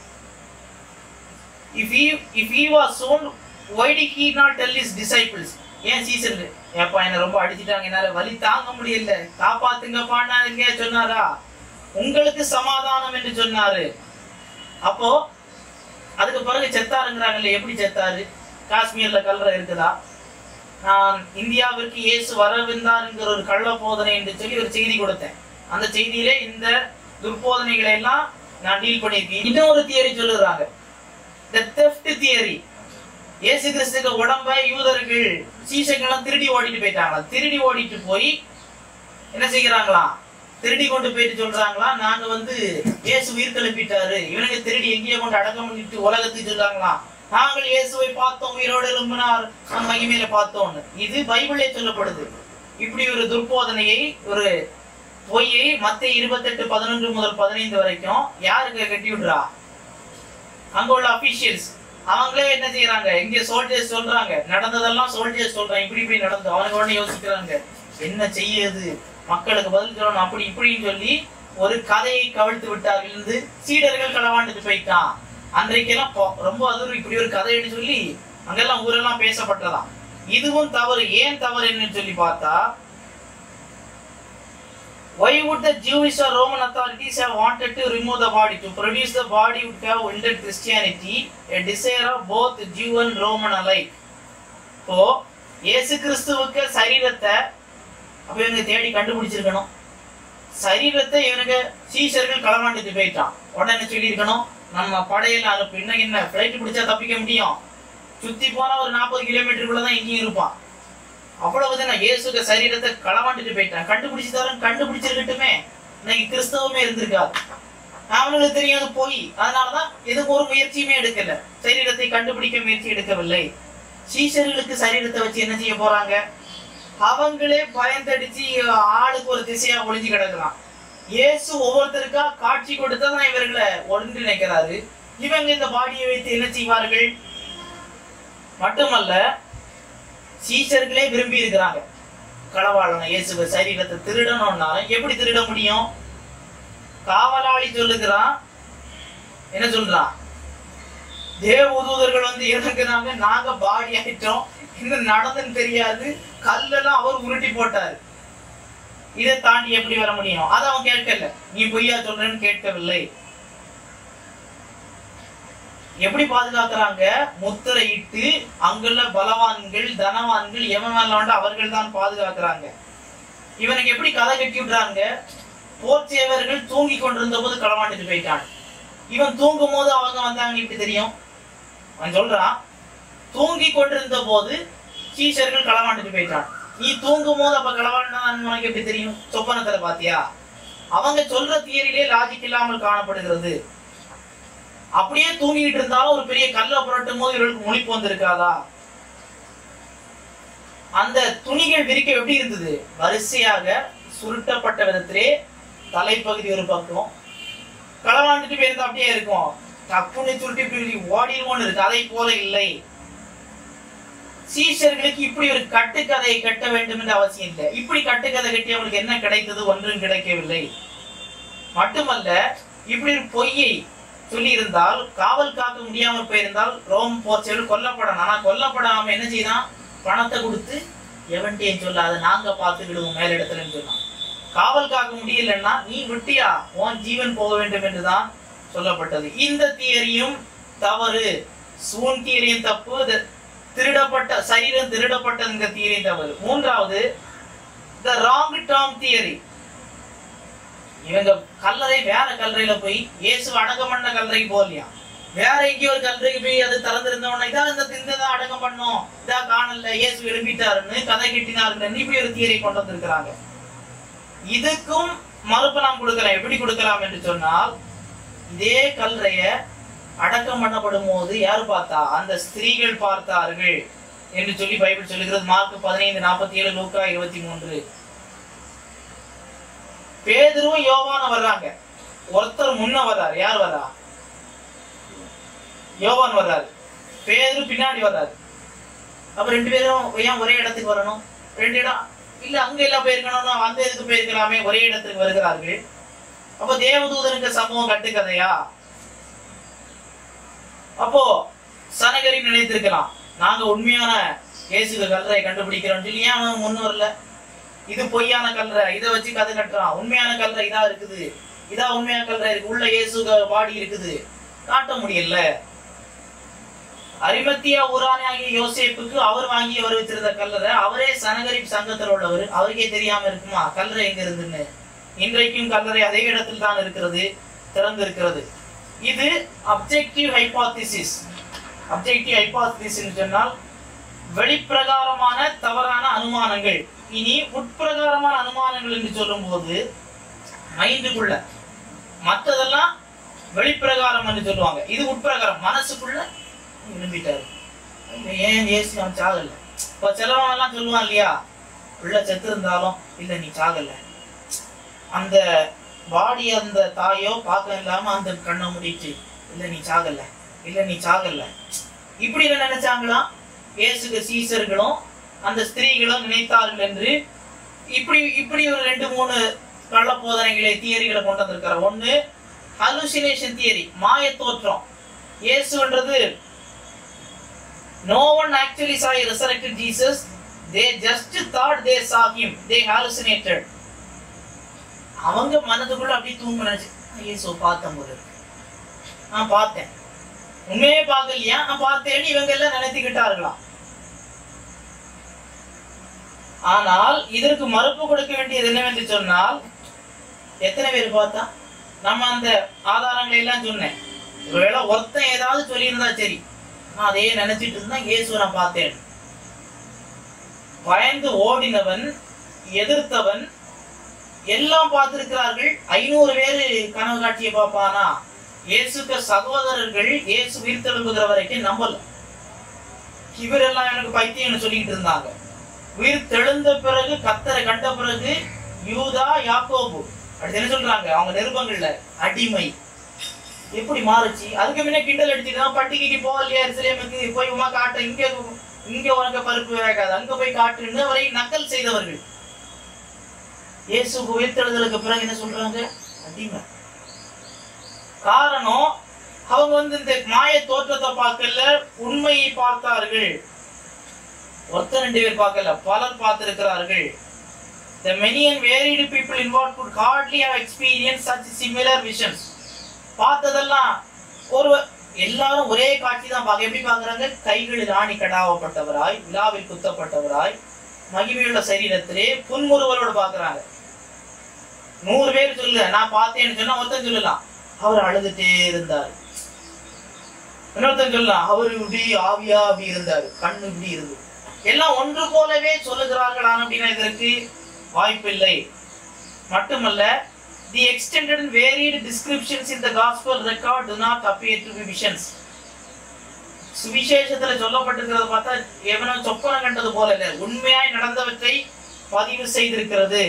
if he if he was sown why did he not tell his disciples ஏன் சீசன் ஏப்பா என்ன ரொம்ப அடிச்சிட்டாங்க என்னால வலி தாங்க முடியல காப்பாத்துங்கப்பான்னு சொன்னாரா உங்களுக்கு சமாதானம் என்று சொன்னாரு அப்போ அதுக்கு பிறகு செத்தாருங்கிறாங்கல்ல எப்படி செத்தாரு காஷ்மீர்ல கல்ற இருக்குதா நான் இந்தியாவிற்கு இயேசு வரவிருந்தாருங்கிற ஒரு கள்ள போதனை என்று சொல்லி ஒரு செய்தி கொடுத்தேன் அந்த செய்தியிலே இந்த துர்போதனைகளை எல்லாம் நான் டீல் பண்ணியிருக்கேன் இன்னும் ஒரு தியரி சொல்லுறாங்க the theft தியரி இயேசு கிறிஸ்துக்கு உடம்ப யூதர்கள் சீசங்கெல்லாம் திருடி ஓடிட்டு போயிட்டாங்களா திருடி ஓடிட்டு போய் என்ன செய்கிறாங்களாம் திருடி கொண்டு போயிட்டு சொல்றாங்களா நாங்க வந்து இயேசு உயிர் கிளப்பிட்டாரு இவனுக்கு திருடி எங்கேயோ கொண்டு அடக்கம் பண்ணிட்டு உலகத்துக்கு சொல்றாங்களாம் நாங்கள் இயேசுவை பார்த்தோம் உயிரோடு எழும்பினார் நம்ம மகிமையில பார்த்தோம்னு இது பைபிளே சொல்லப்படுது இப்படி ஒரு துர்போதனையை ஒரு பொய்யை மத்திய இருபத்தெட்டு பதினொன்று முதல் பதினைந்து வரைக்கும் யாருக்கு கட்டி விடுறா அங்க உள்ள அபிஷியல்ஸ் அவங்களே என்ன செய்யறாங்க இங்க சோல்ஜர்ஸ் சொல்றாங்க நடந்ததெல்லாம் சோல்ஜர்ஸ் சொல்றாங்க இப்படி இப்படி நடந்து அவனுக்கு உடனே யோசிக்கிறாங்க என்ன செய்யுது மக்களுக்கு பதில் சொல்லணும் அப்படி இப்படின்னு சொல்லி ஒரு கதையை கவிழ்த்து விட்டார்கள் இருந்து சீடர்கள் களவாண்டுட்டு போயிட்டான் அன்றைக்கெல்லாம் பொ- ரொம்ப அது இப்படி ஒரு கதைன்னு சொல்லி அங்கெல்லாம் ஊரெல்லாம் பேசப்பட்டதாம் இதுவும் தவறு ஏன் தவறு என்னன்னு சொல்லி பார்த்தா Why would the Jewish or Roman authorities have wanted to remove the body? To produce the body would have ended Christianity, a desire of both Jew and Roman alike. இப்போ இயேசு கிறிஸ்துவுக்கு சரீரத்தை அப்ப இவங்க தேடி கண்டுபிடிச்சிருக்கணும் சரீரத்தை இவனுக்கு சீஷர்கள் களவாண்டுட்டு போயிட்டான் உடனே சொல்லியிருக்கணும் நம்ம படையில அனுப்பு இன்னும் என்ன ஃப்ளைட் பிடிச்சா தப்பிக்க முடியும் சுத்தி போனா ஒரு நாற்பது கிலோமீட்டருக்குள்ள தான் எங்கேயும் இருப்பான் அவ்வளவுதான் இயேசுக்கு சரீரத்தை களவாண்டுட்டு போயிட்டான் கண்டுபிடிச்சு தரேன் கண்டுபிடிச்சிருக்கட்டுமே இன்னைக்கு கிறிஸ்தவமே இருந்திருக்காது அவனுக்கு தெரியும் அது போய் அதனாலதான் எதுவும் ஒரு முயற்சியுமே எடுக்கல சரீரத்தை கண்டுபிடிக்க முயற்சி எடுக்கவில்லை சீஷர்களுக்கு சரீரத்தை வச்சு என்ன செய்ய போறாங்க அவங்களே பயந்தடிச்சு ஆளுக்கு ஒரு திசையா ஒளிஞ்சு கிடக்குறான் இயேசு ஒவ்வொருத்தருக்கா காட்சி கொடுத்ததான் இவர்களை ஒன்றிணைக்கிறாரு இவங்க இந்த பாடியை வைத்து என்ன செய்வார்கள் மட்டுமல்ல சீஷர்களே விரும்பி இருக்கிறாங்க களவாளன இயேசுவ சரீரத்தை திருடணும்னாலும் எப்படி திருட முடியும் காவலாளி சொல்லுகிறான் என்ன சொல்றான் தேவ தூதர்கள் வந்து இறங்குனாங்க நாங்க பாடி ஆயிட்டோம் இன்னும் நடந்துன்னு தெரியாது கல்லெல்லாம் அவர் உருட்டி போட்டாரு இதை தாண்டி எப்படி வர முடியும் அதை அவன் கேட்கல நீ பொய்யா சொல்றேன்னு கேட்கவில்லை எப்படி பாதுகாக்கிறாங்க முத்திரையிட்டு அங்குள்ள பலவான்கள் தனவான்கள் எவன் மேல அவர்கள் தான் பாதுகாக்கிறாங்க இவனுக்கு எப்படி கதை கட்டி விடுறாங்க போர்ச்சேவர்கள் தூங்கி கொண்டிருந்த போது களவாண்டுட்டு போயிட்டான் இவன் தூங்கும் போது அவங்க வந்தாங்க இப்படி தெரியும் அவன் சொல்றான் தூங்கி கொண்டிருந்த போது சீஷர்கள் களவாண்டுட்டு போயிட்டான் நீ தூங்கும் போது அப்ப களவாண்டான்னு உனக்கு எப்படி தெரியும் சொப்பனத்துல பாத்தியா அவங்க சொல்ற தியரிலே லாஜிக் இல்லாமல் காணப்படுகிறது அப்படியே தூங்கிட்டு இருந்தாலும் ஒரு பெரிய கல்லை புரட்டும் போது இவர்களுக்கு முழிப்பு வந்திருக்காதா அந்த துணிகள் விரிக்க எப்படி இருந்தது வரிசையாக சுருட்டப்பட்ட விதத்திலே தலைப்பகுதி ஒரு பக்கம் களவாண்டுட்டு போயிருந்தா அப்படியே இருக்கும் டப்புன்னு சுருட்டி இப்படி ஓடிடுவோன்னு இருக்கு அதை போல இல்லை சீஷர்களுக்கு இப்படி ஒரு கட்டுக்கதையை கட்ட வேண்டும் என்ற அவசியம் இல்லை இப்படி கட்டுக்கதை கட்டி அவங்களுக்கு என்ன கிடைத்தது ஒன்றும் கிடைக்கவில்லை மட்டுமல்ல இப்படி ஒரு பொய்யை சொல்லி இருந்தால் காவல் காக்க முடியாமல் போயிருந்தால் ரோம் போர்ச்சல் கொல்லப்படணும் ஆனா கொல்லப்படாம என்ன செய்தான் பணத்தை கொடுத்து எவன்ட்டையும் சொல்லாத நாங்க பார்த்துக்கிடுவோம் மேலிடத்துலன்னு சொன்னான் காவல் காக்க முடியலன்னா நீ விட்டியா உன் ஜீவன் போக வேண்டும் என்றுதான் சொல்லப்பட்டது இந்த தியரியும் தவறு சூன் தியரியும் தப்பு இது திருடப்பட்ட சரீரம் திருடப்பட்டதுங்க தியரியும் தவறு மூன்றாவது த ராங் டேர்ம் தியரி இவங்க கல்லறை வேற கல்லறையில போய் இயேசு அடக்கம் பண்ண கல்லறைக்கு போகலையா வேற எங்கேயோ ஒரு கல்லறைக்கு போய் அது திறந்திருந்தவன இதான் இந்த திந்ததான் அடக்கம் பண்ணோம் இதா காணல இயேசு எழுப்பிட்டாருன்னு கதை கட்டினாருன்னு இப்படி ஒரு தியரை கொண்டு வந்திருக்கிறாங்க இதுக்கும் மறுப்பு நாம் கொடுக்கலாம் எப்படி கொடுக்கலாம் என்று சொன்னால் இதே கல்லறைய அடக்கம் பண்ணப்படும் போது யார் பார்த்தா அந்த ஸ்திரீகள் பார்த்தார்கள் என்று சொல்லி பைபிள் சொல்லுகிறது மார்க் பதினைந்து நாற்பத்தி ஏழு லூக்கா இருபத்தி மூன்று பேதுருவும் யோவானும் வர்றாங்க ஒருத்தர் முன்ன வர்றாரு யார் வர்றா யோவான் வர்றாரு பேதுரு பின்னாடி வர்றாரு அப்ப ரெண்டு பேரும் ஏன் ஒரே இடத்துக்கு வரணும் ரெண்டு இடம் இல்ல அங்க எல்லாம் போயிருக்கணும்னா அந்த இதுக்கு போயிருக்கலாமே ஒரே இடத்துக்கு வருகிறார்கள் அப்ப தேவதூதனுக்கு சம்பவம் கட்டுக்கதையா அப்போ சனகரி நினைத்திருக்கலாம் நாங்க உண்மையான இயேசுக்கு கல்லறை கண்டுபிடிக்கிறோம் சொல்லி ஏன் அவன் முன் வரல இது பொய்யான கல்லறை இதை வச்சு கதை கட்டுறான் உண்மையான கல்லறை இதா இருக்குது இதா உண்மையான கல்லறை இருக்கு உள்ள இயேசு பாடி இருக்குது காட்ட முடியல அரிமத்தியா ஊரானே ஆகிய யோசேப்புக்கு அவர் வாங்கி அவர் வச்சிருந்த கல்லறை அவரே சனகரிப் சங்கத்தில் உள்ளவர் அவருக்கே தெரியாம இருக்குமா கல்லறை எங்க இருந்துன்னு இன்றைக்கும் கல்லறை அதே இடத்தில் தான் இருக்கிறது திறந்து இருக்கிறது இது அப்ஜெக்டிவ் ஹைபாத்திசிஸ் அப்ஜெக்டிவ் ஹைபாத்திசிஸ் சொன்னால் வெளிப்பிரகாரமான தவறான அனுமானங்கள் இனி உட்பிரகாரமான அனுமானங்கள் என்று சொல்லும்போது மைண்டுக்குள்ள மற்றதெல்லாம் வெளிப்பிரகாரம் என்று சொல்லுவாங்க இது உட்பிரகாரம் மனசுக்குள்ள விரும்பிட்டாரு ஏன் ஏசு அவன் சாகல இப்போ சிலவன் எல்லாம் சொல்லுவான் இல்லையா உள்ள செத்து இருந்தாலும் இல்ல நீ சாகல அந்த பாடி அந்த தாயோ பார்க்க இல்லாம அந்த கண்ணை மூடிட்டு இல்ல நீ சாகல இல்ல நீ சாகல இப்படி என்ன நினைச்சாங்களாம் இயேசுக்கு சீசர்களும் அந்த ஸ்திரீகளும் நினைத்தார்கள் என்று இப்படி இப்படி ஒரு ரெண்டு மூணு கள்ள போதனைகளை தியரிகளை கொண்டு வந்திருக்காரு ஒண்ணு ஹலுசினேஷன் தியரி மாய தோற்றம் இயேசுன்றது no one actually saw a resurrected Jesus they just thought they saw him they hallucinated அவங்க மனதுக்குள்ள அப்படியே தூங்க நினைச்சு இயேசு பார்த்தேன் போது இருக்கு. நான் பார்த்தேன் உண்மையே பார்க்கலையா நான் பார்த்தேன்னு இவங்க எல்லாம் நினைத்துக்கிட்டார்களாம் ஆனால் இதற்கு மறுப்பு கொடுக்க வேண்டியது என்னவென்று சொன்னால் எத்தனை பேர் பார்த்தா நம்ம அந்த ஆதாரங்களை எல்லாம் சொன்னேன் ஒருவேளை ஒருத்தன் ஏதாவது சொல்லியிருந்தா சரி நான் அதையே நினைச்சிட்டு இருந்தா இயேசுவை நான் பார்த்தேன் பயந்து ஓடினவன் எதிர்த்தவன் எல்லாம் பார்த்திருக்கிறார்கள் ஐநூறு பேரு கனவு காட்சியை பார்ப்பானா இயேசுக்க சகோதரர்கள் இயேசு உயிர்த்தெழும்புகிற வரைக்கும் நம்பல இவரெல்லாம் எனக்கு பைத்தியம்னு சொல்லிட்டு இருந்தாங்க உயிர் தெழுந்த பிறகு கத்தரை கண்ட பிறகு யூதா யாக்கோபு அப்படி என்ன சொல்றாங்க அவங்க நிருபங்கள்ல அடிமை எப்படி மாறுச்சு அதுக்கு முன்ன கிண்டல் அடிச்சுட்டு பண்டிகைக்கு போகலையா எருசலேமுக்கு போய் உமா காட்ட இங்க இங்க உனக்கு பருப்பு வேகாது அங்க போய் காட்டுன்னு அவரை நக்கல் செய்தவர்கள் இயேசு உயிர்த்தெழுதலுக்கு பிறகு என்ன சொல்றாங்க அடிமை காரணம் அவங்க வந்து இந்த மாய தோற்றத்தை பார்க்கல உண்மையை பார்த்தார்கள் ஒருத்தர் ரெண்டு பேர் பார்க்கல பலர் பார்த்திருக்கிறார்கள் The many and varied people involved could hardly have experienced such similar visions. பார்த்ததெல்லாம் ஒரு எல்லாரும் ஒரே காட்சி தான் பார்க்க எப்படி பார்க்கறாங்க கைகளில் ஆணி கடாவப்பட்டவராய் விழாவில் குத்தப்பட்டவராய் மகிமையுள்ள சரீரத்திலே புன்முறுவலோடு பார்க்கறாங்க நூறு பேர் சொல்லு நான் பார்த்தேன்னு சொன்னா ஒருத்தன் சொல்லலாம் அவர் அழுதுட்டே இருந்தார் இன்னொருத்தன் சொல்லலாம் அவர் இப்படி ஆவியா அப்படி இருந்தார் கண்ணு இப்படி இருந்து எல்லாம் ஒன்று போலவே சொல்லுகிறார்கள் ஆனால் அப்படின்னா இதற்கு வாய்ப்பில்லை மட்டுமல்ல the extended and varied descriptions in the gospel record do not appear to be visions சுவிசேஷத்துல சொல்லப்பட்டிருக்கிறது பார்த்தா எவனோ சொப்பனம் கண்டது போல இல்லை உண்மையாய் நடந்தவற்றை பதிவு செய்திருக்கிறது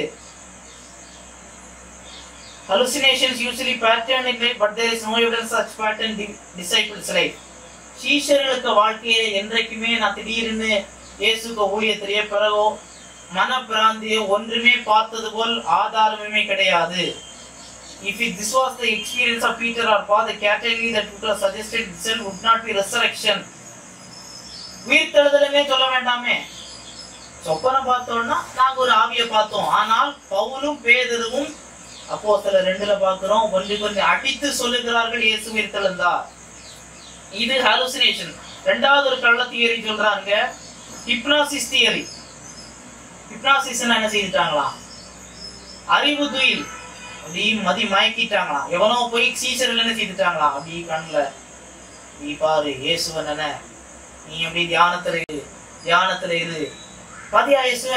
hallucinations usually pattern in life but there is no evidence such pattern in disciples life சீஷர்களுக்கு வாழ்க்கையில என்றைக்குமே நான் திடீர்னு இயேசுக்கு ஊழியத்திலேயே பிறகோ மனப்பிராந்தியோ ஒன்றுமே பார்த்தது போல் ஆதாரமே கிடையாது If it, this was the experience of Peter or Paul, the category that would have suggested itself would not be resurrection. உயிர்த்தெழுதலுமே சொல்ல வேண்டாமே சொப்பனம் பார்த்தோம்னா நாங்க ஒரு ஆவியை பார்த்தோம் ஆனால் பவுலும் பேதருவும் அப்போ சில ரெண்டுல பார்க்கிறோம் ஒன்று கொஞ்சம் அடித்து சொல்லுகிறார்கள் இயேசு உயிர்த்தெழுந்தார் இது ஹாலுசினேஷன் ரெண்டாவது ஒரு கள்ள தியரி சொல்றாங்க ஹிப்னாசிஸ் தியரி ஹிப்னாசிஸ் என்ன செய்துட்டாங்களாம் அறிவு துயில் அப்படி மதி மயக்கிட்டாங்களாம் எவனோ போய் சீசர்கள் என்ன செய்துட்டாங்களாம் அப்படி கண்ணுல நீ பாரு இயேசுவன் என்ன நீ அப்படி தியானத்துல இரு தியானத்துல இரு பாத்தியா இயேசுவ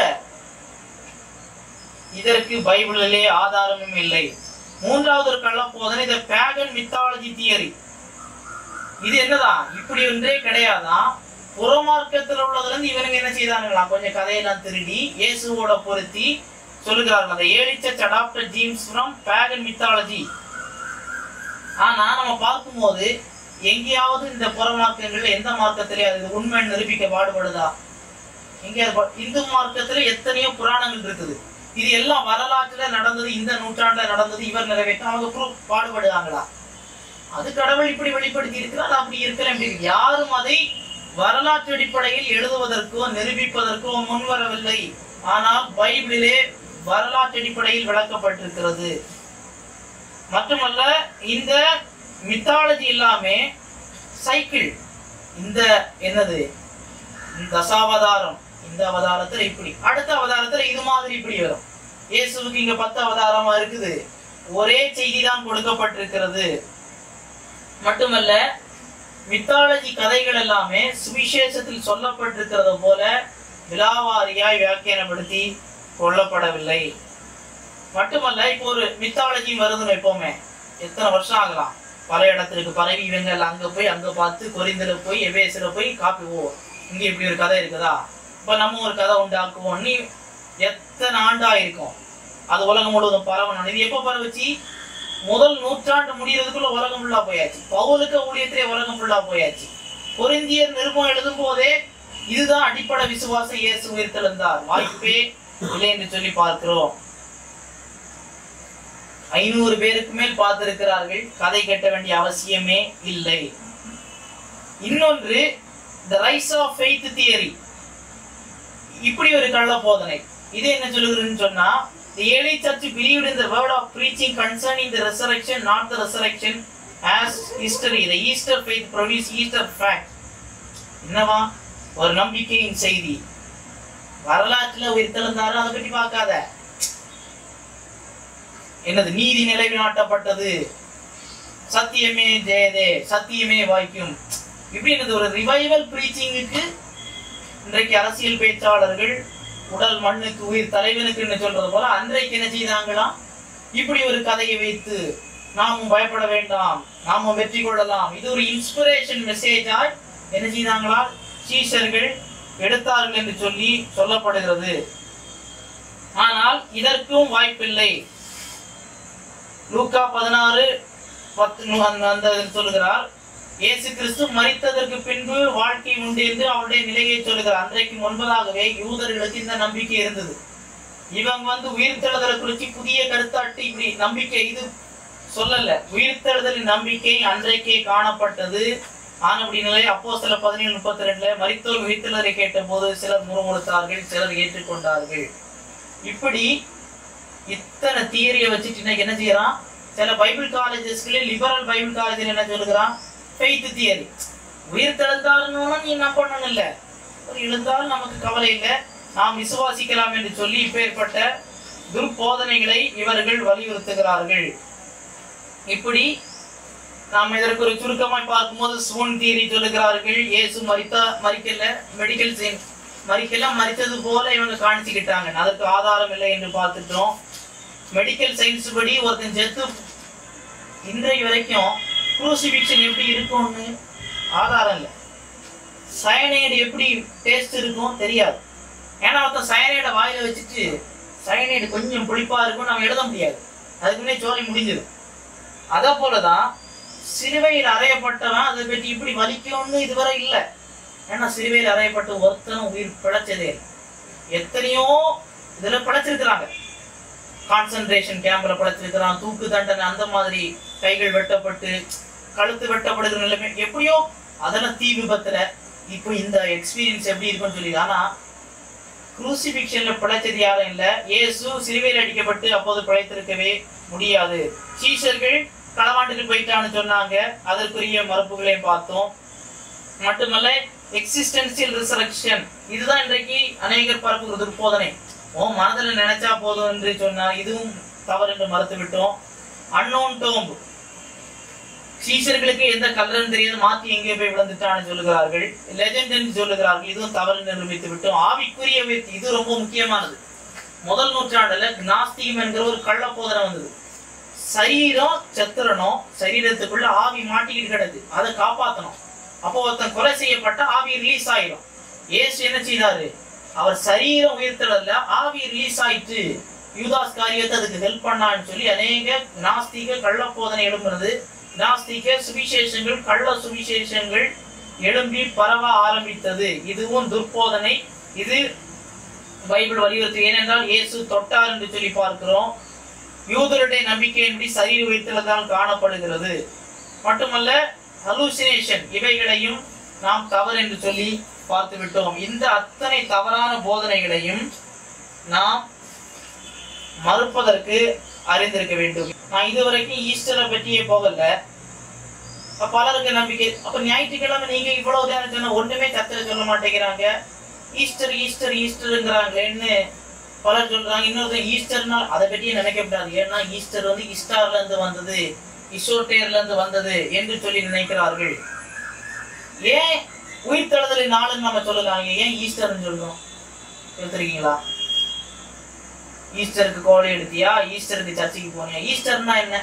இதற்கு பைபிளிலே ஆதாரமும் இல்லை மூன்றாவது ஒரு கள்ள போதனை இந்த பேகன் மித்தாலஜி தியரி இது என்னதான் இப்படி ஒன்றே கிடையாதான் புறமார்க்கத்தில் உள்ளதுல இருந்து இவனுங்க என்ன செய்தானுங்களாம் கொஞ்சம் கதையெல்லாம் திருடி இயேசுவோட பொருத்தி சொல்லுகிறார்கள் அந்த ஏழு church adapted themes from pagan mythology ஆனா நம்ம பார்க்கும்போது எங்கேயாவது இந்த புறமார்க்கங்கள்ல எந்த மார்க்கத்திலே அது உண்மை நிரூபிக்க பாடுபடுதா எங்கேயாவது பா- இந்து மார்க்கத்துல எத்தனையோ புராணங்கள் இருக்குது இது எல்லாம் வரலாற்றுல நடந்தது இந்த நூற்றாண்டுல நடந்தது இவர் நிறைவேற்ற அவங்க ப்ரூஃப் பாடுபடுவாங்களா அது கடவுள் இப்படி வெளிப்படுத்தி இருக்கிறார் அப்படி இருக்கலாம் இப்படி இருக்கு. யாரும் அதை வரலாற்று அடிப்படையில் எழுதுவதற்கோ நிரூபிப்பதற்கோ முன்வரவில்லை ஆனால் பைபிளிலே வரலாற்று அடிப்படையில் விளக்கப்பட்டிருக்கிறது மட்டுமல்ல இந்த மித்தாலஜி எல்லாமே சைக்கிள் இந்த என்னது இந்த தசாவதாரம் இந்த அவதாரத்துல இப்படி அடுத்த அவதாரத்துல இது மாதிரி இப்படி வரும் இயேசுவுக்கு இங்க பத்து அவதாரமா இருக்குது ஒரே செய்தி தான் கொடுக்கப்பட்டிருக்கிறது மட்டுமல்ல மித்தாலஜி கதைகள் எல்லாமே சுவிசேஷத்தில் சொல்லப்பட்டிருக்கிறது போல விலாவாரியாய் வியாக்கியானப்படுத்தி கொள்ளப்படவில்லை மட்டுமல்ல இப்போ ஒரு மித்தாலஜி வருதுன்னு எப்பவுமே எத்தனை வருஷம் ஆகலாம் பல இடத்திற்கு பரவி இவங்க எல்லாம் அங்க போய் அங்க பார்த்து கொரிந்தில போய் எபேசில போய் காப்பி ஓ இங்க இப்படி ஒரு கதை இருக்குதா இப்ப நம்ம ஒரு கதை உண்டாக்குவோம் நீ எத்தனை ஆண்டா இருக்கும் அது உலகம் முழுவதும் பரவணும் இது எப்ப பரவுச்சு முதல் நூற்றாண்டு முடியறதுக்குள்ள உலகம் ஃபுல்லா போயாச்சு பவுலுக்கு ஊழியத்திலே உலகம் ஃபுல்லா போயாச்சு பொருந்தியர் நிருபம் எழுதும் போதே இதுதான் அடிப்படை விசுவாசம் இயேசு உயிர்த்தெழுந்தார் வாய்ப்பே இல்லை என்று சொல்லி பார்க்கிறோம் ஐநூறு பேருக்கு மேல் பார்த்திருக்கிறார்கள் கதை கட்ட வேண்டிய அவசியமே இல்லை இன்னொன்று the rise of faith theory இப்படி ஒரு கள்ள போதனை இது என்ன சொல்லுகிறதுன்னு சொன்னா the early church believed in the word of preaching concerning the resurrection not the resurrection as history the easter faith produced easter fact என்னவா ஒரு நம்பிக்கையின் செய்தி வரலாற்றுல உயிர்த்தெழுந்தாரு அதை பற்றி பார்க்காத என்னது நீதி நிலைநாட்டப்பட்டது சத்தியமே ஜெயதே சத்தியமே வாய்க்கும் இப்படி என்னது ஒரு ரிவைவல் பிரீச்சிங்குக்கு இன்றைக்கு அரசியல் பேச்சாளர்கள் உடல் மண்ணுக்கு உயிர் தலைவனுக்கு என்று சொல்றது போல அன்றைக்கு என்ன செய்தாங்களாம் இப்படி ஒரு கதையை வைத்து நாமும் பயப்பட வேண்டாம் நாமும் வெற்றி கொள்ளலாம் இது ஒரு இன்ஸ்பிரேஷன் மெசேஜாய் என்ன செய்தாங்களா சீஷர்கள் எடுத்தார்கள் என்று சொல்லி சொல்லப்படுகிறது ஆனால் இதற்கும் வாய்ப்பில்லை லூக்கா பதினாறு பத்து நு- அந்த அந்த இதில் சொல்லுகிறார் இயேசு கிறிஸ்து மரித்ததற்கு பின்பு வாழ்க்கை உண்டு என்று அவருடைய நிலையை சொல்லுகிறார் அன்றைக்கு முன்பதாகவே யூதர்களுக்கு இந்த நம்பிக்கை இருந்தது இவங்க வந்து உயிர்த்தெழுதலை குறித்து புதிய கருத்தாட்டு இப்படி நம்பிக்கை இது சொல்லல உயிர்த்தெழுதலின் நம்பிக்கை அன்றைக்கே காணப்பட்டது ஆனபடி நிலை அப்போ சில பதினேழு முப்பத்தி ரெண்டுல மரித்தோர் உயிர்த்தெழுதலை கேட்ட போது சிலர் முறுமுறுத்தார்கள் சிலர் ஏற்றுக்கொண்டார்கள் இப்படி இத்தனை தியரியை வச்சுட்டு இன்னைக்கு என்ன செய்யறான் சில பைபிள் காலேஜஸ்களே லிபரல் பைபிள் காலேஜில் என்ன சொல்லுகிறான் ஃபெய்த் தியரி உயிர் தெழுந்தாருன்னு நீ நம்பணும் இல்லை ஒரு எழுந்தாலும் நமக்கு கவலை இல்லை நாம் விசுவாசிக்கலாம் என்று சொல்லி இப்பேற்பட்ட துர்போதனைகளை இவர்கள் வலியுறுத்துகிறார்கள் இப்படி நாம் இதற்கு ஒரு சுருக்கமாய் பார்க்கும்போது ஸ்வோன் தியரி சொல்லுகிறார்கள் இயேசு மரித்தா மறிக்கல மெடிக்கல் சயின்ஸ் மறிக்கல மறித்தது போல இவங்க காணிச்சுக்கிட்டாங்க அதற்கு ஆதாரம் இல்லை என்று பார்த்துட்டோம் மெடிக்கல் சயின்ஸ் படி ஒருத்தன் செத்து இன்றைய வரைக்கும் குரூசிபிக்ஷன் எப்படி இருக்கும்னு ஆதாரம் இல்லை சயனைடு எப்படி டேஸ்ட் இருக்கும் தெரியாது ஏன்னா ஒருத்தன் சயனைடை வாயில வச்சுட்டு சயனைடு கொஞ்சம் புளிப்பா இருக்கும் நம்ம எழுத முடியாது அதுக்கு முன்னே சோழி முடிஞ்சது அதே போலதான் சிலுவையில் அறையப்பட்டவன் அதை பற்றி இப்படி வலிக்கும்னு இதுவரை இல்லை ஏன்னா சிலுவையில் அறையப்பட்ட ஒருத்தனும் உயிர் பிழைச்சதே இல்லை எத்தனையோ இதுல பிழைச்சிருக்கிறாங்க கான்சன்ட்ரேஷன் கேம்ப்ல பிழைச்சிருக்கிறான் தூக்கு தண்டனை அந்த மாதிரி கைகள் வெட்டப்பட்டு கழுத்து வெட்டப்படுகிற நிலைமை எப்படியோ அதெல்லாம் தீ விபத்துல இப்போ இந்த எக்ஸ்பீரியன்ஸ் எப்படி இருக்கும்னு சொல்லி ஆனா குரூசிபிக்ஷன்ல பிழைச்சது யாரும் இல்ல இயேசு சிலுவையில் அடிக்கப்பட்டு அப்போது பிழைத்திருக்கவே முடியாது சீஷர்கள் களவாண்டுக்கு போயிட்டான்னு சொன்னாங்க அதற்குரிய மறுப்புகளையும் பார்த்தோம் மட்டுமல்ல எக்ஸிஸ்டன்சியல் ரிசரக்ஷன் இதுதான் இன்றைக்கு அநேகர் பரப்புகிற துர்போதனை ஓ மனதுல நினைச்சா போதும் என்று சொன்னார் இதுவும் தவறு என்று மறுத்து விட்டோம் அன்னோன் டோம்பு சீஷர்களுக்கு எந்த கல்லறும் தெரியாது மாத்தி எங்கே போய் விழுந்துட்டான்னு சொல்லுகிறார்கள் லெஜெண்ட் என்று சொல்லுகிறார்கள் இதுவும் தவறு என்று நிரூபித்து விட்டோம் ஆவிக்குரிய வித் இது ரொம்ப முக்கியமானது முதல் நூற்றாண்டுல நாஸ்திகம் என்கிற ஒரு கள்ள போதனை வந்தது சரீரம் செத்துறணும் சரீரத்துக்குள்ள ஆவி மாட்டிக்கிட்டு கிடக்கு அதை காப்பாத்தணும் அப்போ ஒருத்தன் கொலை செய்யப்பட்ட ஆவி ரிலீஸ் ஆயிடும் ஏசு என்ன செய்தாரு அவர் சரீரம் உயர்த்தல ஆவி ரிலீஸ் ஆயிட்டு யூதாஸ் காரியத்தை அதுக்கு ஹெல்ப் பண்ணான்னு சொல்லி அநேக நாஸ்திக கள்ள போதனை எழும்புறது நாஸ்திக சுவிசேஷங்கள் கள்ள சுவிசேஷங்கள் எழும்பி பரவ ஆரம்பித்தது இதுவும் துர்போதனை இது பைபிள் வலியுறுத்து ஏனென்றால் இயேசு தொட்டார் என்று சொல்லி பார்க்கிறோம் யூதருடைய நம்பிக்கையின்படி சரீர வைத்தலதான் காணப்படுகிறது மட்டுமல்ல ஹலூசினேஷன் இவைகளையும் நாம் தவறு என்று சொல்லி பார்த்து விட்டோம் இந்த அத்தனை தவறான போதனைகளையும் நாம் மறுப்பதற்கு அறிந்திருக்க வேண்டும் நான் இதுவரைக்கும் ஈஸ்டரை பற்றியே போகல அப்ப பலருக்கு நம்பிக்கை அப்ப ஞாயிற்றுக்கிழமை நீங்க இவ்வளவு நேரம் சொன்ன ஒண்ணுமே கத்துல சொல்ல மாட்டேங்கிறாங்க ஈஸ்டர் ஈஸ்டர் ஈஸ்டருங்கிறாங்களேன்னு பலர் சொல்றாங்க இன்னொருத்தர் ஈஸ்டர்னா அதை பற்றியே நினைக்க கூடாது ஏன்னா ஈஸ்டர் வந்து இஸ்டார்ல இருந்து வந்தது இசோட்டேர்ல இருந்து வந்தது என்று சொல்லி நினைக்கிறார்கள் ஏன் உயிர்த்தெழுதலை நாளுன்னு நம்ம சொல்லலாங்க ஏன் ஈஸ்டர்னு சொல்லணும் எடுத்துருக்கீங்களா ஈஸ்டருக்கு கோலை எடுத்தியா ஈஸ்டருக்கு சர்ச்சுக்கு போனியா ஈஸ்டர்னா என்ன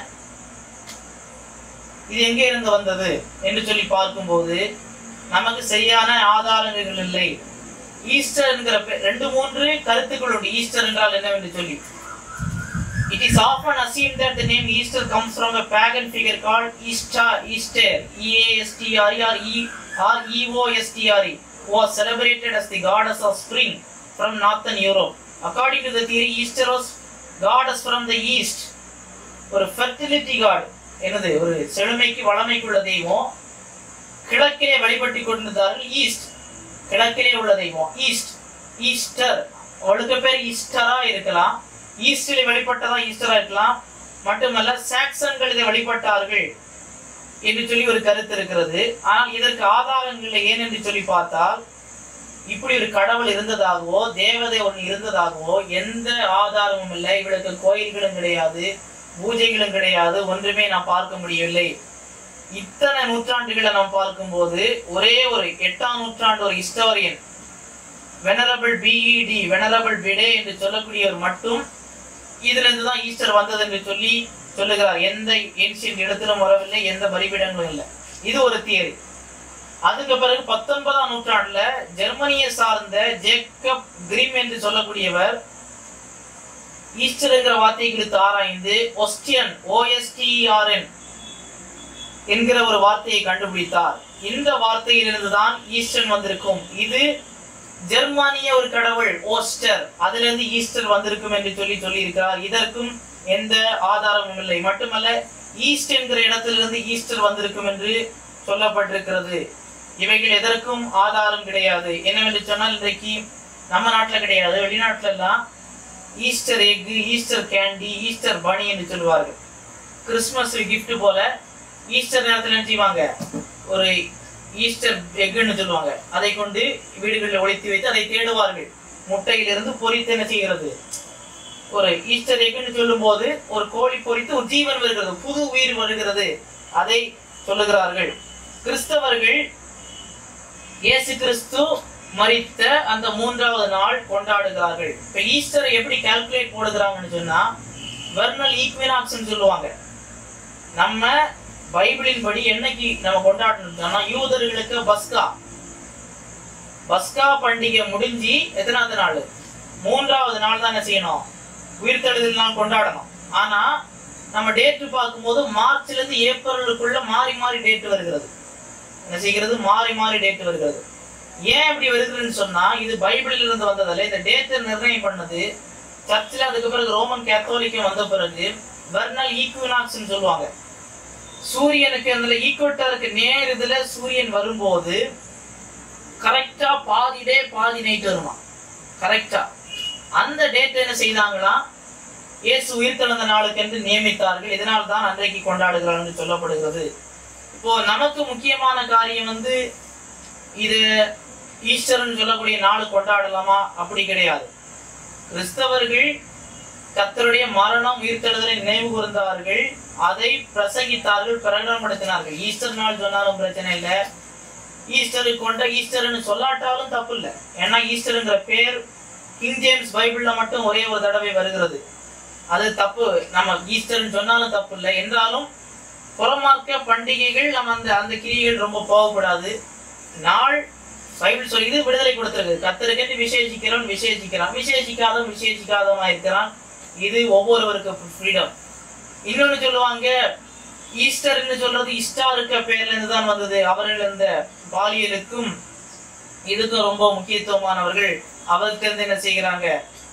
இது எங்கே இருந்து வந்தது என்று சொல்லி பார்க்கும்போது நமக்கு சரியான ஆதாரங்கள் இல்லை ஈஸ்டர் என்கிற பெ- ரெண்டு மூன்று கருத்துக்கள் உண்டு ஈஸ்டர் என்றால் என்னவென்று சொல்லி It is often assumed that the name Easter comes from a pagan figure called Easter, Easter, E-A-S-T-R-E or E or E-O-S-T-R-E, who was celebrated as the goddess of spring from northern Europe. According to the theory, Easter was goddess from the east. ஒரு fertility god என்னது ஒரு செழுமைக்கு வளமைக்கு உள்ள தெய்வம் கிழக்கிலே வழிபட்டு கொண்டிருந்தார்கள் east கிழக்கிலே உள்ள தெய்வம் ஈஸ்ட் ஈஸ்டர் அவளுக்கு பேர் ஈஸ்டரா இருக்கலாம் ஈஸ்டில் வெளிப்பட்டதா ஈஸ்டரா இருக்கலாம் மட்டுமல்ல சாக்சன்கள் இதை வழிபட்டார்கள் என்று சொல்லி ஒரு கருத்து இருக்கிறது ஆனால் இதற்கு ஆதாரங்கள் இல்லை ஏன் என்று சொல்லி பார்த்தால் இப்படி ஒரு கடவுள் இருந்ததாகவோ தேவதை ஒன்று இருந்ததாகவோ எந்த ஆதாரமும் இல்லை இவளுக்கு கோயில்களும் கிடையாது பூஜைகளும் கிடையாது ஒன்றுமே நாம் பார்க்க முடியவில்லை இத்தனை நூற்றாண்டுகளை நாம் பார்க்கும்போது ஒரே ஒரு எட்டாம் நூற்றாண்டு ஒரு historian venerable Bede venerable Bede என்று சொல்லக்கூடியவர் மட்டும் இதுல இருந்து தான் ஈஸ்டர் வந்தது என்று சொல்லி சொல்லுகிறார் எந்த ஏன்ஷியன் இடத்திலும் வரவில்லை எந்த பலிபீடங்களும் இல்லை இது ஒரு தியரி அதுக்கு பிறகு பத்தொன்பதாம் நூற்றாண்டுல ஜெர்மனியை சார்ந்த ஜேக்கப் கிரிம் என்று சொல்லக்கூடியவர் ஈஸ்டர்ங்கிற வார்த்தையை குறித்து ஆராய்ந்து ஒஸ்டியன் ஓஎஸ்டிஆர்என் என்கிற ஒரு வார்த்தையை கண்டுபிடித்தார் இந்த வார்த்தையிலிருந்து தான் ஈஸ்டர் வந்திருக்கும் இது ஜெர்மானிய ஒரு கடவுள் ஓஸ்டர் அதிலிருந்து ஈஸ்டர் வந்திருக்கும் என்று சொல்லி சொல்லி இருக்கிறார் இதற்கும் எந்த ஆதாரமும் இல்லை மட்டுமல்ல ஈஸ்ட் என்கிற இடத்திலிருந்து ஈஸ்டர் வந்திருக்கும் என்று சொல்லப்பட்டிருக்கிறது இவைகள் எதற்கும் ஆதாரம் கிடையாது என்னவென்று சொன்னால் இன்றைக்கு நம்ம நாட்டுல கிடையாது வெளிநாட்டுல எல்லாம் Easter egg Easter candy Easter bunny என்று சொல்லுவார்கள் கிறிஸ்மஸ் gift போல ஈஸ்டர் நேரத்தில் என்ன செய்வாங்க ஒரு ஈஸ்டர் எக்குன்னு சொல்லுவாங்க அதை கொண்டு வீடுகளில் ஒளித்து வைத்து அதை தேடுவார்கள் முட்டையிலிருந்து பொரித்து என்ன செய்கிறது ஒரு ஈஸ்டர் எக்குன்னு சொல்லும்போது ஒரு கோழி பொரித்து ஒரு ஜீவன் வருகிறது புது உயிர் வருகிறது அதை சொல்லுகிறார்கள் கிறிஸ்தவர்கள் இயேசு கிறிஸ்து மரித்த அந்த மூன்றாவது நாள் கொண்டாடுகிறார்கள் இப்ப ஈஸ்டரை எப்படி கால்குலேட் போடுகிறாங்கன்னு சொன்னா வெர்னல் ஈக்வினாக்ஸ்னு சொல்லுவாங்க நம்ம பைபிளின் படி என்னைக்கு நம்ம கொண்டாடணும் சொன்னா யூதர்களுக்கு பஸ்கா பஸ்கா பண்டிகை முடிஞ்சு எத்தனாவது நாள் மூன்றாவது நாள் தான் என்ன செய்யணும் உயிர்த்தெழுதல் நாள் கொண்டாடணும் ஆனா நம்ம டேட்டு பார்க்கும்போது மார்ச்ல இருந்து ஏப்ரலுக்குள்ள மாறி மாறி டேட் வருகிறது என்ன செய்கிறது மாறி மாறி டேட் வருகிறது ஏன் இப்படி வருகிறதுன்னு சொன்னா இது பைபிளில் இருந்து வந்ததில்ல இந்த டேட்டை நிர்ணயம் பண்ணது சர்ச்சில் அதுக்கு பிறகு ரோமன் கேத்தோலிக்கம் வந்த பிறகு வெர்னல் ஈக்குவினாக்ஸ்னு சொல்லுவாங்க சூரியனுக்கு அந்த ஈக்குவட்டருக்கு நேர் இதுல சூரியன் வரும்போது கரெக்டா பாதி டே பாதி நைட் வருமா கரெக்டா அந்த டேட் என்ன செய்தாங்களா இயேசு உயிர்த்தெழுந்த நாளுக்கு என்று நியமித்தார்கள் இதனால் தான் அன்றைக்கு கொண்டாடுகிறார்கள் என்று சொல்லப்படுகிறது இப்போ நமக்கு முக்கியமான காரியம் வந்து இது ஈஸ்டர்னு சொல்லக்கூடிய நாள் கொண்டாடலாமா அப்படி கிடையாது கிறிஸ்தவர்கள் கர்த்தருடைய மரணம் உயிர்த்தெழுதலை நினைவு கூர்ந்தார்கள் அதை பிரசங்கித்தார்கள் பிரகடனப்படுத்தினார்கள் ஈஸ்டர் நாள் சொன்னாலும் பிரச்சனை இல்லை ஈஸ்டருக்கு கொண்ட ஈஸ்டர்னு சொல்லாட்டாலும் தப்பு இல்லை ஏன்னா ஈஸ்டருங்கிற பேர் கிங் ஜேம்ஸ் பைபிள்ல மட்டும் ஒரே ஒரு தடவை வருகிறது அது தப்பு நம்ம ஈஸ்டர்னு சொன்னாலும் தப்பு இல்லை என்றாலும் புறமார்க்க பண்டிகைகள் நம்ம அந்த அந்த கிரியைகள் ரொம்ப போகக்கூடாது நாள் பைபிள் சொல்லிது விடுதலை கொடுத்திருக்கு கத்தருக்கு விசேஷிக்கிறவன் விசேஷிக்கிறான் விசேஷிக்காதவன் விசேஷிக்காதவன் இருக்கிறான் இது ஒவ்வொருவருக்கு ஃப்ரீடம் இன்னொன்னு சொல்லுவாங்க ஈஸ்டர்னு சொல்றது இஸ்டாருக்க பேர்ல இருந்து தான் வந்தது அவர்கள் இந்த பாலியலுக்கும் இதுக்கும் ரொம்ப முக்கியத்துவமானவர்கள் அவருக்கு இருந்து என்ன செய்கிறாங்க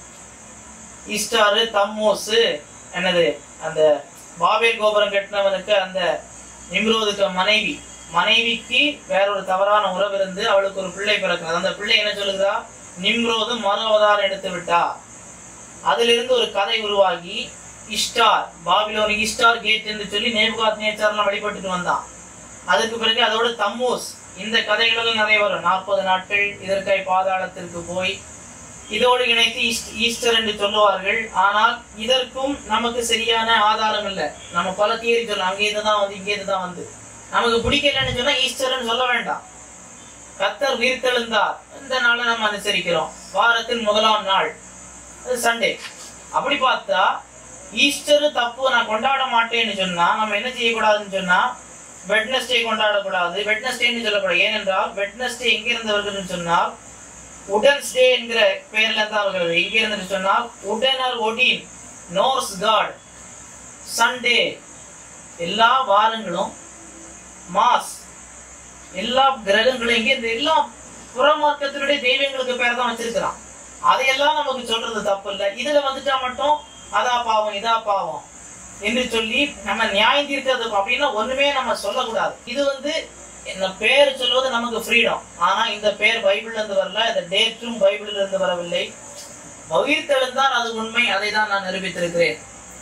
ஈஸ்டாரு தம்மோஸ் என்னது அந்த பாபேல் கோபுரம் கட்டினவனுக்கு அந்த நிம்ரோதுக்கு மனைவி மனைவிக்கு வேற ஒரு தவறான உறவு இருந்து அவளுக்கு ஒரு பிள்ளை பிறக்கிறது அந்த பிள்ளை என்ன சொல்லுதா நிம்ரோது மறு அவதாரம் எடுத்து விட்டா அதிலிருந்து ஒரு கதை உருவாகி இஸ்டார் பாபிலோன் இஸ்டார் கேட் என்று சொல்லி நேபுகாத் நேச்சார்லாம் வழிபட்டுட்டு வந்தான் அதுக்கு பிறகு அதோட தம்மூஸ் இந்த கதைகளும் நிறைய வரும் நாற்பது நாட்கள் இதற்காய் பாதாளத்திற்கு போய் இதோடு இணைத்து ஈஸ்ட் ஈஸ்டர் என்று சொல்லுவார்கள் ஆனால் இதற்கும் நமக்கு சரியான ஆதாரம் இல்லை நம்ம பல தியரி சொல்லலாம் அங்கே தான் வந்து இங்கே தான் வந்து நமக்கு பிடிக்கலன்னு சொன்னா ஈஸ்டர்னு சொல்ல வேண்டாம் கத்தர் உயிர்த்தெழுந்தார் இந்த நாளை நம்ம அனுசரிக்கிறோம் வாரத்தின் முதலாம் நாள் அது சண்டே அப்படி பார்த்தா ஈஸ்டர் தப்பு நான் கொண்டாட மாட்டேன்னு சொன்னா நம்ம என்ன செய்யக்கூடாதுன்னு சொன்னா வெட்னஸ்டே கொண்டாடக்கூடாது வெட்னஸ்டேன்னு சொல்லக்கூடாது ஏனென்றால் வெட்னஸ்டே எங்க இருந்து வருகிறதுன்னு சொன்னால் உடன்ஸ்டே என்கிற பெயர்ல தான் வருகிறது எங்க இருந்து சொன்னால் உடனர் ஒடின் நோர்ஸ் காட் சண்டே எல்லா வாரங்களும் மாஸ் எல்லா கிரகங்களும் எங்க இந்த எல்லா புறமார்க்கத்தினுடைய தெய்வங்களுக்கு பேர் தான் வச்சிருக்கிறான் அதையெல்லாம் நமக்கு சொல்றது தப்பு இல்லை இதுல வந்துட்டா மட்டும் அதா பாவம் இதா பாவம் என்று சொல்லி நம்ம நியாயம் தீர்க்கிறது அப்படின்னா ஒண்ணுமே நம்ம சொல்லக்கூடாது இது வந்து இந்த பேர் சொல்வது நமக்கு ஃப்ரீடம் ஆனா இந்த பேர் பைபிள்ல இருந்து வரல இந்த டேட்டும் பைபிள்ல இருந்து வரவில்லை உயிர்த்தெழுந்தால் அது உண்மை அதை தான் நான் நிரூபித்திருக்கிறேன்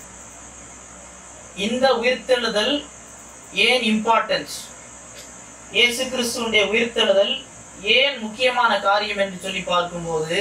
இந்த உயிர்த்தெழுதல் ஏன் இம்பார்ட்டன்ஸ் இயேசு கிறிஸ்துவனுடைய உயிர்த்தெழுதல் ஏன் முக்கியமான காரியம் என்று சொல்லி பார்க்கும்போது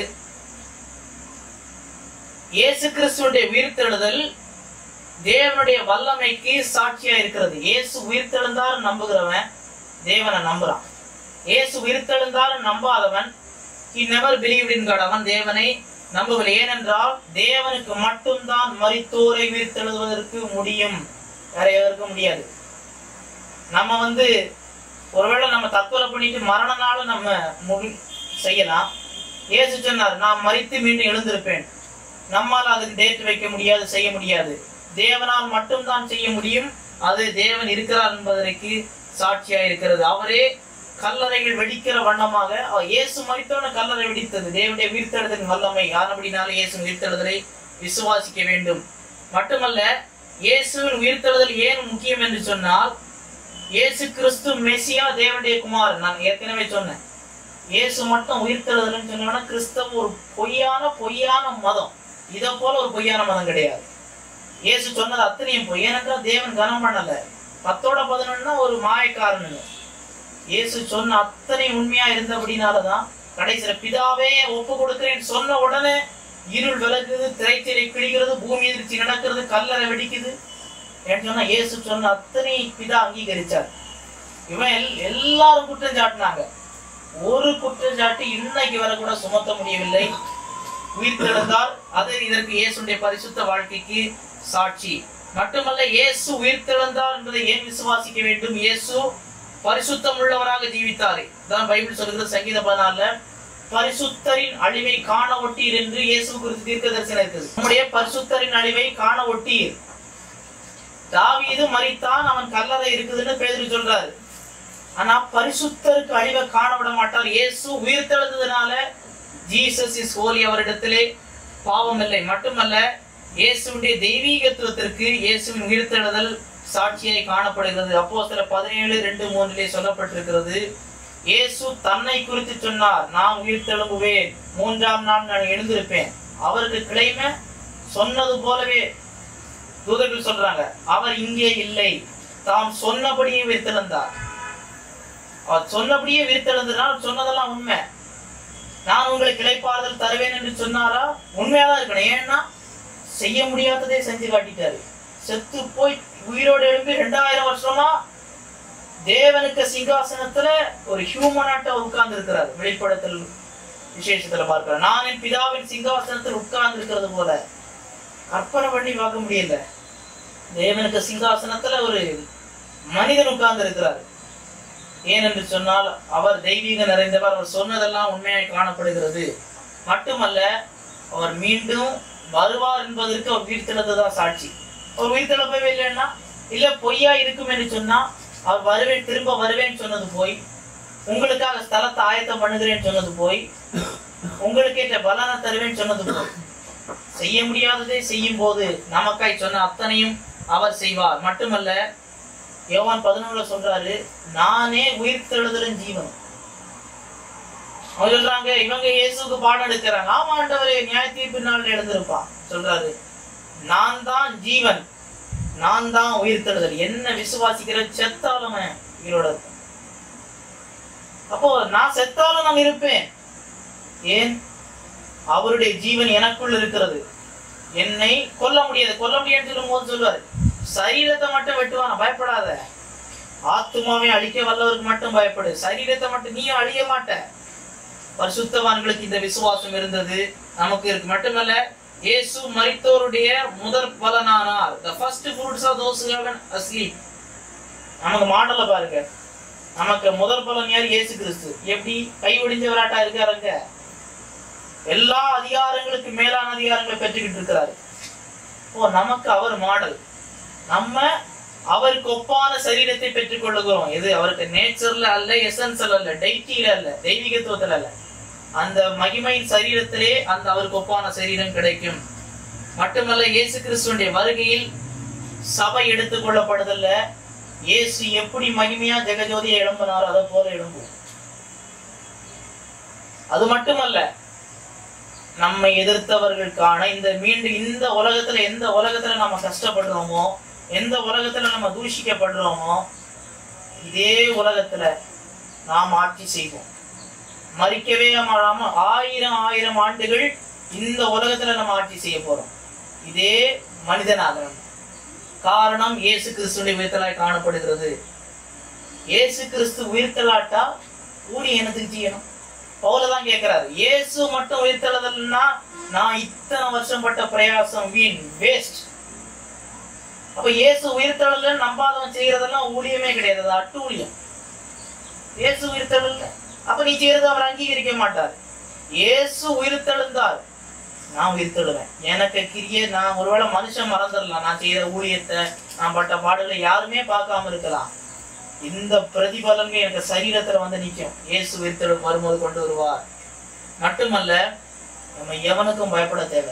இயேசு கிறிஸ்துவனுடைய உயிர்த்தெழுதல் தேவனுடைய வல்லமைக்கு சாட்சியா இருக்கிறது இயேசு உயிர்த்தெழுந்தார் நம்புகிறவன் தேவனை நம்புறான் இயேசு உயிர்த்தெழுந்தால் நம்பாதவன் he never believed in God அவன் தேவனை நம்பவில்லை ஏனென்றால் தேவனுக்கு மட்டும்தான் மரித்தோரை உயிர்த்தெழுவதற்கு முடியும் வேற எதற்கும் முடியாது நம்ம வந்து ஒருவேளை நம்ம தற்கொலை பண்ணிட்டு மரண நாளும் நம்ம முடி செய்யலாம் இயேசு சொன்னார் நான் மரித்து மீண்டும் எழுந்திருப்பேன் நம்மால் அதுக்கு டேட் வைக்க முடியாது செய்ய முடியாது தேவனால் மட்டும்தான் செய்ய முடியும் அது தேவன் இருக்கிறார் என்பதற்கு சாட்சியா இருக்கிறது அவரே கல்லறைகள் வெடிக்கிற வண்ணமாக அவர் இயேசு மரித்தோன கல்லறை வெடித்தது தேவனுடைய உயிர்த்தெழுதலின் வல்லமை ஆனபடினால இயேசு உயிர்த்தெழுதலை விசுவாசிக்க வேண்டும் மட்டுமல்ல இயேசுவின் உயிர்த்தெழுதல் ஏன் முக்கியம் என்று சொன்னால் இயேசு கிறிஸ்து மெசியா தேவனுடைய குமாரன் நான் ஏற்கனவே சொன்னேன் இயேசு மட்டும் உயிர்த்தெழுதல்னு சொன்னோம்னா கிறிஸ்தவம் ஒரு பொய்யான பொய்யான மதம் இதை போல ஒரு பொய்யான மதம் கிடையாது இயேசு சொன்னது அத்தனையும் பொய் ஏனென்றா தேவன் கனம் பண்ணல பத்தோட பதினொன்னா ஒரு மாயக்காரனுங்க இயேசு சொன்ன அத்தனை உண்மையா இருந்தபடினாலதான் கடைசியில பிதாவே ஒப்பு கொடுக்கிறேன் சொன்ன உடனே இருள் விலகுது திரைச்சிலை கிழிகிறது பூமி எதிர்ச்சி நடக்கிறது கல்லறை வெடிக்குது ஏன்னு சொன்னா இயேசு சொன்ன அத்தனை பிதா அங்கீகரிச்சார் இவன் எல் எல்லாரும் குற்றம் சாட்டினாங்க ஒரு குற்றச்சாட்டு இன்னைக்கு வரை கூட சுமத்த முடியவில்லை உயிர்த்தெழுந்தார் அது இதற்கு இயேசுடைய பரிசுத்த வாழ்க்கைக்கு சாட்சி மட்டுமல்ல இயேசு உயிர்த்தெழுந்தார் என்பதை ஏன் விசுவாசிக்க வேண்டும் இயேசு பரிசுத்தம் உள்ளவராக ஜீவித்தாரே தான் பைபிள் சொல்கிறது சங்கீத பதினாறுல பரிசுத்தரின் அழிவை காண ஒட்டீர் என்று இயேசு குறித்து தீர்க்க தரிசனம் இருக்குது நம்முடைய பரிசுத்தரின் அழிவை காண ஒட்டீர் தாவீது மரித்தான் அவன் கல்லறை இருக்குதுன்னு பேதுரு சொல்றாரு ஆனா பரிசுத்தருக்கு அழிவை காண விட மாட்டார் இயேசு உயிர்த்தெழுந்ததுனால ஜீசஸ் இஸ் ஹோலி அவரிடத்திலே பாவம் இல்லை மட்டுமல்ல இயேசுடைய தெய்வீகத்துவத்திற்கு இயேசுவின் உயிர்த்தெழுதல் சாட்சியாய் காணப்படுகிறது அப்போ சில பதினேழு ரெண்டு மூன்றிலே சொல்லப்பட்டிருக்கிறது இயேசு தன்னை குறித்து சொன்னார் நான் உயிர்த்தெழும்புவேன் மூன்றாம் நாள் நான் எழுந்திருப்பேன் அவருக்கு கிளைமை சொன்னது போலவே தூதர்கள் சொல்றாங்க அவர் இங்கே இல்லை தாம் சொன்னபடியே உயிர்த்தெழுந்தார் அவர் சொன்னபடியே உயிர்த்தெழுந்ததுனால் சொன்னதெல்லாம் உண்மை நான் உங்களுக்கு இளைப்பாறுதல் தருவேன் என்று சொன்னாரா உண்மையாதான் இருக்கணும் ஏன்னா செய்ய முடியாததே செஞ்சு காட்டிட்டாரு செத்து போய் உயிரோடு எழுப்பி ரெண்டாயிரம் வருஷமா தேவனுக்கு சிங்காசனத்துல ஒரு ஹியூமனாட்ட உட்கார்ந்து இருக்கிறார் வெளிப்படத்தில் விசேஷத்துல பார்க்கிறோம் நான் என் பிதாவின் சிங்காசனத்தில் உட்கார்ந்து இருக்கிறது போல கற்பனை பண்ணி பார்க்க முடியல தேவனுக்கு சிங்காசனத்துல ஒரு மனிதன் உட்கார்ந்து இருக்கிறார் ஏனென்று சொன்னால் அவர் தெய்வீக நிறைந்தவர் அவர் சொன்னதெல்லாம் உண்மையாய் காணப்படுகிறது மட்டுமல்ல அவர் மீண்டும் வருவார் என்பதற்கு அவர் உயிர்த்தெழுந்ததான் சாட்சி அவர் உயிர்த்தெழுப்பவே இல்லைன்னா இல்ல பொய்யா இருக்கும் என்று சொன்னா அவர் வருவேன் திரும்ப வருவேன் சொன்னது போய் உங்களுக்காக ஸ்தலத்தை ஆயத்தம் பண்ணுகிறேன் சொன்னது போய் உங்களுக்கு ஏற்ற பலனை தருவேன் சொன்னது போய் செய்ய முடியாததை செய்யும் போது நமக்காய் சொன்ன அத்தனையும் அவர் செய்வார் மட்டுமல்ல யோவான் பதினொன்றுல சொல்றாரு நானே உயிர்த்தெழுதலும் ஜீவனும் அவங்க சொல்றாங்க இவங்க இயேசுக்கு பாடம் எடுக்கிறாங்க ஆமா ஆண்டவரே நியாய தீர்ப்பு நாள் எழுந்திருப்பான் சொல்றாரு நான் தான் ஜீவன் நான் தான் உயிர்த்தெழுதல் என்ன விசுவாசிக்கிற செத்தாலும் அவன் உயிரோட இருப்பான். அப்போ நான் செத்தாலும் நான் இருப்பேன் ஏன் அவருடைய ஜீவன் எனக்குள் இருக்கிறது என்னை கொல்ல முடியாது கொல்ல முடியாதுன்னு சொல்லும் போது சொல்லுவாரு சரீரத்தை மட்டும் வெட்டுவான பயப்படாத ஆத்துமாவை அழிக்க வல்லவருக்கு மட்டும் பயப்படு சரீரத்தை மட்டும் நீயும் அழிய மாட்ட பரிசுத்தவான்களுக்கு இந்த விசுவாசம் இருந்தது நமக்கு இருக்கு மட்டுமல்ல இயேசு மரித்தோருடைய முதற் பலனானார் the first fruits of those who have been asleep நமக்கு மாடல பாருங்க நமக்கு முதற் பலன் யார் இயேசு கிறிஸ்து எப்படி கை ஒடிஞ்சவராட்டா இருக்காருங்க எல்லா அதிகாரங்களுக்கு மேலான அதிகாரங்களை பெற்றுக்கிட்டு இருக்கிறாரு ஓ நமக்கு அவர் மாடல் நம்ம அவருக்கு ஒப்பான சரீரத்தை பெற்றுக் கொள்ளுகிறோம் எது அவருக்கு நேச்சர்ல அல்ல எசன்ஸ்ல அல்ல டைட்டியில அல்ல தெய்வீகத்துவத்துல அல்ல அந்த மகிமையின் சரீரத்திலே அந்த அவருக்கு ஒப்பான சரீரம் கிடைக்கும் மட்டுமல்ல இயேசு கிறிஸ்துவனுடைய வருகையில் சபை எடுத்துக் கொள்ளப்படுதல்ல இயேசு எப்படி மகிமையா ஜெகஜோதியை எழும்பினாரோ அதை போல எழும்பும் அது மட்டுமல்ல நம்மை எதிர்த்தவர்களுக்கான இந்த மீண்டும் இந்த உலகத்துல எந்த உலகத்துல நம்ம கஷ்டப்படுறோமோ எந்த உலகத்துல நம்ம தூஷிக்கப்படுறோமோ இதே உலகத்துல நாம் ஆட்சி செய்வோம் மறிக்கவே மாறாம ஆயிரம் ஆயிரம் ஆண்டுகள் இந்த உலகத்துல நம்ம ஆட்சி செய்ய போறோம் இதே மனிதனாக நம்ம. காரணம் இயேசு கிறிஸ்துடைய உயிர்த்தலாய் காணப்படுகிறது இயேசு கிறிஸ்து உயிர்த்தலாட்டா ஊழி எனத்துக்கு செய்யணும் பவுலதான் கேட்கிறாரு இயேசு மட்டும் உயிர்த்தெழுதல்னா நான் இத்தனை வருஷம் பட்ட பிரயாசம் வீண் வேஸ்ட் அப்ப இயேசு உயிர்த்தெழல நம்பாதவன் செய்யறதெல்லாம் ஊழியமே கிடையாது அது அட்டு ஊழியம் இயேசு உயிர்த்தெழல அப்ப நீ செய்யறது அவர் அங்கீகரிக்க மாட்டார் இயேசு உயிர்த்தெழுந்தார் நான் உயிர்த்தெழுவேன் எனக்கு கிரிய நான் ஒருவேளை மனுஷன் மறந்துடலாம் நான் செய்த ஊழியத்தை நான் பட்ட பாடுகளை யாருமே பார்க்காம இருக்கலாம் இந்த பிரதிபலன்கள் எனக்கு சரீரத்துல வந்து நிற்கும் இயேசு உயிர்த்தெழு வரும்போது கொண்டு வருவார் மட்டுமல்ல நம்ம எவனுக்கும் பயப்பட தேவை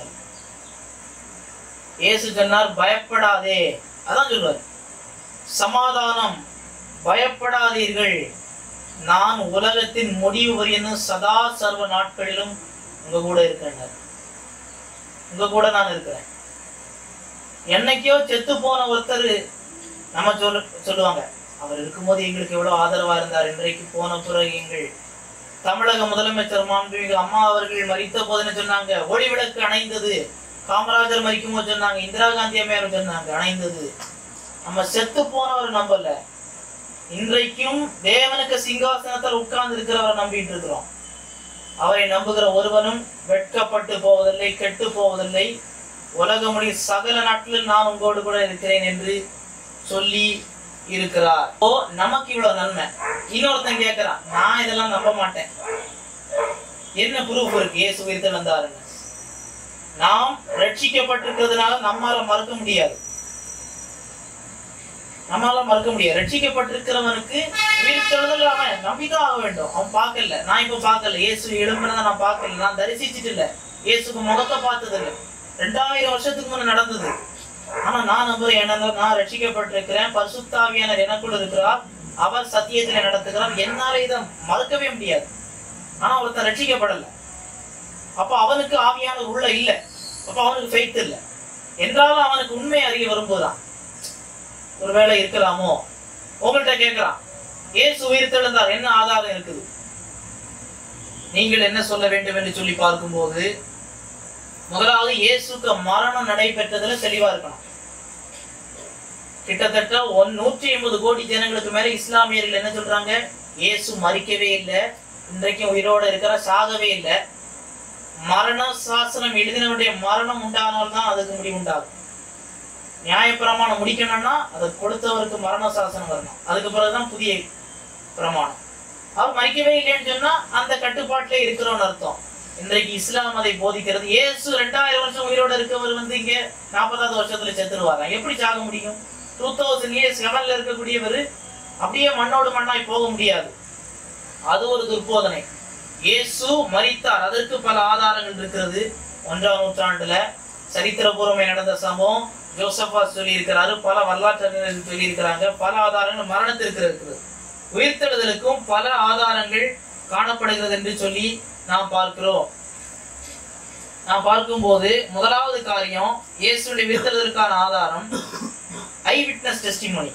இயேசு சொன்னார் பயப்படாதே அதான் சொல்வார் சமாதானம் பயப்படாதீர்கள் நான் உலகத்தின் முடிவு வரையும் சதா சர்வ நாட்களிலும் உங்க கூட இருக்கேன் உங்க கூட நான் இருக்கிறேன் என்னைக்கோ செத்து போன ஒருத்தர் நம்ம சொல்ல சொல்லுவாங்க அவர் இருக்கும்போது எங்களுக்கு எவ்வளவு ஆதரவா இருந்தார் இன்றைக்கு போன பிறகு எங்கள் தமிழக முதலமைச்சர் மாண்புமிகு அம்மா அவர்கள் மறித்த போதுன்னு சொன்னாங்க ஒளி விளக்கு அணைந்தது காமராஜர் மறிக்கும் போது சொன்னாங்க இந்திரா காந்தி அம்மையார் சொன்னாங்க அணைந்தது நம்ம செத்து போனவர் நம்பல இன்றைக்கும் தேவனுக்கு சிங்காசனத்தில் உட்கார்ந்து இருக்கிறவரை நம்பிட்டு இருக்கிறோம் அவரை நம்புகிற ஒருவனும் வெட்கப்பட்டு போவதில்லை கெட்டு போவதில்லை உலகமுடைய சகல நாட்களில் நான் உங்களோடு கூட இருக்கிறேன் என்று சொல்லி இருக்கிறார் ஓ நமக்கு இவ்வளவு நன்மை இன்னொருத்தன் கேட்கிறான் நான் இதெல்லாம் நம்ப மாட்டேன் என்ன ப்ரூஃப் இருக்கு இயேசு உயிர்த்து வந்தாருன்னு நாம் ரட்சிக்கப்பட்டிருக்கிறதுனால நம்மால மறுக்க முடியாது நம்மால மறுக்க முடியாது ரட்சிக்கப்பட்டிருக்கிறவனுக்கு உயிர்த்தெழுதல் அவன் நம்பிதான் ஆக வேண்டும் அவன் பார்க்கல நான் இப்ப பார்க்கல இயேசு எழும்பினதை நான் பார்க்கல நான் தரிசிச்சிட்டு இல்ல இயேசுக்கு முகத்தை பார்த்தது இல்ல ரெண்டாயிரம் வருஷத்துக்கு முன்ன நடந்தது ஆனா நான் நம்புறேன் என்னன்னா நான் ரட்சிக்கப்பட்டிருக்கிறேன் பரிசுத்தாவியானர் எனக்குள்ள இருக்கிறார் அவர் சத்தியத்திலே நடத்துகிறார் என்னால இதை மறுக்கவே முடியாது ஆனா ஒருத்தன் ரட்சிக்கப்படல அப்ப அவனுக்கு ஆவியானவர் உள்ள இல்ல அப்ப அவனுக்கு ஃபெய்த் இல்ல என்றாலும் அவனுக்கு உண்மை அறிய வரும்போதுதான் ஒருவேளை இருக்கலாமோ உங்கள்கிட்ட கேட்கிறான் ஏசு உயிர்த்தெழுந்தார் என்ன ஆதாரம் இருக்குது நீங்கள் என்ன சொல்ல வேண்டும் என்று சொல்லி பார்க்கும்போது முதலாவது இயேசுக்கு மரணம் நடைபெற்றதுல தெளிவா இருக்கணும் கிட்டத்தட்ட ஒன் நூற்றி எண்பது கோடி ஜனங்களுக்கு மேல இஸ்லாமியர்கள் என்ன சொல்றாங்க இயேசு மறிக்கவே இல்லை இன்றைக்கும் உயிரோட இருக்கிற சாகவே இல்லை மரண சாசனம் எழுதினவருடைய மரணம் உண்டானால்தான் அதுக்கு முடிவு உண்டாகும் நியாயப்பிரமாணம் முடிக்கணும்னா அதை கொடுத்தவருக்கு மரண சாசனம் வரணும் அதுக்கு பிறகுதான் புதிய பிரமாணம் அவர் மறிக்கவே இல்லைன்னு சொன்னா அந்த கட்டுப்பாட்டிலே இருக்கிறோம்னு அர்த்தம் இன்றைக்கு இஸ்லாம் அதை போதிக்கிறது இயேசு ரெண்டாயிரம் வருஷம் உயிரோட இருக்கவர் வந்து இங்க நாற்பதாவது வருஷத்துல செத்துருவாங்க எப்படி சாக முடியும் டூ தௌசண்ட் இயர்ஸ் லெவல்ல இருக்கக்கூடியவர் அப்படியே மண்ணோடு மண்ணாய் போக முடியாது அது ஒரு துர்போதனை இயேசு மரித்தார் அதற்கு பல ஆதாரங்கள் இருக்கிறது ஒன்றாம் நூற்றாண்டுல சரித்திரபூர்வமே நடந்த சம்பவம் ஜோசப்பா சொல்லி இருக்கிறாரு பல வரலாற்று சொல்லி இருக்கிறாங்க பல ஆதாரங்கள் மரணத்திற்கு இருக்கிறது உயிர்த்தெழுதலுக்கும் பல ஆதாரங்கள் காணப்படுகிறது என்று சொல்லி நாம் பார்க்கிறோம் நாம் பார்க்கும்போது முதலாவது காரியம் இயேசுடைய உயிர்த்தெழுதலுக்கான ஆதாரம் ஐ விட்னஸ் டெஸ்டிமோனி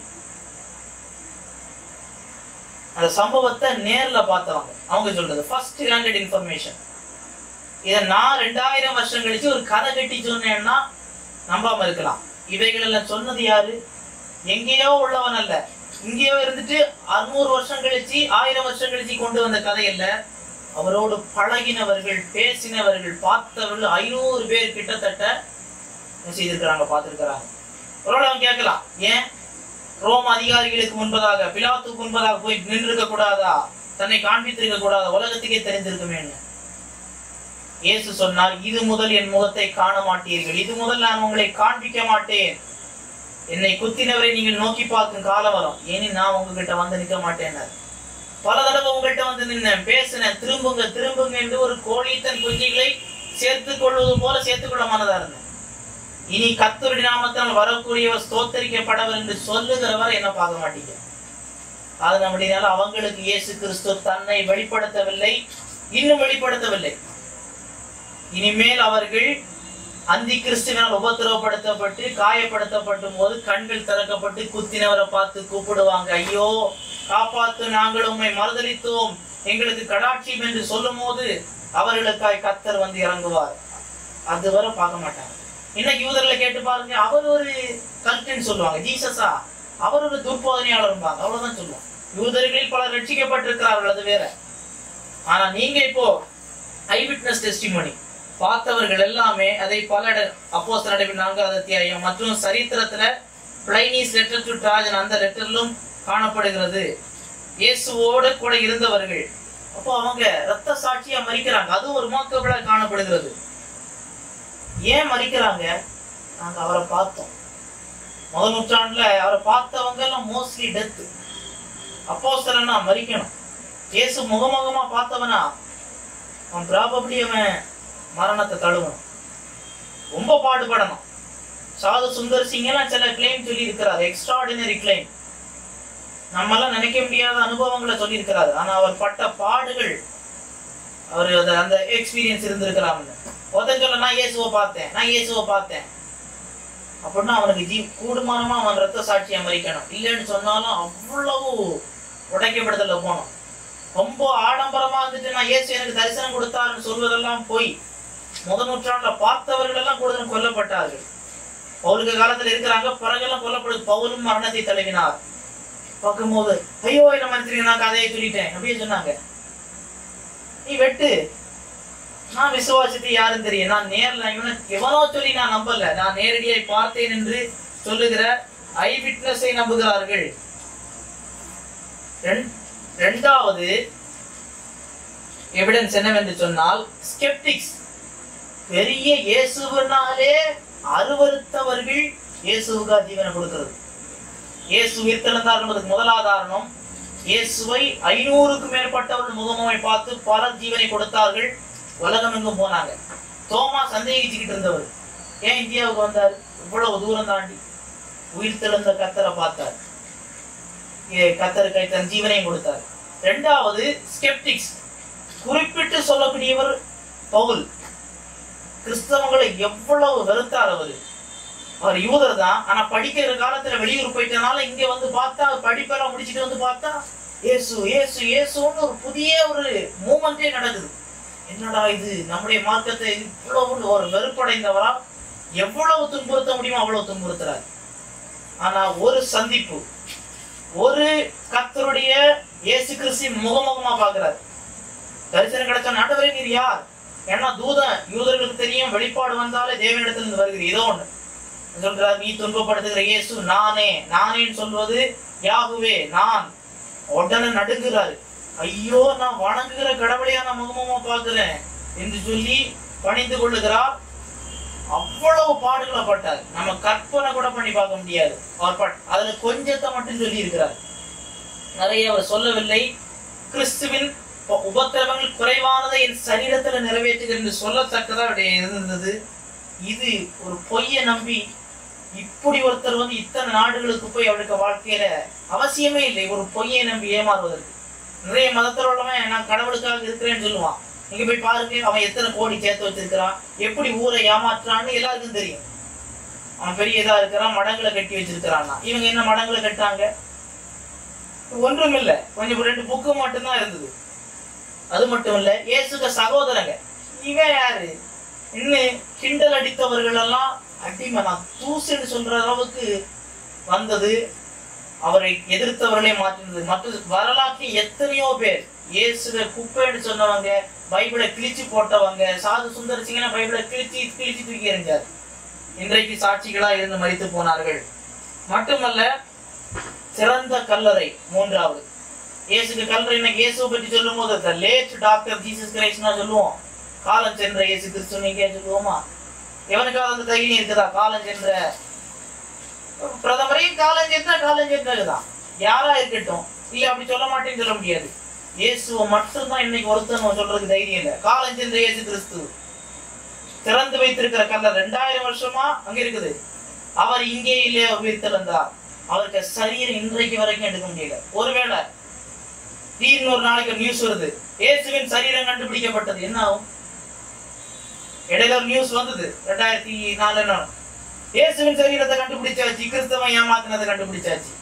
அந்த சம்பவத்தை நேர்ல பார்த்தவங்க அவங்க சொல்றது ஃபர்ஸ்ட் ஹேண்டட் இன்ஃபர்மேஷன் இதை நான் ரெண்டாயிரம் வருஷம் கழிச்சு ஒரு கதை கட்டி சொன்னேன்னா நம்பாம இருக்கலாம் இவைகள் எல்லாம் சொன்னது யாரு எங்கேயோ உள்ளவன் அல்ல இங்கேயோ இருந்துட்டு அறுநூறு வருஷம் கழிச்சு ஆயிரம் வருஷம் கழிச்சு கொண்டு வந்த கதை அல்ல அவரோடு பழகினவர்கள் பேசினவர்கள் பார்த்தவர்கள் ஐநூறு பேர் கிட்டத்தட்ட என்ன செய்திருக்கிறாங்க பார்த்திருக்கிறாங்க ஒருவேளை அவன் கேட்கலாம் ஏன் ரோம் அதிகாரிகளுக்கு முன்பதாக பிலாத்துக்கு முன்பதாக போய் நின்றிருக்க கூடாதா தன்னை காண்பித்திருக்க கூடாதா உலகத்துக்கே தெரிந்திருக்குமேன்னு இயேசு சொன்னார் இது முதல் என் முகத்தை காண மாட்டீர்கள் இது முதல் நான் உங்களை காண்பிக்க மாட்டேன் என்னை குத்தினவரை நீங்கள் நோக்கி பார்க்கும் காலம் வரும் ஏனி நான் உங்ககிட்ட வந்து நிற்க மாட்டேன்னார் பல தடவை உங்கள்கிட்ட வந்து நின்னேன் பேசினேன் திரும்புங்க திரும்புங்க என்று ஒரு கோழி தன் குஞ்சுகளை சேர்த்துக் கொள்வது போல சேர்த்துக் கொள்ள மனதா இருந்தேன் இனி கத்தருடைய நாமத்தால் வரக்கூடியவர் ஸ்தோத்தரிக்கப்படவர் என்று சொல்லுகிறவர் என்ன பார்க்க மாட்டீங்க அது நம்முடையனால அவங்களுக்கு இயேசு கிறிஸ்து தன்னை வெளிப்படுத்தவில்லை இன்னும் வெளிப்படுத்தவில்லை இனிமேல் அவர்கள் அந்தி கிறிஸ்துவினால் உபத்திரவப்படுத்தப்பட்டு காயப்படுத்தப்படும் போது கண்கள் திறக்கப்பட்டு குத்தினவரை பார்த்து கூப்பிடுவாங்க ஐயோ காப்பாத்து நாங்கள் உம்மை மறுதளித்தோம் எங்களுக்கு கடாட்சியம் என்று சொல்லும் போது அவர்களுக்காய் கத்தர் வந்து இறங்குவார் அதுவரை பார்க்க மாட்டாங்க இன்னைக்கு யூதர்களை கேட்டு பாருங்க அவர் ஒரு கல்ட்டுன்னு சொல்லுவாங்க ஜீசஸா அவர் ஒரு துர்போதனையாளர் அவ்வளவுதான் சொல்லுவாங்க யூதர்களில் பலர் ரட்சிக்கப்பட்டிருக்கிறார்கள் அது வேற ஆனா நீங்க இப்போ ஐ விட்னஸ் டெஸ்டிமோனி பார்த்தவர்கள் எல்லாமே அதை பல அப்போ நடப்பின் நான்காவது அத்தியாயம் மற்றும் சரித்திரத்துல பிளைனிஸ் லெட்டர் டு ட்ராஜன் அந்த லெட்டரிலும் காணப்படுகிறது இயேசுவோடு கூட இருந்தவர்கள் அப்போ அவங்க ரத்த சாட்சியா மறிக்கிறாங்க அதுவும் ஒரு மாக்கபிளா காணப்படுகிறது ஏன் மறிக்கிறாங்க நாங்க அவரை பார்த்தோம் முதல் நூற்றாண்டுல அவரை பார்த்தவங்க எல்லாம் மோஸ்ட்லி டெத் அப்போஸ்தலன்னா மறிக்கணும் இயேசு முகமுகமா பார்த்தவனா அவன் ப்ராபப்ளி அவன் மரணத்தை தழுவணும் ரொம்ப பாடுபடணும் சாது சுந்தர் சிங் எல்லாம் சில கிளைம் சொல்லி இருக்கிறார் எக்ஸ்ட்ராடினரி கிளைம் நம்மெல்லாம் நினைக்க முடியாத அனுபவங்களை சொல்லி இருக்கிறார் ஆனா அவர் பட்ட பாடுகள் அவர் அந்த அந்த எக்ஸ்பீரியன்ஸ் இருந்திருக்கலாம்னு ஒருத்தன் சொல்ல நான் இயேசுவை பார்த்தேன் நான் இயேசுவை பார்த்தேன் அப்படின்னா அவனுக்கு ஜீ கூடுமானமா அவன் ரத்த சாட்சியை மறிக்கணும் இல்லைன்னு சொன்னாலும் அவ்வளவு உடைக்கப்படுதல போனோம் ரொம்ப ஆடம்பரமா இருந்துட்டு நான் இயேசு எனக்கு தரிசனம் கொடுத்தாருன்னு சொல்வதெல்லாம் போய் முதல் நூற்றாண்டுல பார்த்தவர்கள் எல்லாம் கூட கொல்லப்பட்டார்கள் பவுலுக்கு காலத்துல இருக்கிறாங்க பிறகெல்லாம் கொல்லப்படுது பவுலும் மரணத்தை தழுவினார் பார்க்கும்போது ஐயோ என்ன மன்னிச்சிருங்க நான் கதையை சொல்லிட்டேன் அப்படியே சொன்னாங்க நீ வெட்டு நான் விசுவாசித்து யாரும் தெரியும் நான் நேர்ல இவனை எவனோ சொல்லி நான் நம்பல நான் நேரடியாய் பார்த்தேன் என்று சொல்லுகிற ஐ விட்னஸை நம்புகிறார்கள் ரெண்- ரெண்டாவது எவிடன்ஸ் என்னவென்று சொன்னால் ஸ்கெப்டிக்ஸ் பெரிய இயேசுவினாலே அருவருத்தவர்கள் இயேசுவுக்கு ஜீவனை கொடுக்கிறது இயேசு உயிர்த்தெழுந்தார் என்பதற்கு முதலாதாரணம் இயேசுவை ஐநூறுக்கு மேற்பட்டவர்கள் முகமுமை பார்த்து பல ஜீவனை கொடுத்தார்கள் உலகம் எங்கும் போனாங்க தோமா சந்தேகிச்சுக்கிட்டு இருந்தவர் ஏன் இந்தியாவுக்கு வந்தார் இவ்வளவு தூரம் தாண்டி உயிர்த்தெழுந்த கத்தரை பார்த்தார் ஏ- கத்தருக்கு தன் ஜீவனையும் கொடுத்தார் ரெண்டாவது ஸ்கெப்டிக்ஸ் குறிப்பிட்டு சொல்லக்கூடியவர் பவுல் கிறிஸ்தவங்களை எவ்வளவு வெறுத்தார் அவரு அவர் யூதர் தான் ஆனா படிக்கிற காலத்துல வெளியூர் போயிட்டனால இங்க வந்து பார்த்தா படிப்பெல்லாம் முடிச்சிட்டு வந்து பார்த்தா இயேசு இயேசு இயேசுன்னு ஒரு புதிய ஒரு மூமெண்டே நடக்குது என்னடா இது நம்முடைய மார்க்கத்தை இவ்வளவு ஒரு வெறுப்படைந்தவரா எவ்வளவு துன்புறுத்த முடியுமோ அவ்வளவு துன்புறுத்துறாரு ஆனா ஒரு சந்திப்பு ஒரு கர்த்தருடைய இயேசு கிறிஸ்து முகமுகமா பாக்குறாரு தரிசனம் கிடைச்ச நாட்டவரே நீர் யார் ஏன்னா தூதன் யூதர்களுக்கு தெரியும் வெளிப்பாடு வந்தாலே தேவனிடத்திலிருந்து வருகிறது ஏதோ ஒண்ணு சொல்றார் நீ துன்பப்படுத்துகிற இயேசு நானே நானேன்னு சொல்வது யாகுவே நான் உடனே நடுங்குறாரு ஐயோ நான் வணங்குகிற கடவுளையா நான் முகமுகமா பார்க்கிறேன் என்று சொல்லி பணிந்து கொள்ளுகிறார் அவ்வளவு பாடுகளை பட்டார் நம்ம கற்பனை கூட பண்ணி பார்க்க முடியாது அவர் பட் அதுல கொஞ்சத்தை மட்டும் சொல்லி இருக்கிறார் நிறைய அவர் சொல்லவில்லை கிறிஸ்துவின் உப- உபத்திரவங்கள் குறைவானதை என் சரீரத்துல நிறைவேற்றுகிறேன் என்று சொல்லத்தக்கதா அவருடைய இருந்தது இது ஒரு பொய்யை நம்பி இப்படி ஒருத்தர் வந்து இத்தனை நாடுகளுக்கு போய் அவருக்கு வாழ்க்கையில அவசியமே இல்லை ஒரு பொய்யை நம்பி ஏமாறுவதற்கு நிறைய மதத்தில் உள்ளவன் நான் கடவுளுக்காக இருக்கிறேன்னு சொல்லுவான் நீங்க போய் பாருங்க அவன் எத்தனை கோடி சேர்த்து வச்சிருக்கிறான் எப்படி ஊரை ஏமாற்றுறான்னு எல்லாருக்கும் தெரியும் அவன் பெரிய இதா இருக்கிறான் மடங்களை கட்டி வச்சிருக்கிறான்னா இவங்க என்ன மடங்களை கட்டாங்க ஒன்றும் இல்ல கொஞ்சம் ரெண்டு புக்கு மட்டும்தான் இருந்தது அது மட்டும் இல்ல இயேசுக சகோதரங்க இவன் யாரு இன்னும் கிண்டல் அடித்தவர்கள் எல்லாம் அடிமை நான் தூசுன்னு சொல்ற அளவுக்கு வந்தது அவரை எதிர்த்தவர்களே மாற்றினது மற்ற வரலாற்றில் எத்தனையோ பேர் இயேசுவை குப்பைன்னு சொன்னவங்க பைபிளை கிழிச்சு போட்டவங்க சாது சுந்தர சிங்கன பைபிளை கிழிச்சு கிழிச்சு தூக்கி எறிஞ்சார் இன்றைக்கு சாட்சிகளா இருந்து மறித்து போனார்கள் மட்டுமல்ல சிறந்த கல்லறை மூன்றாவது இயேசுக்கு கல்லறை இன்னைக்கு இயேசுவை பற்றி சொல்லும் போது லேட் டாக்டர் ஜீசஸ் கிரைஸ்ட்னா சொல்லுவோம் காலம் சென்ற இயேசு கிறிஸ்து நீங்க சொல்லுவோமா எவனுக்காவது அந்த தைரியம் இருக்குதா காலம் சென்ற பிரதமரையும் காலம் சென்றா காலம் சென்றதுதான் யாரா இருக்கட்டும் இல்ல அப்படி சொல்ல மாட்டேன்னு சொல்ல முடியாது இயேசுவை மட்டும்தான் இன்னைக்கு ஒருத்தன் சொல்றதுக்கு தைரியம் இல்லை காலம் சென்ற இயேசு கிறிஸ்து திறந்து வைத்திருக்கிற கல்லர் ரெண்டாயிரம் வருஷமா அங்க இருக்குது அவர் இங்கே இல்லையே உயிர்த்தெழுந்தார் அவருக்கு சரீரம் இன்றைக்கு வரைக்கும் எடுக்க முடியல ஒருவேளை திடீர்னு ஒரு நாளைக்கு நியூஸ் வருது இயேசுவின் சரீரம் கண்டுபிடிக்கப்பட்டது என்ன ஆகும் இடையில ஒரு நியூஸ் வந்தது ரெண்டாயிரத்தி நாலு இயேசுவின் சரீரத்தை கண்டுபிடிச்சாச்சு கிறிஸ்தவன் ஏமாத்தினதை கண்டுபிடிச்சாச்சு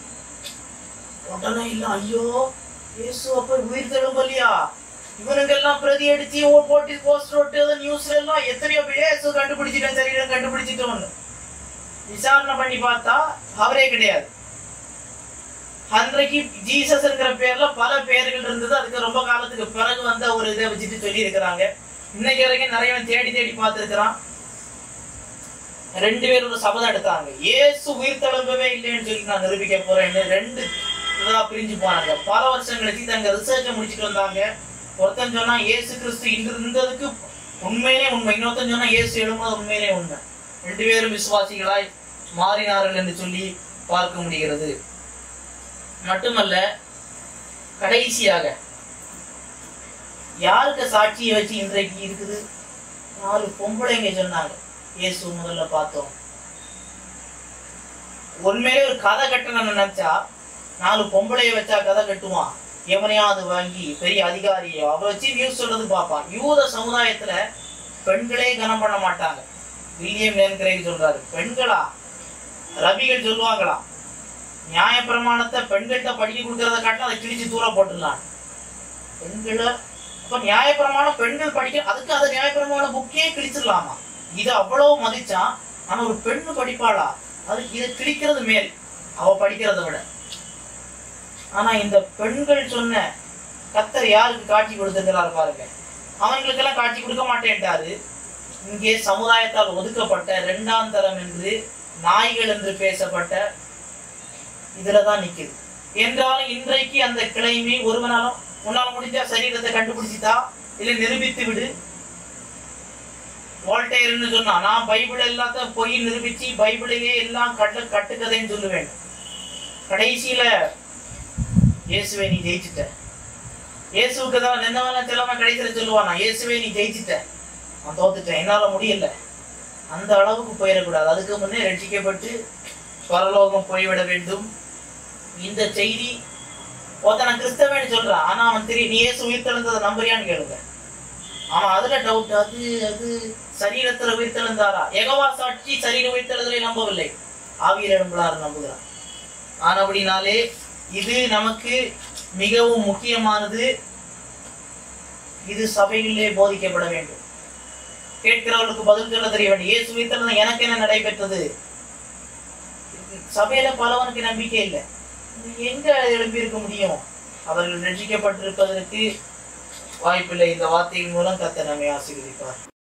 உடனே இல்ல ஐயோ இயேசு அப்ப உயிர் தெழும்பலையா இவனுங்கெல்லாம் பிரதி அடிச்சு ஓ போட்டு போஸ்டர் ஒட்டு நியூஸ்ல எல்லாம் எத்தனையோ பேர் இயேசு கண்டுபிடிச்சிட்டேன் சரீரம் கண்டுபிடிச்சிட்டோம்னு விசாரணை பண்ணி பார்த்தா அவரே கிடையாது அன்றைக்கு ஜீசஸ்ங்கிற பேர்ல பல பேர்கள் இருந்தது அதுக்கு ரொம்ப காலத்துக்கு பிறகு வந்த ஒரு இதை வச்சுட்டு சொல்லி இருக்கிறாங்க இன்னைக்கு வரைக்கும் நிறைய பேர் தேடி தேடி பார்த்துருக்கிறான் ரெண்டு பேரும் ஒரு சபதம் எடுத்தாங்க இயேசு உயிர் தழும்பவே இல்லைன்னு சொல்லி நான் நிரூபிக்க போறேன்னு ரெண்டு இதா பிரிஞ்சு போனாங்க பல வருஷம் கழிச்சு தங்க ரிசர்ச்சை முடிச்சிட்டு வந்தாங்க ஒருத்தன் சொன்னா இயேசு கிறிஸ்து இன்று இருந்ததுக்கு உண்மையிலே உண்மை இன்னொருத்தன் சொன்னா இயேசு எழும்போது உண்மையிலே உண்மை ரெண்டு பேரும் விசுவாசிகளாய் மாறினார்கள் என்று சொல்லி பார்க்க முடிகிறது மட்டுமல்ல கடைசியாக யாருக்கு சாட்சியை வச்சு இன்றைக்கு இருக்குது நாலு பொம்பளைங்க சொன்னாங்க இயேசு முதல்ல பார்த்தோம் உண்மையிலே ஒரு கதை கட்டணும்னு நினைச்சா நாலு பொம்பளைய வச்சா கதை கட்டுவான் எவனையாவது வாங்கி பெரிய அதிகாரியோ அவ வச்சு நியூஸ் சொல்றது பார்ப்பான் யூத சமுதாயத்துல பெண்களே கனம் பண்ண மாட்டாங்க வில்லியம் லேன்கிரேக் சொல்றாரு பெண்களா ரபிகள் சொல்லுவாங்களாம் நியாயப்பிரமாணத்தை பெண்கள்கிட்ட படிக்க கொடுக்கறத காட்டிலும் அதை கிழிச்சு தூர போட்டுடலாம் பெண்களை அப்ப நியாயப்பிரமாணம் பெண்கள் படிக்க அதுக்கு அதை நியாயப்பிரமாண புக்கே கிழிச்சிடலாமா இது அவ்வளவு மதிச்சான் ஆனா ஒரு பெண்ணு படிப்பாளா அதுக்கு இதை கிழிக்கிறது மேல் அவ படிக்கிறதை விட ஆனா இந்த பெண்கள் சொன்ன கத்தர் யாருக்கு காட்சி கொடுத்திருக்கிறார் பாருங்க அவங்களுக்கெல்லாம் காட்சி கொடுக்க மாட்டேன்ட்டாரு இங்கே சமுதாயத்தால் ஒதுக்கப்பட்ட இரண்டாம் தரம் என்று நாய்கள் என்று பேசப்பட்ட இதுலதான் நிக்குது என்றாலும் இன்றைக்கு அந்த கிளைமை ஒருவனாலும் உன்னால முடிஞ்சா சரீரத்தை கண்டுபிடிச்சிட்டா இல்ல நிரூபித்து விடு வால்டேர்னு சொன்னா நான் பைபிள் எல்லாத்தையும் பொய் நிரூபிச்சு பைபிளையே எல்லாம் கட்டு கட்டுக்கதைன்னு சொல்லுவேன் கடைசியில இயேசுவை நீ ஜெயிச்சிட்ட இயேசுவுக்கு தான் நின்னவன சிலவன் கடைசியில சொல்லுவானா இயேசுவை நீ ஜெயிச்சிட்ட நான் தோத்துட்டேன் என்னால முடியல அந்த அளவுக்கு போயிடக்கூடாது அதுக்கு முன்னே ரட்சிக்கப்பட்டு பரலோகம் போய்விட வேண்டும் இந்த செய்தி ஒருத்தன் கிறிஸ்தவன் சொல்றான் ஆனா அவன் தெரியும் நீ இயேசு உயிர்த்தெழுந்ததை நம்புறியான்னு கேளுங்க அவன் அதுல டவுட் அது அது சரீரத்துல உயிர்த்தெழுந்தாரா எகவா சாட்சி சரீர உயிர்த்தெழுதலை நம்பவில்லை ஆவியர் எழும்புலார் நம்புகிறான் ஆனபடினாலே இது நமக்கு மிகவும் முக்கியமானது இது சபைகளிலே போதிக்கப்பட வேண்டும் கேட்கிறவர்களுக்கு பதில் சொல்ல தெரிய வேண்டும் இயேசு உயிர்த்தெழுந்த எனக்கு என்ன நடைபெற்றது சபையில பலவனுக்கு நம்பிக்கை இல்லை எங்க எழுப்பி இருக்க முடியும் அவர்கள் ரட்சிக்கப்பட்டிருப்பதற்கு வாய்ப்பில்லை இந்த வார்த்தையின் மூலம் கத்த நம்மை ஆசீர்வதிப்பார்